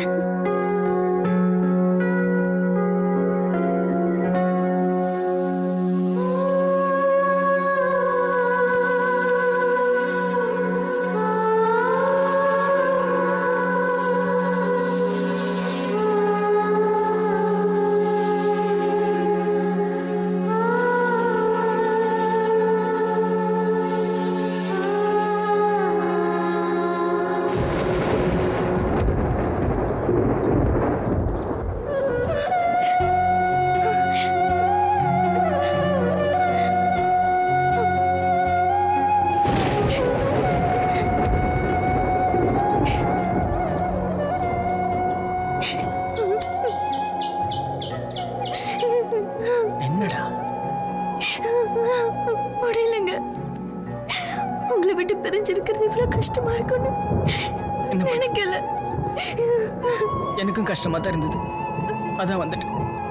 என்னடா முடியலங்க உங்களை விட்டு பிரிஞ்சிருக்கிறது இவ்வளவு கஷ்டமா இருக்கும்னு நினைக்கல எனக்கும் கஷ்டமா தான் இருந்தது அதான் வந்துட்டு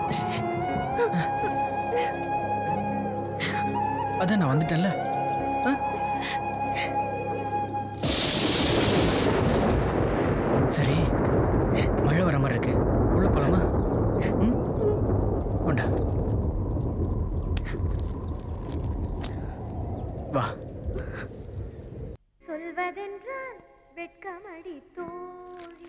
அதான் நான் வந்துட்டேன்ல ஆ? சரி மழை வர மாதிரி இருக்கு உள்ள போலாமா ம்? கொண்டா வா சொல்வதென்றால் வெட்கமடி தோழி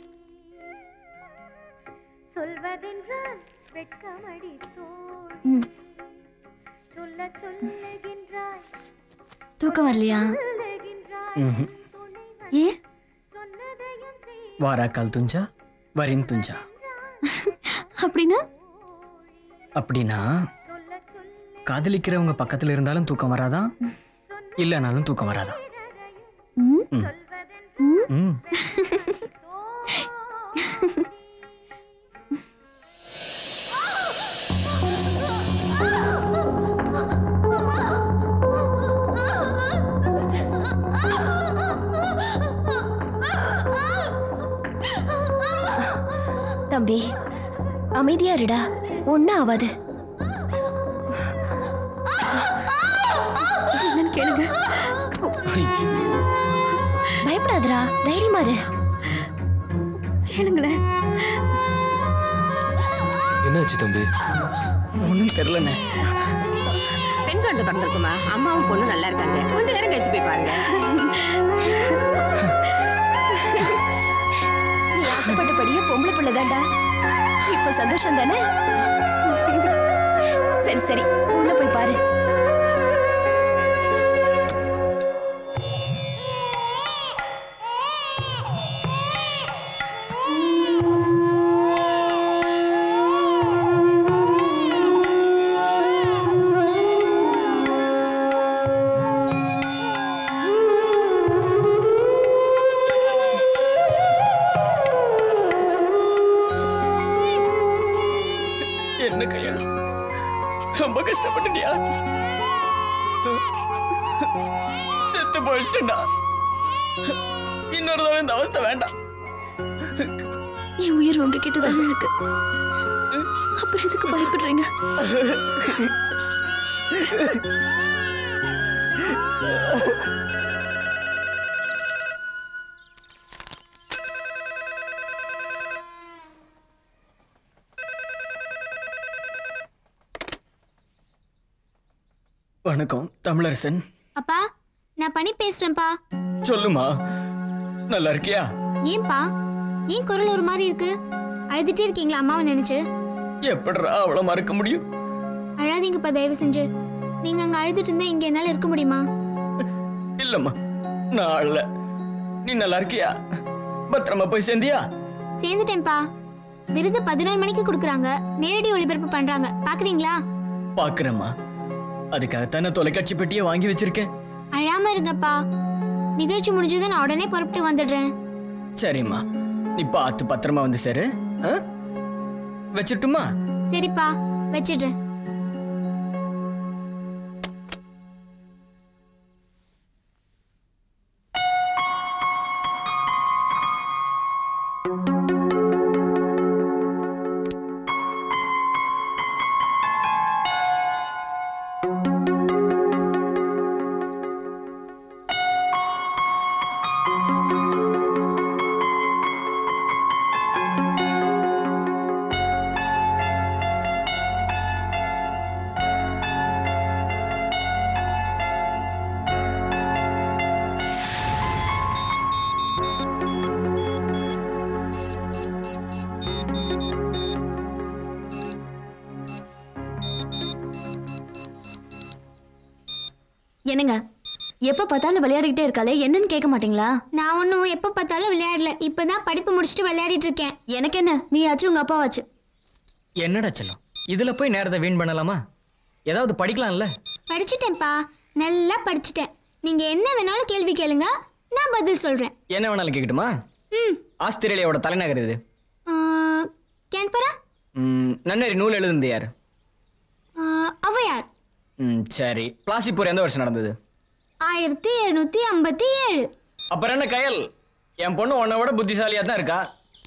சொல்வதென்றால் வெட்கமடி தோழி ம். சொல்ல சொல்லுகின்றாய் தூக்கம் வரலையா சொல்லுகின்றாய் ஏன் வாராக்கால் துஞ்சா வரின் துஞ்சா அப்படின்னா அப்படின்னா காதலிக்கிறவங்க பக்கத்துல இருந்தாலும் தூக்கம் வராதான் இல்லைனாலும் தூக்கம் வராதான் ம்? ம். ம்? ம் தம்பி அமைதியா இருடா ஒன்னும் ஆகாது என்னன்னு கேளுங்க பயப்படாதடா தைரியமா இரு கேளுங்களேன் என்னாச்சு தம்பி ஒன்றும் தெரிலண்ணே பெண் குழந்தை பிறந்திருக்குமா அம்மாவும் பொண்ணு நல்லா இருக்காங்க கொஞ்ச நேரம் கழிச்சு போய் பாருங்க நீ ஆசைப்பட்டபடியே பொம்பளை பிள்ளை தான்டா இப்ப சந்தோஷம் தானே சரி சரி உள்ள போய் பாரு என்ன கையா ரொம்ப கஷ்டப்பட்டுட்டியா செத்து போயிடுச்சுட்டா இன்னொரு தடவை இந்த அவஸ்தை வேண்டாம் என் உயிர் உங்ககிட்ட தானே இருக்கு அப்புறம் எதுக்கு பயப்படுறீங்க வணக்கம் தமிழரசன் அப்பா நான் பண்ணி பேசுறேன்ப்பா சொல்லுமா நல்லா இருக்கியா ஏன்பா ஏன் குரல் ஒரு மாதிரி இருக்கு அழுதுட்டே இருக்கீங்களா அம்மாவை நினைச்சு எப்படிடா அவளை மறக்க முடியும் அழாதீங்கப்பா தயவு செஞ்சு நீங்க அங்க அழுதுட்டு இருந்தா இங்க என்னால இருக்க முடியுமா இல்லம்மா நான் அழல நீ நல்லா இருக்கியா பத்திரமா போய் சேர்ந்தியா சேர்ந்துட்டேன்ப்பா விருது பதினோரு மணிக்கு கொடுக்குறாங்க நேரடி ஒளிபரப்பு பண்றாங்க பாக்குறீங்களா பாக்குறேம்மா அதுக்காகத்தானே தொலைக்காட்சி பெட்டியை வாங்கி வச்சிருக்கேன் அழாம இருங்கப்பா நிகழ்ச்சி முடிஞ்சதும் நான் உடனே புறப்பட்டு வந்துடுறேன் சரிம்மா நீ பார்த்து பத்திரமா வந்து சேரு ஆ? வச்சிட்டுமா சரிப்பா வச்சிடுறேன் என்னங்க எப்ப பார்த்தாலும் விளையாடிக்கிட்டே இருக்காளே என்னன்னு கேட்க மாட்டீங்களா நான் ஒன்றும் எப்ப பார்த்தாலும் விளையாடல இப்பதான் படிப்பு முடிச்சுட்டு விளையாடிட்டு இருக்கேன் எனக்கு என்ன நீ ஆச்சு உங்க அப்பாவாச்சு என்னடா செல்லம் இதுல போய் நேரத்தை வீண் பண்ணலாமா ஏதாவது படிக்கலாம்ல படிச்சுட்டேன்ப்பா நல்லா படிச்சுட்டேன் நீங்க என்ன வேணாலும் கேள்வி கேளுங்க நான் பதில் சொல்றேன் என்ன வேணாலும் கேட்கட்டுமா ம் ஆஸ்திரேலியாவோட தலைநகர் இது கேன்பரா ம், நன்னறி நூல் எழுதுனது யார் ஔவையார் ம், சரி பிளாசிப்பூர் எந்த வருஷம் நடந்தது ஆயிரத்தி எழுநூத்தி ஐம்பத்தி ஏழு அப்புறம் என்ன கயல் என் பொண்ணு உன்னை விட புத்திசாலியா தான் இருக்கா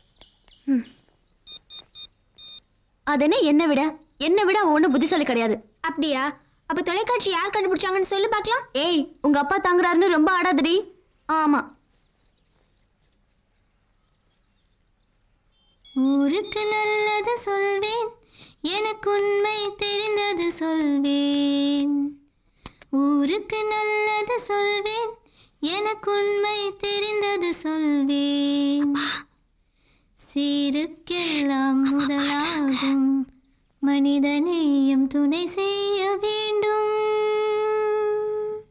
அதனே என்ன விட என்ன விட ஒன்றும் புத்திசாலி கிடையாது அப்படியா அப்ப தொலைக்காட்சி யார் கண்டுபிடிச்சாங்கன்னு சொல்லு பார்க்கலாம் ஏய் உங்க அப்பா தாங்குறாருன்னு ரொம்ப ஆடாதடி ஆமா ஊருக்கு நல்லது சொல்வேன் எனக்கு உண்மை தெரிந்தது சொல்வேன் ஊருக்கு நல்லது சொல்வேன் எனக்கு உண்மை தெரிந்தது சொல்வேன் சீருக்கெல்லாம் முதலாகும் மனிதநேயம் துணை செய்ய வேண்டும்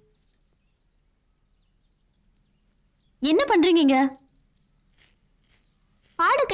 என்ன பண்றீங்க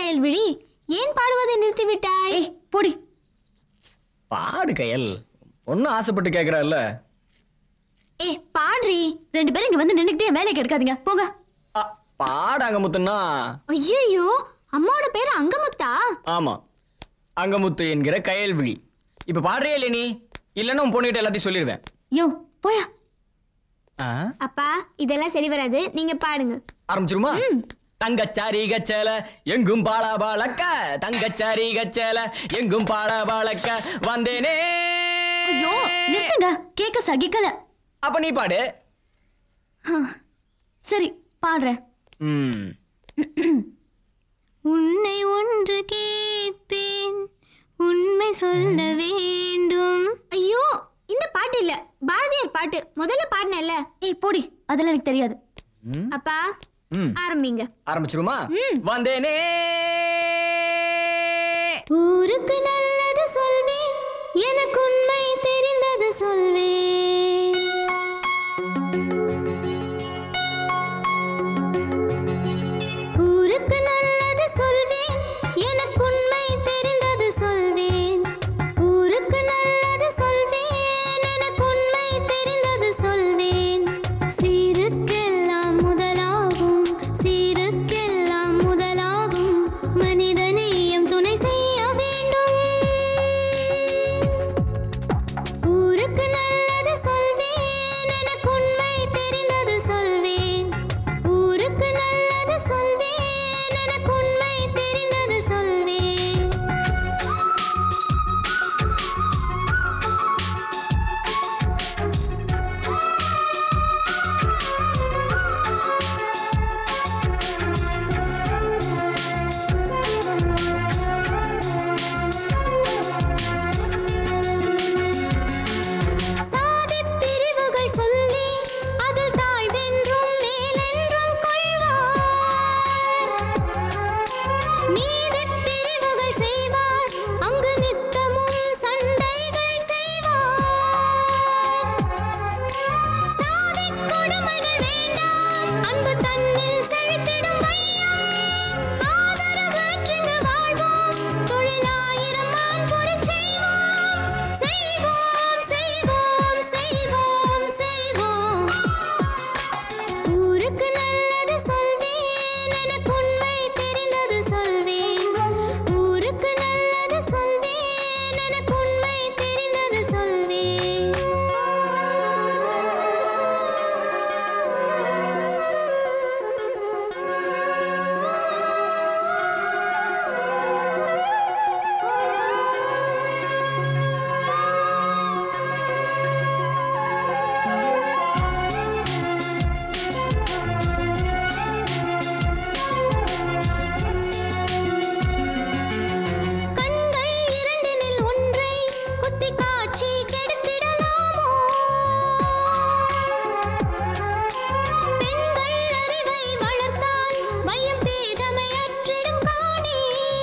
கயல்விழி ஏன் பாடுவதை நிறுத்திவிட்டாய் போடி பாடு கையல் ஒன்னும் ஆசைப்பட்டு கேக்குறாள்ல ஏ பாடுறி ரெண்டு பேரும் இங்க வந்து நின்னுக்கிட்டே வேலைக்கு எடுக்காதீங்க போங்க பாடாங்க முத்துன்னா ஐயோ அம்மாவோட பேரு அங்கமுத்தா ஆமா அங்கமுத்து என்கிற கயல்விழி இப்ப பாடுறியா இல்ல நீ இல்லைன்னா உன் பொண்ணுகிட்ட எல்லாத்தையும் சொல்லிடுவேன் யோ போயா ஆ, அப்பா இதெல்லாம் சரி வராது நீங்க பாடுங்க ஆரம்பிச்சிருமா தங்கச்சாரி கச்சேல எங்கும் பாலா பாலக்க தங்கச்சாரி கச்சேல எங்கும் பாலா பாலக்க வந்தேனே ஐயோ நிறுத்துங்க கேட்க சகிக்கல அப்ப நீ பாடு சரி பாடுறேன் ம் உன்னை ஒன்று கேட்பேன் உண்மை சொல்ல வேண்டும் ஐயோ இந்த பாட்டு இல்ல பாரதியார் பாட்டு முதல்ல பாடினேன்ல ஏய் போடி அதெல்லாம் எனக்கு தெரியாது ம், அப்பா ம். ஆரம்பிங்க ஆரம்பிச்சிருமா வந்தேனே ஊருக்கு நல்லது சொல்வேன் எனக்கு உண்மை தெரிந்தது சொல்வேன் ஊருக்கு நல்லது சொல்வேன் எனக்கு உண்மை தெரிந்தது சொல்வேன் ஊருக்கு நல்லது சொல்வேன் எனக்கு உண்மை தெரிந்தது சொல்வேன் சீருக்கெல்லாம் முதலாகும் சீருக்கெல்லாம் முதலாகும் மனிதநேயம் துணை செய்ய வேண்டும் ஊருக்கு நல்லது சொல்வேன் எனக்கு உண்மை தெரிந்தது சொல்வேன் ஊருக்கு நல்லது சொல்வேன் எனக்கு உண்மை தெரிந்தது சொல்வேன் சாதிப் பிரிவுகள் சொல்லி அதில் தாழ்வென்றும் மேலென்றும் கொள்வார் நீதிப் பிரிவுகள் செய்வார் அங்கு நித்தமும் சண்டைகள் செய்வார் சாதிக் கொடுமைகள் வேண்டாம் அன்பு தன்னில் செழித்திடும் வையம் ஆதரவற்றிங்கு வாழ்வோம் தொழிலாயிரம் மாண்புரி செய்வோம் செய்வோம் செய்வோம் செய்வோம் செய்வோம் ஊருக்கு நல்லது சொல்வேன் எனக்கு உண்மை தெரிந்தது சொல்வேன் ஊருக்கு நல்லது சொல்வேன் எனக்கு உண்மை தெரிந்தது சொல்வேன் கண்கள் இரண்டினில் ஒன்றை குத்தி காட்சி கெடுத்திடலாமோ பெண்கள் அறிவை வளர்த்தால் பயம் பேதமை அற்றிடும் காணி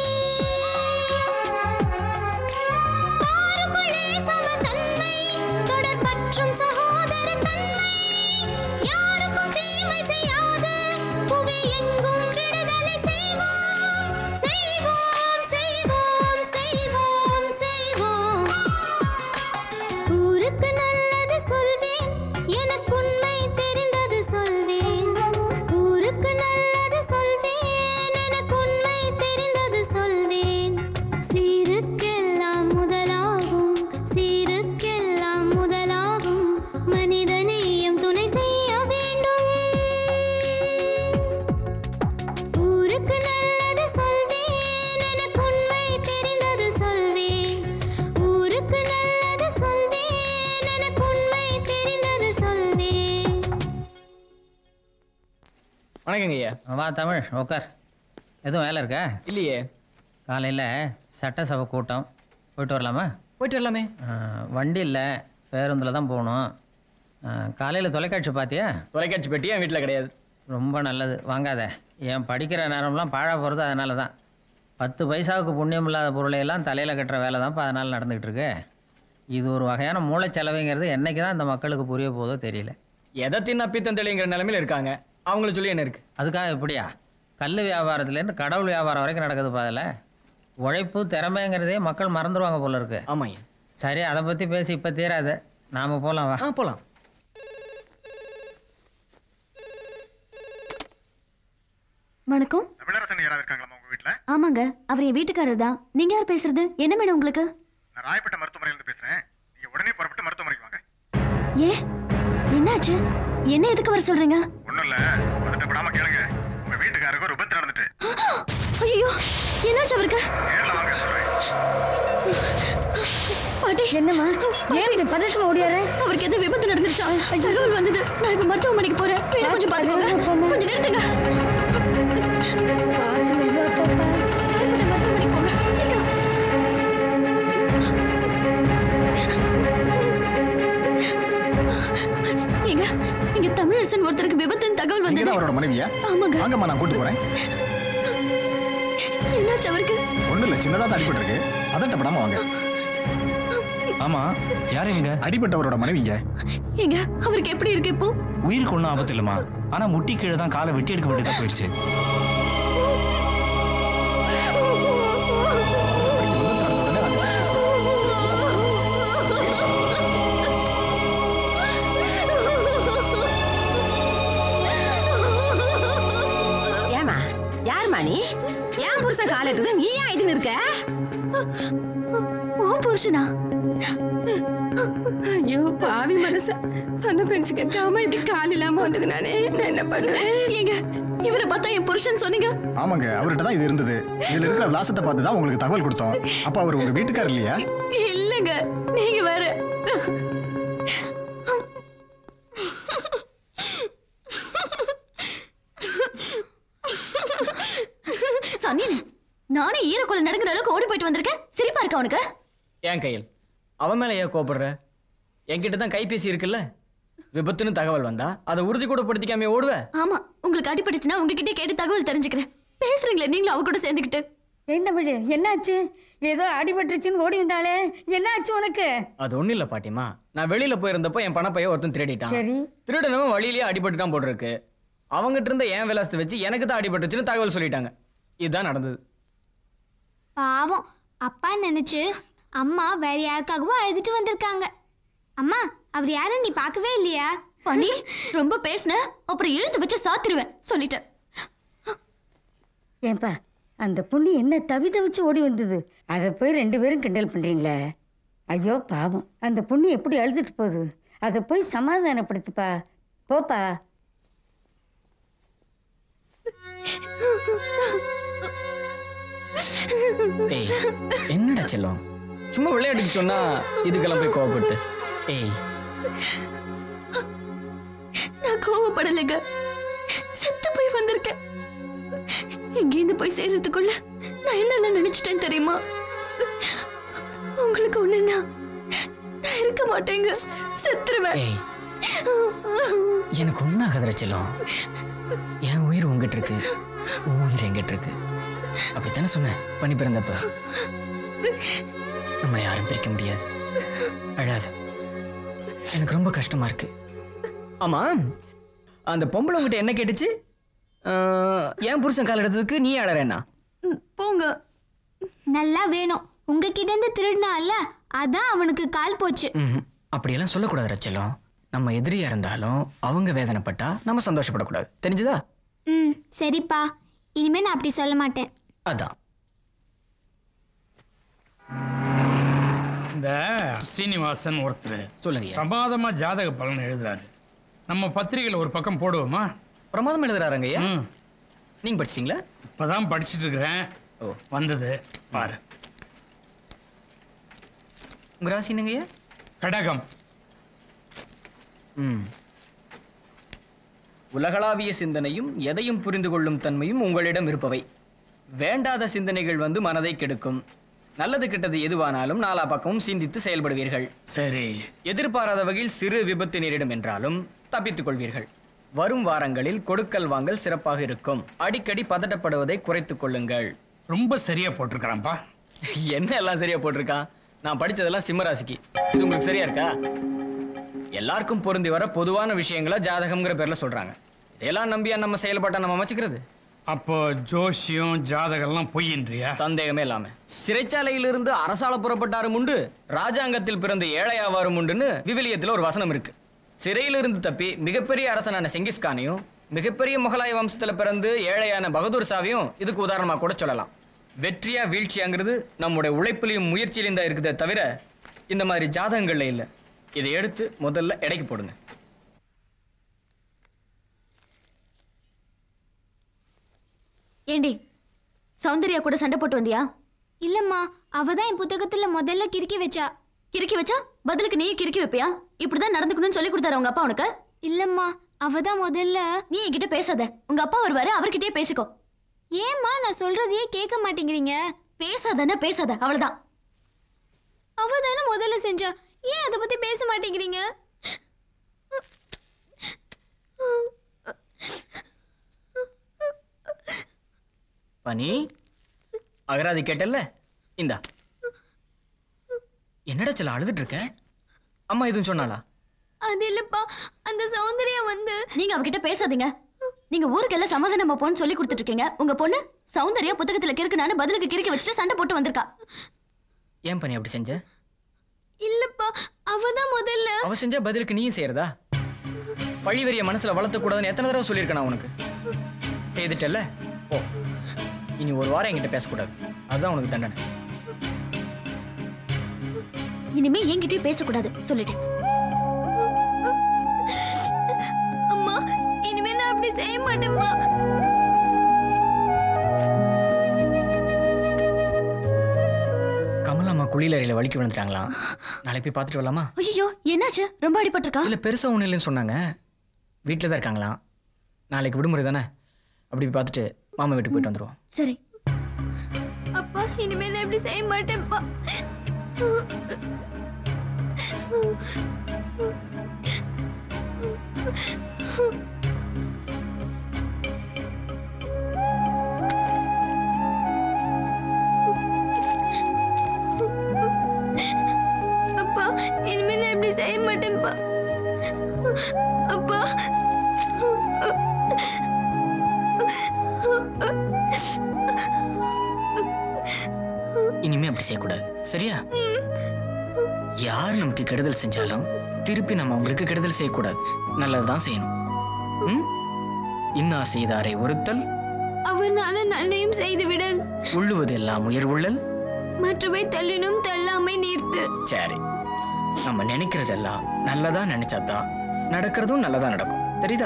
பாருக்குள்ளே சமதன்மை தொடர் பற்றும் சகோதர தன்மை யாருக்கும் தீமை செய்யாது புவி எங்கும் விடுதலை செய்வோம் செய்வோம் செய்வோம் செய்வோம் செய்வோம் ஊருக்கு நல்லது சொல்வேன் எனக்கு உண்மை தெரிந்தது சொல்வேன் ஊருக்கு நல்லது சொல்வேன் எனக்கு உண்மை தெரிந்தது சொல்வேன் சீருக்கெல்லாம் முதலாகும் சீருக்கெல்லாம் முதலாகும் மனிதநேயம் துணை செய்ய வேண்டும் ஊருக்கு நல்லது சொல்வேன் எனக்கு உண்மை தெரிந்தது சொல்வேன் ஊருக்கு நல்லது சொல்வேன் எனக்கு உண்மை தெரிந்தது சொல்வேன் வணக்கங்க ஐயா வா தமிழ் உட்கார் எதுவும் வேலை இருக்கா இல்லையே காலையில் சட்டசபை கூட்டம் போயிட்டு வரலாமா போயிட்டு வரலாமே வண்டி இல்லை பேருந்தில் தான் போகணும் காலையில் தொலைக்காட்சி பார்த்தியா தொலைக்காட்சி பெட்டி என் வீட்டில் கிடையாது ரொம்ப நல்லது வாங்காத என் படிக்கிற நேரம்லாம் பாழா போகிறது அதனால தான் பத்து பைசாவுக்கு புண்ணியம் இல்லாத பொருளையெல்லாம் தலையில் கட்டுற வேலை தான்ப்பா அதனால் நடந்துக்கிட்டு இருக்கு இது ஒரு வகையான மூளைச்சலவைங்கிறது என்னைக்கு தான் இந்த மக்களுக்கு புரிய போதோ தெரியல எதை தின்ன பித்தம் தெளிங்கிற நிலைமையில இருக்காங்க அவங்கள சொல்லி என்ன இருக்கு அதுக்காக எப்படியா கல் வியாபாரத்துலேருந்து கடவுள் வியாபாரம் வரைக்கும் நடக்குதுப்பா அதில் உழைப்பு திறமைங்கிறதே மக்கள் மறந்துடுவாங்க போல இருக்கு ஆமாய்யா சரி அதை பற்றி பேசி இப்போ தீராது நாம போகலாம் வா ஆ போகலாம் வணக்கம் தமிழரசன் யாராவது இருக்காங்களா உங்க வீட்ல ஆமாங்க அவர் என் வீட்டுக்காரர் தான் நீங்க யார் பேசுறது என்ன வேணும் உங்களுக்கு நான் ராயப்பேட்டை மருத்துவமனையில இருந்து பேசுறேன் நீங்க உடனே புறப்பட்டு மருத்துவமனைக்கு வாங்க ஏ என்னாச்சு என்ன எதுக்கு வர சொல்றீங்க ஒண்ணும் இல்ல வந்துட்டு விடாம கேளுங்க உங்க வீட்டுக்காருக்கு ஒரு விபத்து நடந்துட்டு ஐயோ என்னாச்சு அவருக்கு நேர்ல வாங்க சொல்றேன் பாட்டி என்னம்மா ஏன் இந்த பதட்டமா ஓடியாரு அவருக்கு எது விபத்து நடந்துருச்சா தகவல் வந்தது நான் இப்ப மருத்துவமனைக்கு போறேன் வீட கொஞ்சம் பாத்துக்கோங்க கொஞ்சம் நிறுத்துங்க ராயப்பேட்டை மருத்துவமனைக்கு போங்க சீக்கிரம் ஏங்க இங்க தமிழரசன் ஒருத்தருக்கு விபத்துன்னு தகவல் நீங்க வந்தது தான் அவரோட மனைவியா ஆமாங்க வாங்கம்மா நான் கூட்டு போறேன் என்னாச்சு அவருக்கு ஒண்ணும் இல்ல சின்னதா தான் அடிபட்டு இருக்கு பதட்டப்படாம வாங்க ஆமா யார் இவங்க அடிபட்டவரோட மனைவிங்க ஏங்க அவருக்கு எப்படி இருக்கு இப்போ உயிருக்கு ஒன்றும் ஆபத்து இல்லைம்மா ஆனா முட்டி கீழே தான் காலை வெட்டி எடுக்க வேண்டியதா போயிடுச்சு ஏமா யாரும்மா நீ ஏன் புருஷன் காலை எடுத்தது நீ ஏன் இதுன்னு இருக்க உன் புருஷனா ஐயோ பாவி மனச சொன்ன பெஞ்சு கேட்காம இப்படி கால் இல்லாம வந்தது நானே நான் என்ன பண்ணுவேன் ஏங்க இவரை பார்த்தா என் புருஷன் சொன்னீங்க ஆமாங்க அவர்கிட்ட தான் இது இருந்தது இதுல இருக்கிற விலாசத்தை பார்த்து தான் உங்களுக்கு தகவல் கொடுத்தோம் அப்ப அவர் உங்க வீட்டுக்காரர் இல்லையா இல்லங்க நீங்க வேற சனி நானே ஈரக்குள்ள நடக்கிற அளவுக்கு ஓடி போயிட்டு வந்திருக்கேன் சிரிப்பா இருக்கா உனக்கு ஏன் கையில் அவன் மேல ஏன் கோபப்படுற என்கிட்ட தான் கைபேசி இருக்குல்ல விபத்துன்னு தகவல் வந்தா அதை உறுதி கூட படுத்திக்காம ஓடுவ ஆமா உங்களுக்கு அடிபட்டுச்சுன்னா உங்ககிட்ட கேட்டு தகவல் தெரிஞ்சுக்கிறேன் பேசுறீங்களே நீங்களும் அவ கூட சேர்ந்துக்கிட்டு என்ன தமிழ் என்னாச்சு ஏதோ அடிபட்டுருச்சுன்னு ஓடி வந்தாளே என்னாச்சு உனக்கு அது ஒண்ணும் இல்ல பாட்டிமா நான் வெளியில போயிருந்தப்போ என் பணப்பைய ஒருத்தன் திருடிட்டான் சரி திருடனவன் வழியிலேயே அடிபட்டு தான் போட்டிருக்கு அவங்ககிட்ட இருந்த என் விலாசத்தை வச்சு எனக்கு தான் அடிபட்டுச்சுன்னு தகவல் சொல்லிட்டாங்க இதுதான் நடந்தது பாவம் அப்பா நினைச்சு அம்மா வேற யாருக்காகவும் அழுதுட்டு வந்திருக்காங்க அம்மா அவர் யாரும் நீ பார்க்கவே இல்லையா பனி ரொம்ப பேசுன அப்புறம் இழுத்து வச்சு சாத்திருவேன் சொல்லிட்டேன் ஏன்பா அந்த பொண்ணு என்ன தவி தவிச்சு ஓடி வந்தது அதை போய் ரெண்டு பேரும் கிண்டல் பண்றீங்களே ஐயோ பாவம் அந்த பொண்ணு எப்படி அழுதுட்டு போகுது அதை போய் சமாதானப்படுத்துப்பா போப்பா ஏய் என்னடா செல்லம் சும்மா விளையாட்டுக்கு சொன்னா இதுக்கெல்லாம் போய் கோவப்பட்டு ஏய் நான் கோவப்படலைங்க செத்து போய் வந்திருக்கேன் இங்கேருந்து போய் சேர்றதுக்குள்ள நான் என்னெல்லாம் நினைச்சிட்டேன் தெரியுமா உங்களுக்கு ஒண்ணுன்னா நான் இருக்க மாட்டேங்க செத்துருவேன் ஏய் எனக்கு ஒன்றாகாதுற செல்லம் என் உயிர் உங்ககிட்ட இருக்கு உன் உயிர் எங்கிட்ட இருக்கு அப்படித்தானே சொன்னேன் பண்ணி பிறந்தப்ப நம்மளை யாரும் பிரிக்க முடியாது அழாத எனக்கு ரொம்ப கஷ்டமா இருக்கு ஆமா அந்த பொம்பளை உங்ககிட்ட என்ன கேட்டுச்சு ஆஹ், என் புருஷன் கால் எடுத்ததுக்கு நீ அழறேன்னா போங்க நல்லா வேணும் உங்ககிட்ட இருந்து திருடினால அதான் அவனுக்கு கால் போச்சு ம்ஹும். அப்படியெல்லாம் சொல்லக்கூடாது ரச்சலம் நம்ம எதிரியா இருந்தாலும் அவங்க வேதனைப்பட்டா நம்ம சந்தோஷப்படக்கூடாது தெரிஞ்சுதா ம் சரிப்பா இனிமே நான் அப்படி சொல்ல மாட்டேன் அதான் இந்த சீனிவாசன் ஒருத்தர் சொல்லுங்க பிரமாதமா ஜாதக பலன் எழுதுறாரு நம்ம பத்திரிகையில் ஒரு பக்கம் போடுவோமா பிரமாதம் எழுதுறாருங்க ஐயா ம் நீங்க படிச்சிட்டீங்களா இப்பதான் படிச்சிட்டு இருக்கிறேன் ஓ வந்தது பாரு உங்க ராசி என்னங்க ஐயா கடகம் ம் உலகளாவிய சிந்தனையும் எதையும் புரிந்து கொள்ளும் தன்மையும் உங்களிடம் இருப்பவை வேண்டாத சிந்தனைகள் வந்து மனதை கெடுக்கும் நல்லது கெட்டது எதுவானாலும் நாலா பக்கமும் சிந்தித்து செயல்படுவீர்கள் சரி எதிர்பாராத வகையில் சிறு விபத்து நேரிடும் என்றாலும் தப்பித்துக் கொள்வீர்கள் வரும் வாரங்களில் கொடுக்கல் வாங்கல் சிறப்பாக இருக்கும் அடிக்கடி பதட்டப்படுவதை குறைத்துக் கொள்ளுங்கள் ரொம்ப சரியா போட்டிருக்கிறான்ப்பா என்ன எல்லாம் சரியா போட்டிருக்கான் நான் படிச்சதெல்லாம் சிம்மராசிக்கு இது உங்களுக்கு சரியா இருக்கா எல்லாருக்கும் பொருந்தி வர பொதுவான விஷயங்களை ஜாதகம்ங்கிற பேர்ல சொல்றாங்க இதெல்லாம் நம்பியா நம்ம செயல்பாட்டை நம்ம அமைச்சுக்கிறது அப்போ ஜோசியம் ஜாதகம்லாம் பொய்யின்றியா சந்தேகமே இல்லாம சிறைச்சாலையிலிருந்து அரசால புறப்பட்டாரும் உண்டு ராஜாங்கத்தில் பிறந்த ஏழையாவாரும் உண்டுன்னு விவிலியத்தில் ஒரு வசனம் இருக்கு சிறையிலிருந்து தப்பி மிகப்பெரிய அரசனான செங்கிஸ்கானையும் மிகப்பெரிய முகலாய வம்சத்துல பிறந்து ஏழையான பகதூர் ஷாவையும் இதுக்கு உதாரணமா கூட சொல்லலாம் வெற்றியா வீழ்ச்சியாங்கிறது நம்முடைய உழைப்பிலையும் முயற்சியிலையும் தான் இருக்குதே தவிர இந்த மாதிரி ஜாதகங்கள்ல இல்ல இதை எடுத்து முதல்ல எடைக்கு போடுங்க ஏண்டி சௌந்தர்யா கூட சண்டை போட்டு வந்தியா இல்லம்மா அவ தான் என் புத்தகத்துல முதல்ல கிறுக்கி வச்சா கிறுக்கி வச்சா பதிலுக்கு நீ கிறுக்கி வைப்பியா இப்படிதான் நடந்துக்கணும்னு சொல்லி கொடுத்தாரு உங்க அப்பா உனக்கு இல்லம்மா அவ தான் முதல்ல நீ என்கிட்ட பேசாத உங்க அப்பா வருவாரு அவர்கிட்டயே பேசிக்கோ ஏம்மா நான் சொல்றதையே கேட்க மாட்டேங்கிறீங்க பேசாதன்னா பேசாத அவ்வளவுதான் அவ தானே முதல்ல செஞ்சா ஏன் அதை பத்தி பேச மாட்டேங்கிறீங்க பனி அகராதி கேட்டல்ல இந்தா என்னடா சில அழுதுட்டு இருக்க அம்மா எதுவும் சொன்னாளா அது இல்லப்பா அந்த சௌந்தர்யா வந்து நீங்க அவகிட்ட பேசாதீங்க நீங்க ஊருக்கெல்லாம் சமாதானமா போன்னு சொல்லி கொடுத்துட்டு இருக்கீங்க உங்க பொண்ணு சௌந்தர்யா புத்தகத்துல கிறுக்குனான்னு பதிலுக்கு கிறுக்கி வச்சுட்டு சண்டை போட்டு வந்திருக்கா ஏன் பனி அப்படி செஞ்ச இல்லப்பா அவ தான் முதல்ல அவ செஞ்ச பதிலுக்கு நீயும் செய்யறதா பழிவரிய மனசுல வளர்த்த கூடாதுன்னு எத்தனை தடவை சொல்லியிருக்கேன் நான் உனக்கு செய்துட்டல்ல ஓ இனி ஒரு வாரம் என்கிட்ட பேசக்கூடாது அதுதான் உனக்கு தண்டனை இனிமே என்கிட்டயும் பேசக்கூடாது சொல்லிட்டேன் அம்மா இனிமே நான் அப்படி செய்ய மாட்டேம்மா கமலாம்மா குளியலறையில வலிக்கு விழுந்துட்டாங்களாம் நாளைக்கு போய் பார்த்துட்டு வரலாமா ஐயோ என்னாச்சு ரொம்ப அடிபட்டிருக்கா இல்ல பெருசா ஒண்ணும் இல்லைன்னு சொன்னாங்க வீட்டில் தான் இருக்காங்களாம் நாளைக்கு விடுமுறை தானே அப்படி போய் பார்த்துட்டு மாமா வீட்டுக்கு போயிட்டு வந்துருவோம் சரி அப்பா இனிமே நான் இப்படி செய்ய மாட்டேன்ப்பா அப்பா இனிமே நான் இப்படி செய்ய மாட்டேன்ப்பா அப்பா இனிமே அப்படி செய்யக்கூடாது சரியா யார் நமக்கு கெடுதல் செஞ்சாலும் திருப்பி நம்ம அவங்களுக்கு கெடுதல் செய்யக்கூடாது நல்லதுதான் செய்யணும் ம்? இன்னா செய்தாரை ஒருத்தல் அவனால நன்மையும் செய்து விடல் உள்ளுவது எல்லாம் உயர் உள்ளல் மற்றவை தள்ளினும் தள்ளாமை நீர்த்து சரி நம்ம நினைக்கிறதெல்லாம் நல்லதா நினைச்சாதான் நடக்கிறதும் நல்லதா நடக்கும் தெரியுதா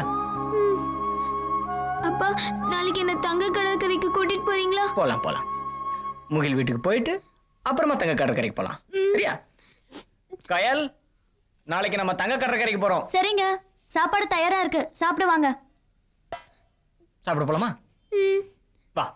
அப்பா நாளைக்கு என்ன தங்க கடற்கரைக்கு கூட்டிட்டு போறீங்களா போலாம் போலாம் முகில் வீட்டுக்கு போயிட்டு அப்புறமா தங்க கடற்கரைக்கு போலாம் சரியா கயல் நாளைக்கு நம்ம தங்க கடற்கரைக்கு போறோம் சரிங்க சாப்பாடு தயாரா இருக்கு சாப்பிட வாங்க சாப்பிட போலாமா வா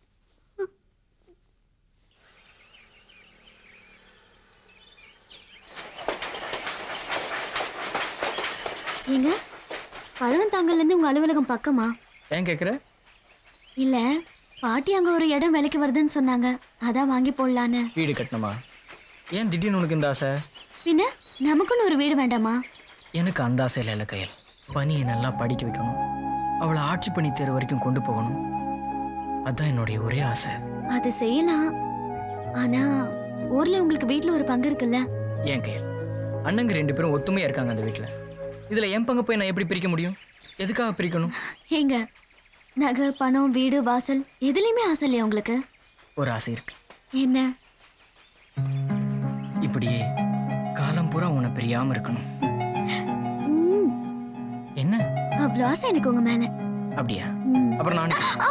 ஏங்க பழவந்தாங்கல்ல இருந்து உங்க அலுவலகம் பக்கமா ஏன் கேக்குற இல்ல பாட்டி அங்க ஒரு இடம் விலைக்கு வருதுன்னு சொன்னாங்க அதான் வாங்கி போடலான்னு வீடு கட்டணுமா ஏன் திடீர்னு உனக்கு இந்த ஆசை பின்ன நமக்குன்னு ஒரு வீடு வேண்டாமா எனக்கு அந்த ஆசை இல்லை கையல் பனியை நல்லா படிக்க வைக்கணும் அவளை ஆட்சி பண்ணி தேர்வு வரைக்கும் கொண்டு போகணும் அதான் என்னுடைய ஒரே ஆசை அது செய்யலாம் ஆனா ஊர்ல உங்களுக்கு வீட்ல ஒரு பங்கு இருக்குல்ல ஏன் கையல் அண்ணங்க ரெண்டு பேரும் ஒத்துமையா இருக்காங்க அந்த வீட்டில் இதுல என் பங்கு போய் நான் எப்படி பிரிக்க முடியும் எதுக்காக பிரிக்கணும் ஏங்க நகை பணம் வீடு வாசல் எதுலயுமே ஆசை இல்லையா உங்களுக்கு ஒரு ஆசை இருக்கு என்ன இப்படியே காலம் பூரா உன்னை பிரியாம இருக்கணும் ம், என்ன அவ்வளவு ஆசை எனக்கு உங்க மேல அப்படியா ம். அப்புறம் நான் ஆ!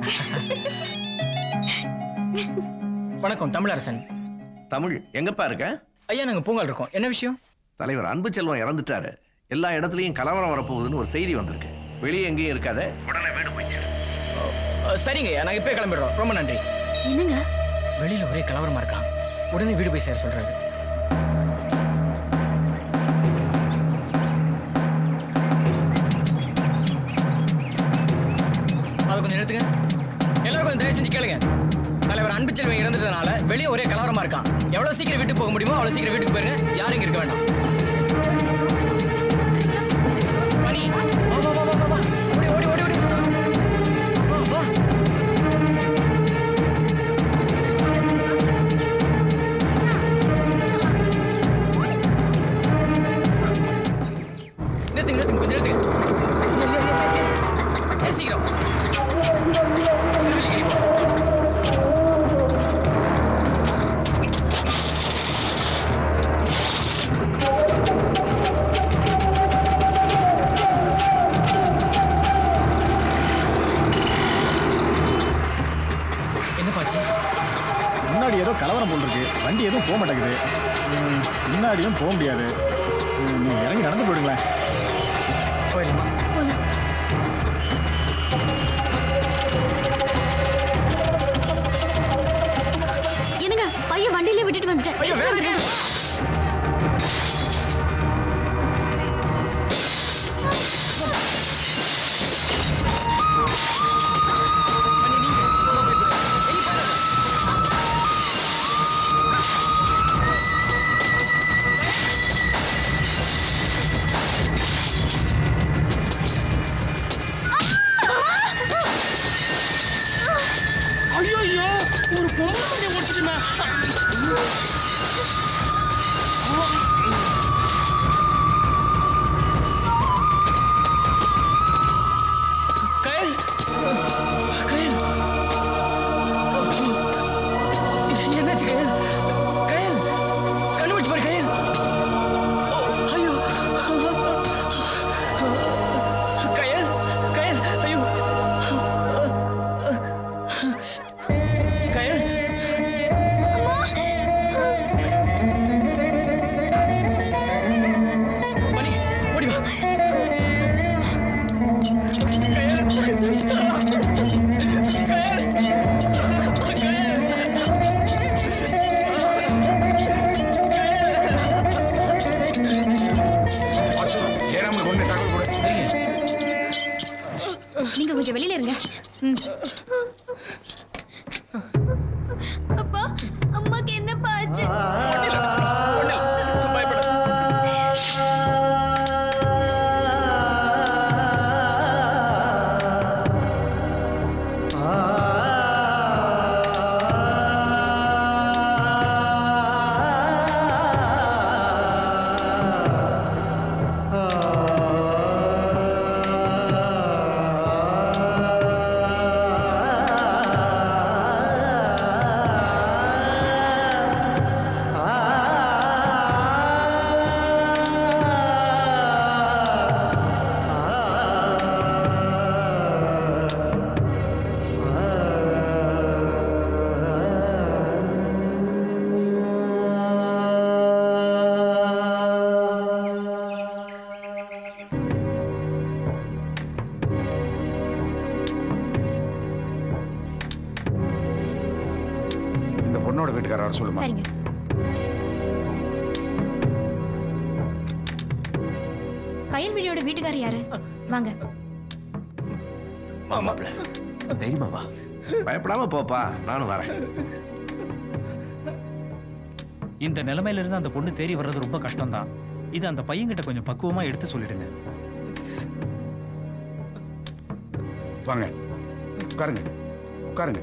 வணக்கம் தமிழரசன் தமிழ் எங்கப்பா இருக்க ஐயா நாங்க பூங்கால் இருக்கோம் என்ன விஷயம் தலைவர் அன்பு செல்வம் இறந்துட்டாரு எல்லா இடத்துலயும் கலவரம் வரப்போகுதுன்னு ஒரு செய்தி வந்திருக்கு வெளியே எங்கேயும் இருக்காத உடனே வீடு போய் அஹ், சரிங்க ஐயா நாங்க இப்பவே கிளம்பிடுறோம் ரொம்ப நன்றி என்னங்க வெளியில ஒரே கலவரமா இருக்கான் உடனே வீடு போய் சேர சொல்றாரு அதை கொஞ்சம் நிறுத்துங்க எல்லாரும் கொஞ்சம் தயவு செஞ்சு கேளுங்க தலைவர் அன்பு செல்வன் இறந்துட்டதுனால வெளியே ஒரே கலவரமா இருக்கான் எவ்வளவு சீக்கிரம் வீட்டுக்கு போக முடியுமோ அவ்வளவு சீக்கிரம் வீட்டுக்கு போயிருங்க யாரும் இங்க இருக்க வேண்டாம் மணி வா வா வா வா வா ஓடி ஓடி ஓடி ஓடி வா வா முன்னாடி ஏதோ கலவரம் போல் இருக்கு வண்டி எதுவும் போக மாட்டேங்குது ம், பின்னாடியும் போக முடியாது ம், நீங்க இறங்கி நடந்து போயிடுங்களேன் போயிடலாமா என்னங்க பையன் வண்டியிலே விட்டுட்டு வந்துட்டேன் ஐயோ ஐயோ ஒரு பொம்பளை வண்டியை ஓடிச்சுட்டுமே கயல் கயல் என்னாச்சு கயல் கயல் கண்டுபிடிச்சு பாரு கயல் ஓ, ஐயோ கயல் கயல் ஐயோ கயல் மணி ஓடி வா ஜெயராமுக்கு ஒன்று தகவல் கொடு நீங்க கொஞ்சம் வெளியில இருங்க ம். அப்பா அம்மாக்கு என்னப்பா ஆச்சு இந்த பொண்ணோட வீட்டுக்காரர் வர சொல்லுமா சரிங்க கயல்விழியோட வீட்டுக்காரர் யாரு வாங்க மாப்பிள்ள தைரியமா வா பயப்படாம போப்பா நானும் வரேன் இந்த நிலைமையில இருந்து அந்த பொண்ணு தேறி வர்றது ரொம்ப கஷ்டம்தான் இது அந்த பையன்கிட்ட கொஞ்சம் பக்குவமா எடுத்து சொல்லிடுங்க வாங்க உட்காருங்க உட்காருங்க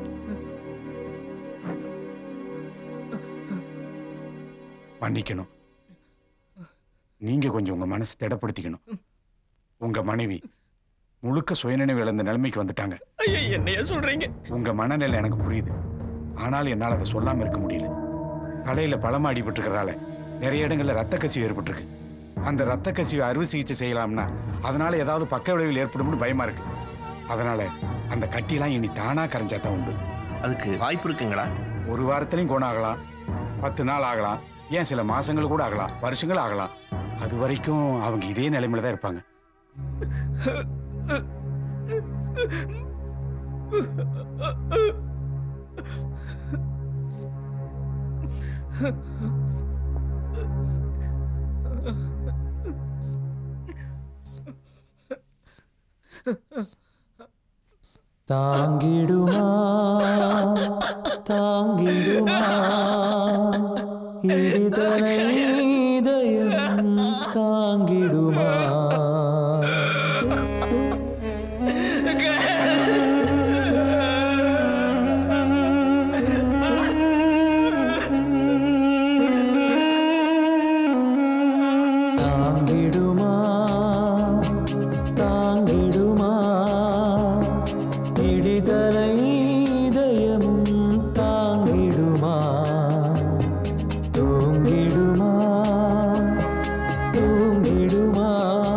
மன்னிக்கணும் நீங்க கொஞ்சம் உங்க மனசு திடப்படுத்திக்கணும் உங்க மனைவி முழுக்க சுயநினைவு இழந்த நிலைமைக்கு வந்துட்டாங்க ஐயா என்னையா சொல்றீங்க உங்க மனநிலை எனக்கு புரியுது ஆனாலும் என்னால் அதை சொல்லாம இருக்க முடியல தலையில பலமா அடிபட்டிருக்கிறதால நிறைய இடங்கள்ல ரத்த கசிவு ஏற்பட்டிருக்கு அந்த ரத்த கசிவு அறுவை சிகிச்சை செய்யலாம்னா அதனால ஏதாவது பக்க விளைவுகள் ஏற்படும்னு பயமா இருக்கு அதனால அந்த கட்டிலாம் இனி தானா கரைஞ்சா தான் உண்டு அதுக்கு வாய்ப்பு இருக்குங்களா ஒரு வாரத்திலையும் குணாகலாம் பத்து நாள் ஆகலாம் ஏன் சில மாசங்கள் கூட ஆகலாம் வருஷங்கள் ஆகலாம் அது வரைக்கும் அவங்க இதே நிலைமையில தான் இருப்பாங்க தாங்கிடுமா தாங்கிடுமா இதனை இதயம் தாங்கிடுமா தாங்கிடுமா தாங்கிடுமா இடிதலை இதயம் தாங்கிடுமா தூங்கிடுமா தூங்கிடுமா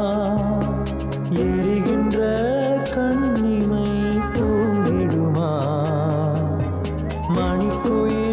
எரிகின்ற கண்ணிமை தூங்கிடுமா மணிக்குயில்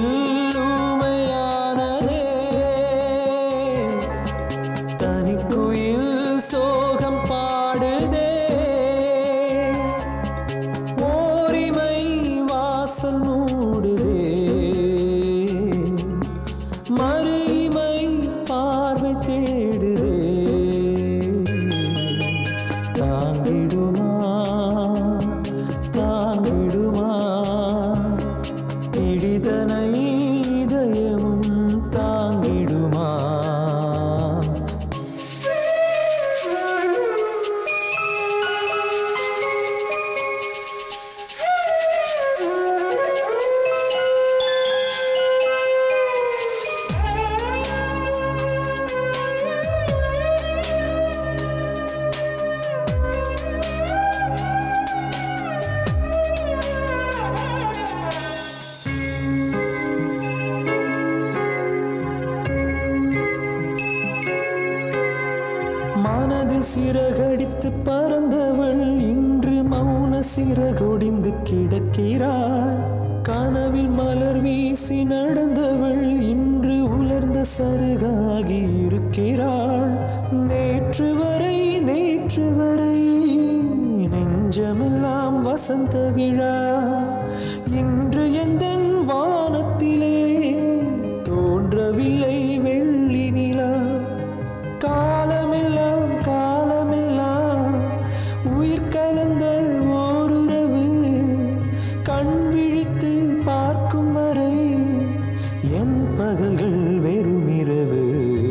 சிறகடித்து பறந்தவள் இன்று மௌன சிறகொடிந்து கிடக்கிறாள் கனவில் மலர் வீசி நடந்தவள் இன்று உலர்ந்த சருகாகி இருக்கிறாள் நேற்று வரை நேற்று வரை நெஞ்சமெல்லாம் வசந்த விழா இன்று எந்த வானத்திலே தோன்றவில்லை வெள்ளி நிலா காலமெல்லாம் காலமெல்லாம் உயிர் கலந்த ஓருறவு கண் விழித்து பார்க்கும் வரை என் பகல்கள் வெறும் இரவு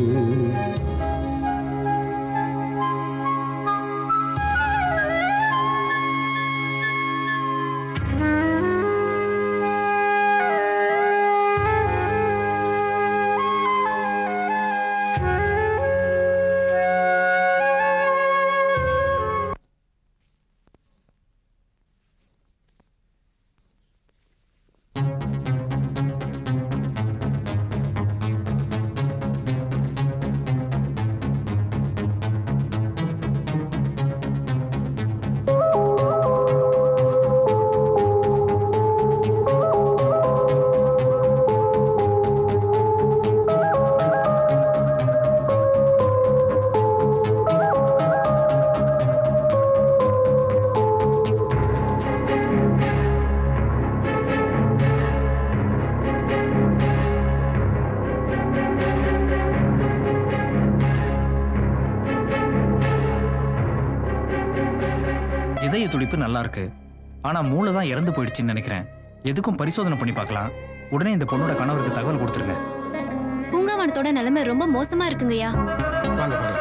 இதய துடிப்பு நல்லா இருக்கு ஆனா மூளை தான் இறந்து போயிடுச்சுன்னு நினைக்கிறேன் எதுக்கும் பரிசோதனை பண்ணி பார்க்கலாம் உடனே இந்த பொண்ணோட கணவருக்கு தகவல் கொடுத்துருங்க பூங்காவனத்தோட நிலைமை ரொம்ப மோசமா இருக்குங்கய்யா வாங்க வாங்க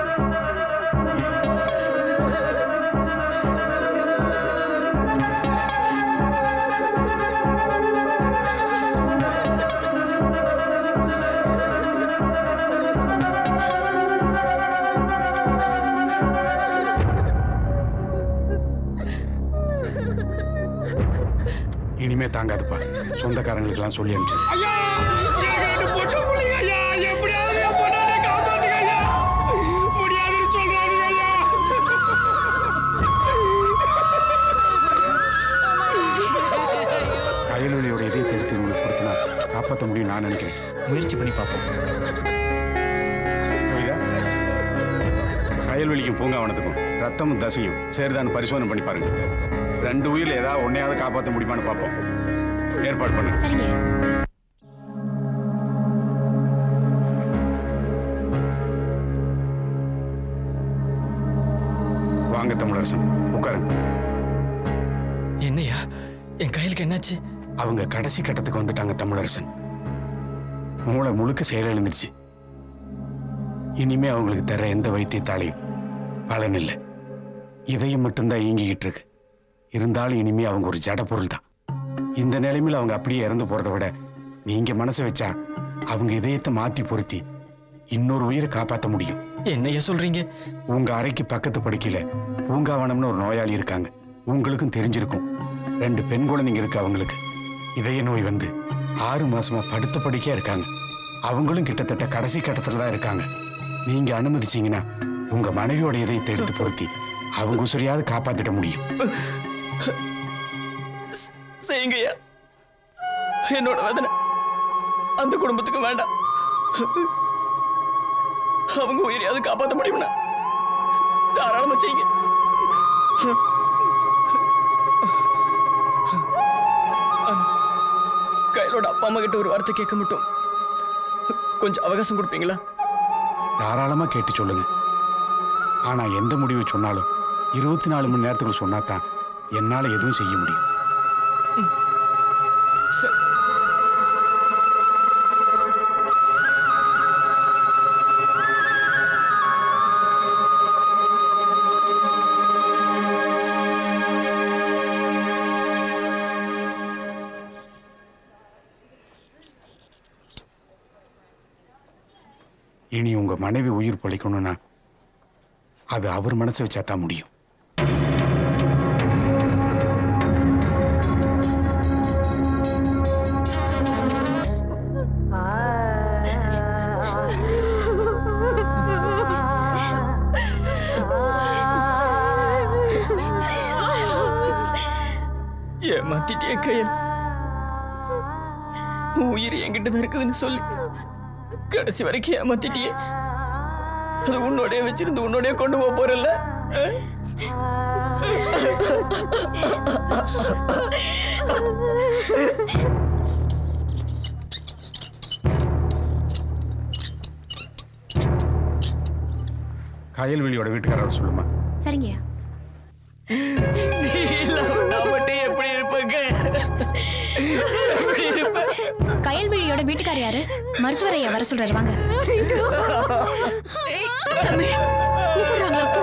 இனிமே தாங்காதுப்பா சொந்தக்காரங்களுக்கெல்லாம் சொல்லி அனுப்பிச்சு ஐயா எனக்கு ரெண்டு பொட்டு புள்ளைங்க ஐயா எப்படியாவது என் பொண்டாட்டியை காப்பாத்துங்க ஐயா முடியாதுன்னு சொல்றானுங்க ஐயா கயல்வெளியோட இதயத்தை எடுத்து உங்களுக்கு கொடுத்தனா காப்பாற்ற முடியும் நான் நினைக்கிறேன் முயற்சி பண்ணி பார்ப்போம் புரியுதா? கயல்வெளிக்கும் பூங்காவனத்துக்கும் ரத்தமும் தசையும் சேர்தான்னு பரிசோதனை பண்ணி பாருங்க ரெண்டு உயிரில் ஏதாவது ஒன்னையாவது காப்பாற்ற முடியுமான்னு பார்ப்போம் ஏற்பாடு பண்ணுங்க சரிங்க வாங்க தமிழரசன் உட்காருங்க என்னையா என் கையிலுக்கு என்னாச்சு அவங்க கடைசி கட்டத்துக்கு வந்துட்டாங்க தமிழரசன் மூளை முழுக்க செயலிழந்துருச்சு இனிமே அவங்களுக்கு தர எந்த வைத்தியத்தாலையும் பலன் இல்லை இதயம் மட்டும்தான் இயங்கிக்கிட்டு இருக்கு இருந்தாலும் இனிமே அவங்க ஒரு ஜட பொருள் தான் இந்த நிலைமையில அவங்க அப்படியே இறந்து போறதை விட நீங்க மனசு வச்சா அவங்க இதயத்தை மாத்தி பொருத்தி இன்னொரு உயிரை காப்பாற்ற முடியும் என்னையா சொல்றீங்க உங்க அறைக்கு பக்கத்து படுக்கையில பூங்காவனம்னு ஒரு நோயாளி இருக்காங்க உங்களுக்கும் தெரிஞ்சிருக்கும் ரெண்டு பெண் குழந்தைங்க இருக்கு அவங்களுக்கு இதய நோய் வந்து ஆறு மாசமா படுத்த படுக்கையா இருக்காங்க அவங்களும் கிட்டத்தட்ட கடைசி கட்டத்துல தான் இருக்காங்க நீங்க அனுமதிச்சீங்கன்னா உங்க மனைவியோட இதயத்தை எடுத்து பொருத்தி அவங்க உசுரையாவது காப்பாத்திட முடியும் செய்யுங்கய்யா என்னோட வேதனை அந்த குடும்பத்துக்கு வேண்டாம் அவங்க உயிரையாவது காப்பாற்ற முடியும்னா தாராளமா செய்யுங்க ஆனா, கையிலோட அப்பா அம்மா கிட்ட ஒரு வார்த்தை கேட்க மட்டும் கொஞ்சம் அவகாசம் கொடுப்பீங்களா தாராளமா கேட்டு சொல்லுங்க ஆனா எந்த முடிவு சொன்னாலும் இருபத்தி நாலு மணி நேரத்துக்கு சொன்னா தான் என்னால எதுவும் செய்ய முடியும் இனி உங்க மனைவி உயிர் பிழைக்கணும்னா அது அவர் மனசு வச்சா தான் முடியும் ஏமாத்திட்டியே கையல் உன் உயிர் என்கிட்ட தான் இருக்குதுன்னு சொல்லி கடைசி வரைக்கும் ஏமாத்திட்டியே அது உன்னோடய வச்சிருந்து உன்னோடய கொண்டு போக போறல கயல்வெளியோட வீட்டுக்காரர் சொல்லுமா சரிங்கய்யா நான் மட்டும் எப்படி இருப்பேங்க எப்படி இருப்பேன் கயல்விழியோட வீட்டுக்கார் யாரு மருத்துவர் ஐயா வர சொல்றாரு வாங்க கூப்பிடுறாங்களா அப்போ?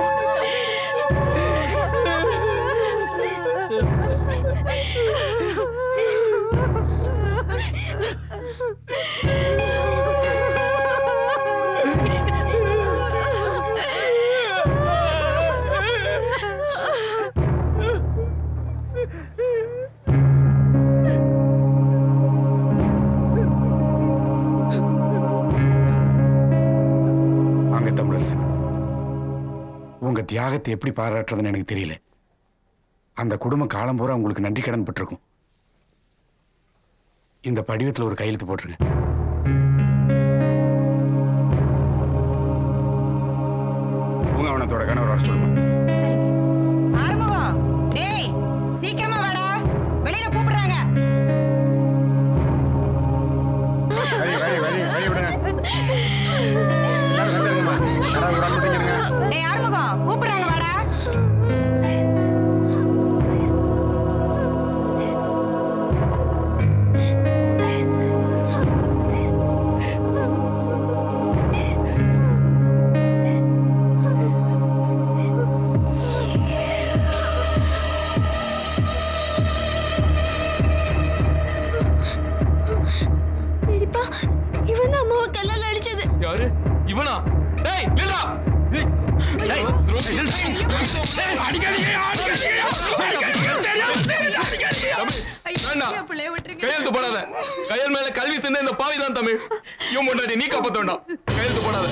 வாங்க தமிழரசன் உங்க தியாகத்தை எப்படி பாராட்டுறதுன்னு எனக்கு தெரியல அந்த குடும்பம் காலம் பூரா உங்களுக்கு நன்றி கடன் பட்டிருக்கும் இந்த படிவத்தில் ஒரு கையெழுத்து போட்டுருங்க உங்க அவனத்தோட கணவர் வர சொல்லுமா ஆறுமுகம் டேய் சீக்கிரமா வாடா வெளியில கூப்பிடுறாங்க வழி வழி வழி வழி விடுங்க எல்லாரும் வந்துருங்கம்மா யாராவது ஒரு ஆள் மட்டும் இருங்க டேய் ஆறுமுகம் கூப்பிடுறாங்க வாடா பெரியப்பா இவன் தான் அம்மாவை கல்லால் அடிச்சது யாரு இவனா டேய் நில்றா டேய், டேய், டேய், அடிக்காதீங்க, அடிக்காதீங்க, அடிக்காதீங்க, தெரியாம செய்யல, அடிக்காதீங்க. வேண்டாம். கையெழுத்து போடாத கையல் மேல கல்வி செஞ்ச இந்த பாவி தான் தமிழ் இவன் முன்னாடி நீ காப்பாத்த வேண்டாம் கையெழுத்து போடாத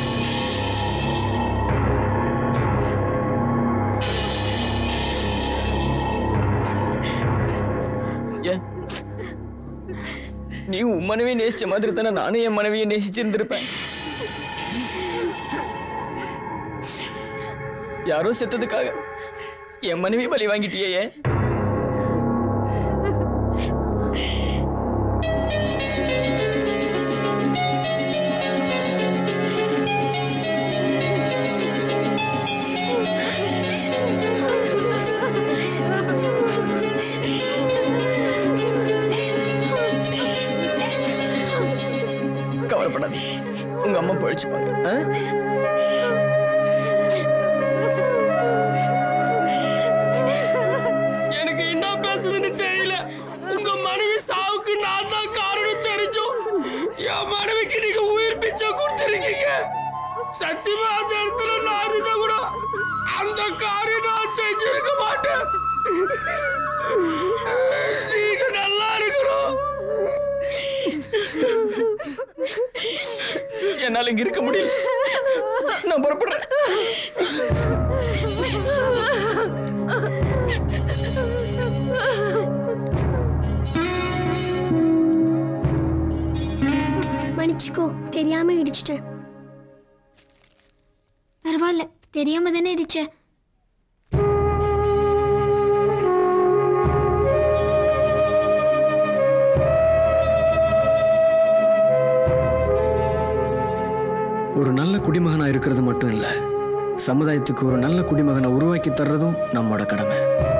ஏன் நீ உன் மனைவியை நேசிச்ச மாதிரி தானே நானும் என் மனைவியை நேசிச்சிருந்திருப்பேன் யாரோ செத்ததுக்காக என் மனைவி பலி வாங்கிட்டியே ஏன் கவலைப்படாத உங்க அம்மா பழிச்சுப்பாங்க ஆ? எனக்கு என்ன பேசுதுன்னு தெரியல உங்க மனைவி சாவுக்கு நான் தான் காரணம் தெரிஞ்சும் என் மனைவிக்கு நீங்க உயிர் பிச்சை கொடுத்துருக்கீங்க சத்தியமா அந்த இடத்துல நான் இருந்தா கூட அந்த காரியம் நான் செஞ்சிருக்க மாட்டேன் நீங்க நல்லா இருக்கணும் என்னால இங்க இருக்க முடியல நான் புறப்படுறேன் மன்னிச்சுக்கோ தெரியாம இடிச்சிட்டேன் பரவாயில்ல தெரியாம தானே இடிச்சேன் ஒரு நல்ல குடிமகனா இருக்கிறது மட்டும் இல்ல சமுதாயத்துக்கு ஒரு நல்ல குடிமகனை உருவாக்கி தர்றதும் நம்மோட கடமை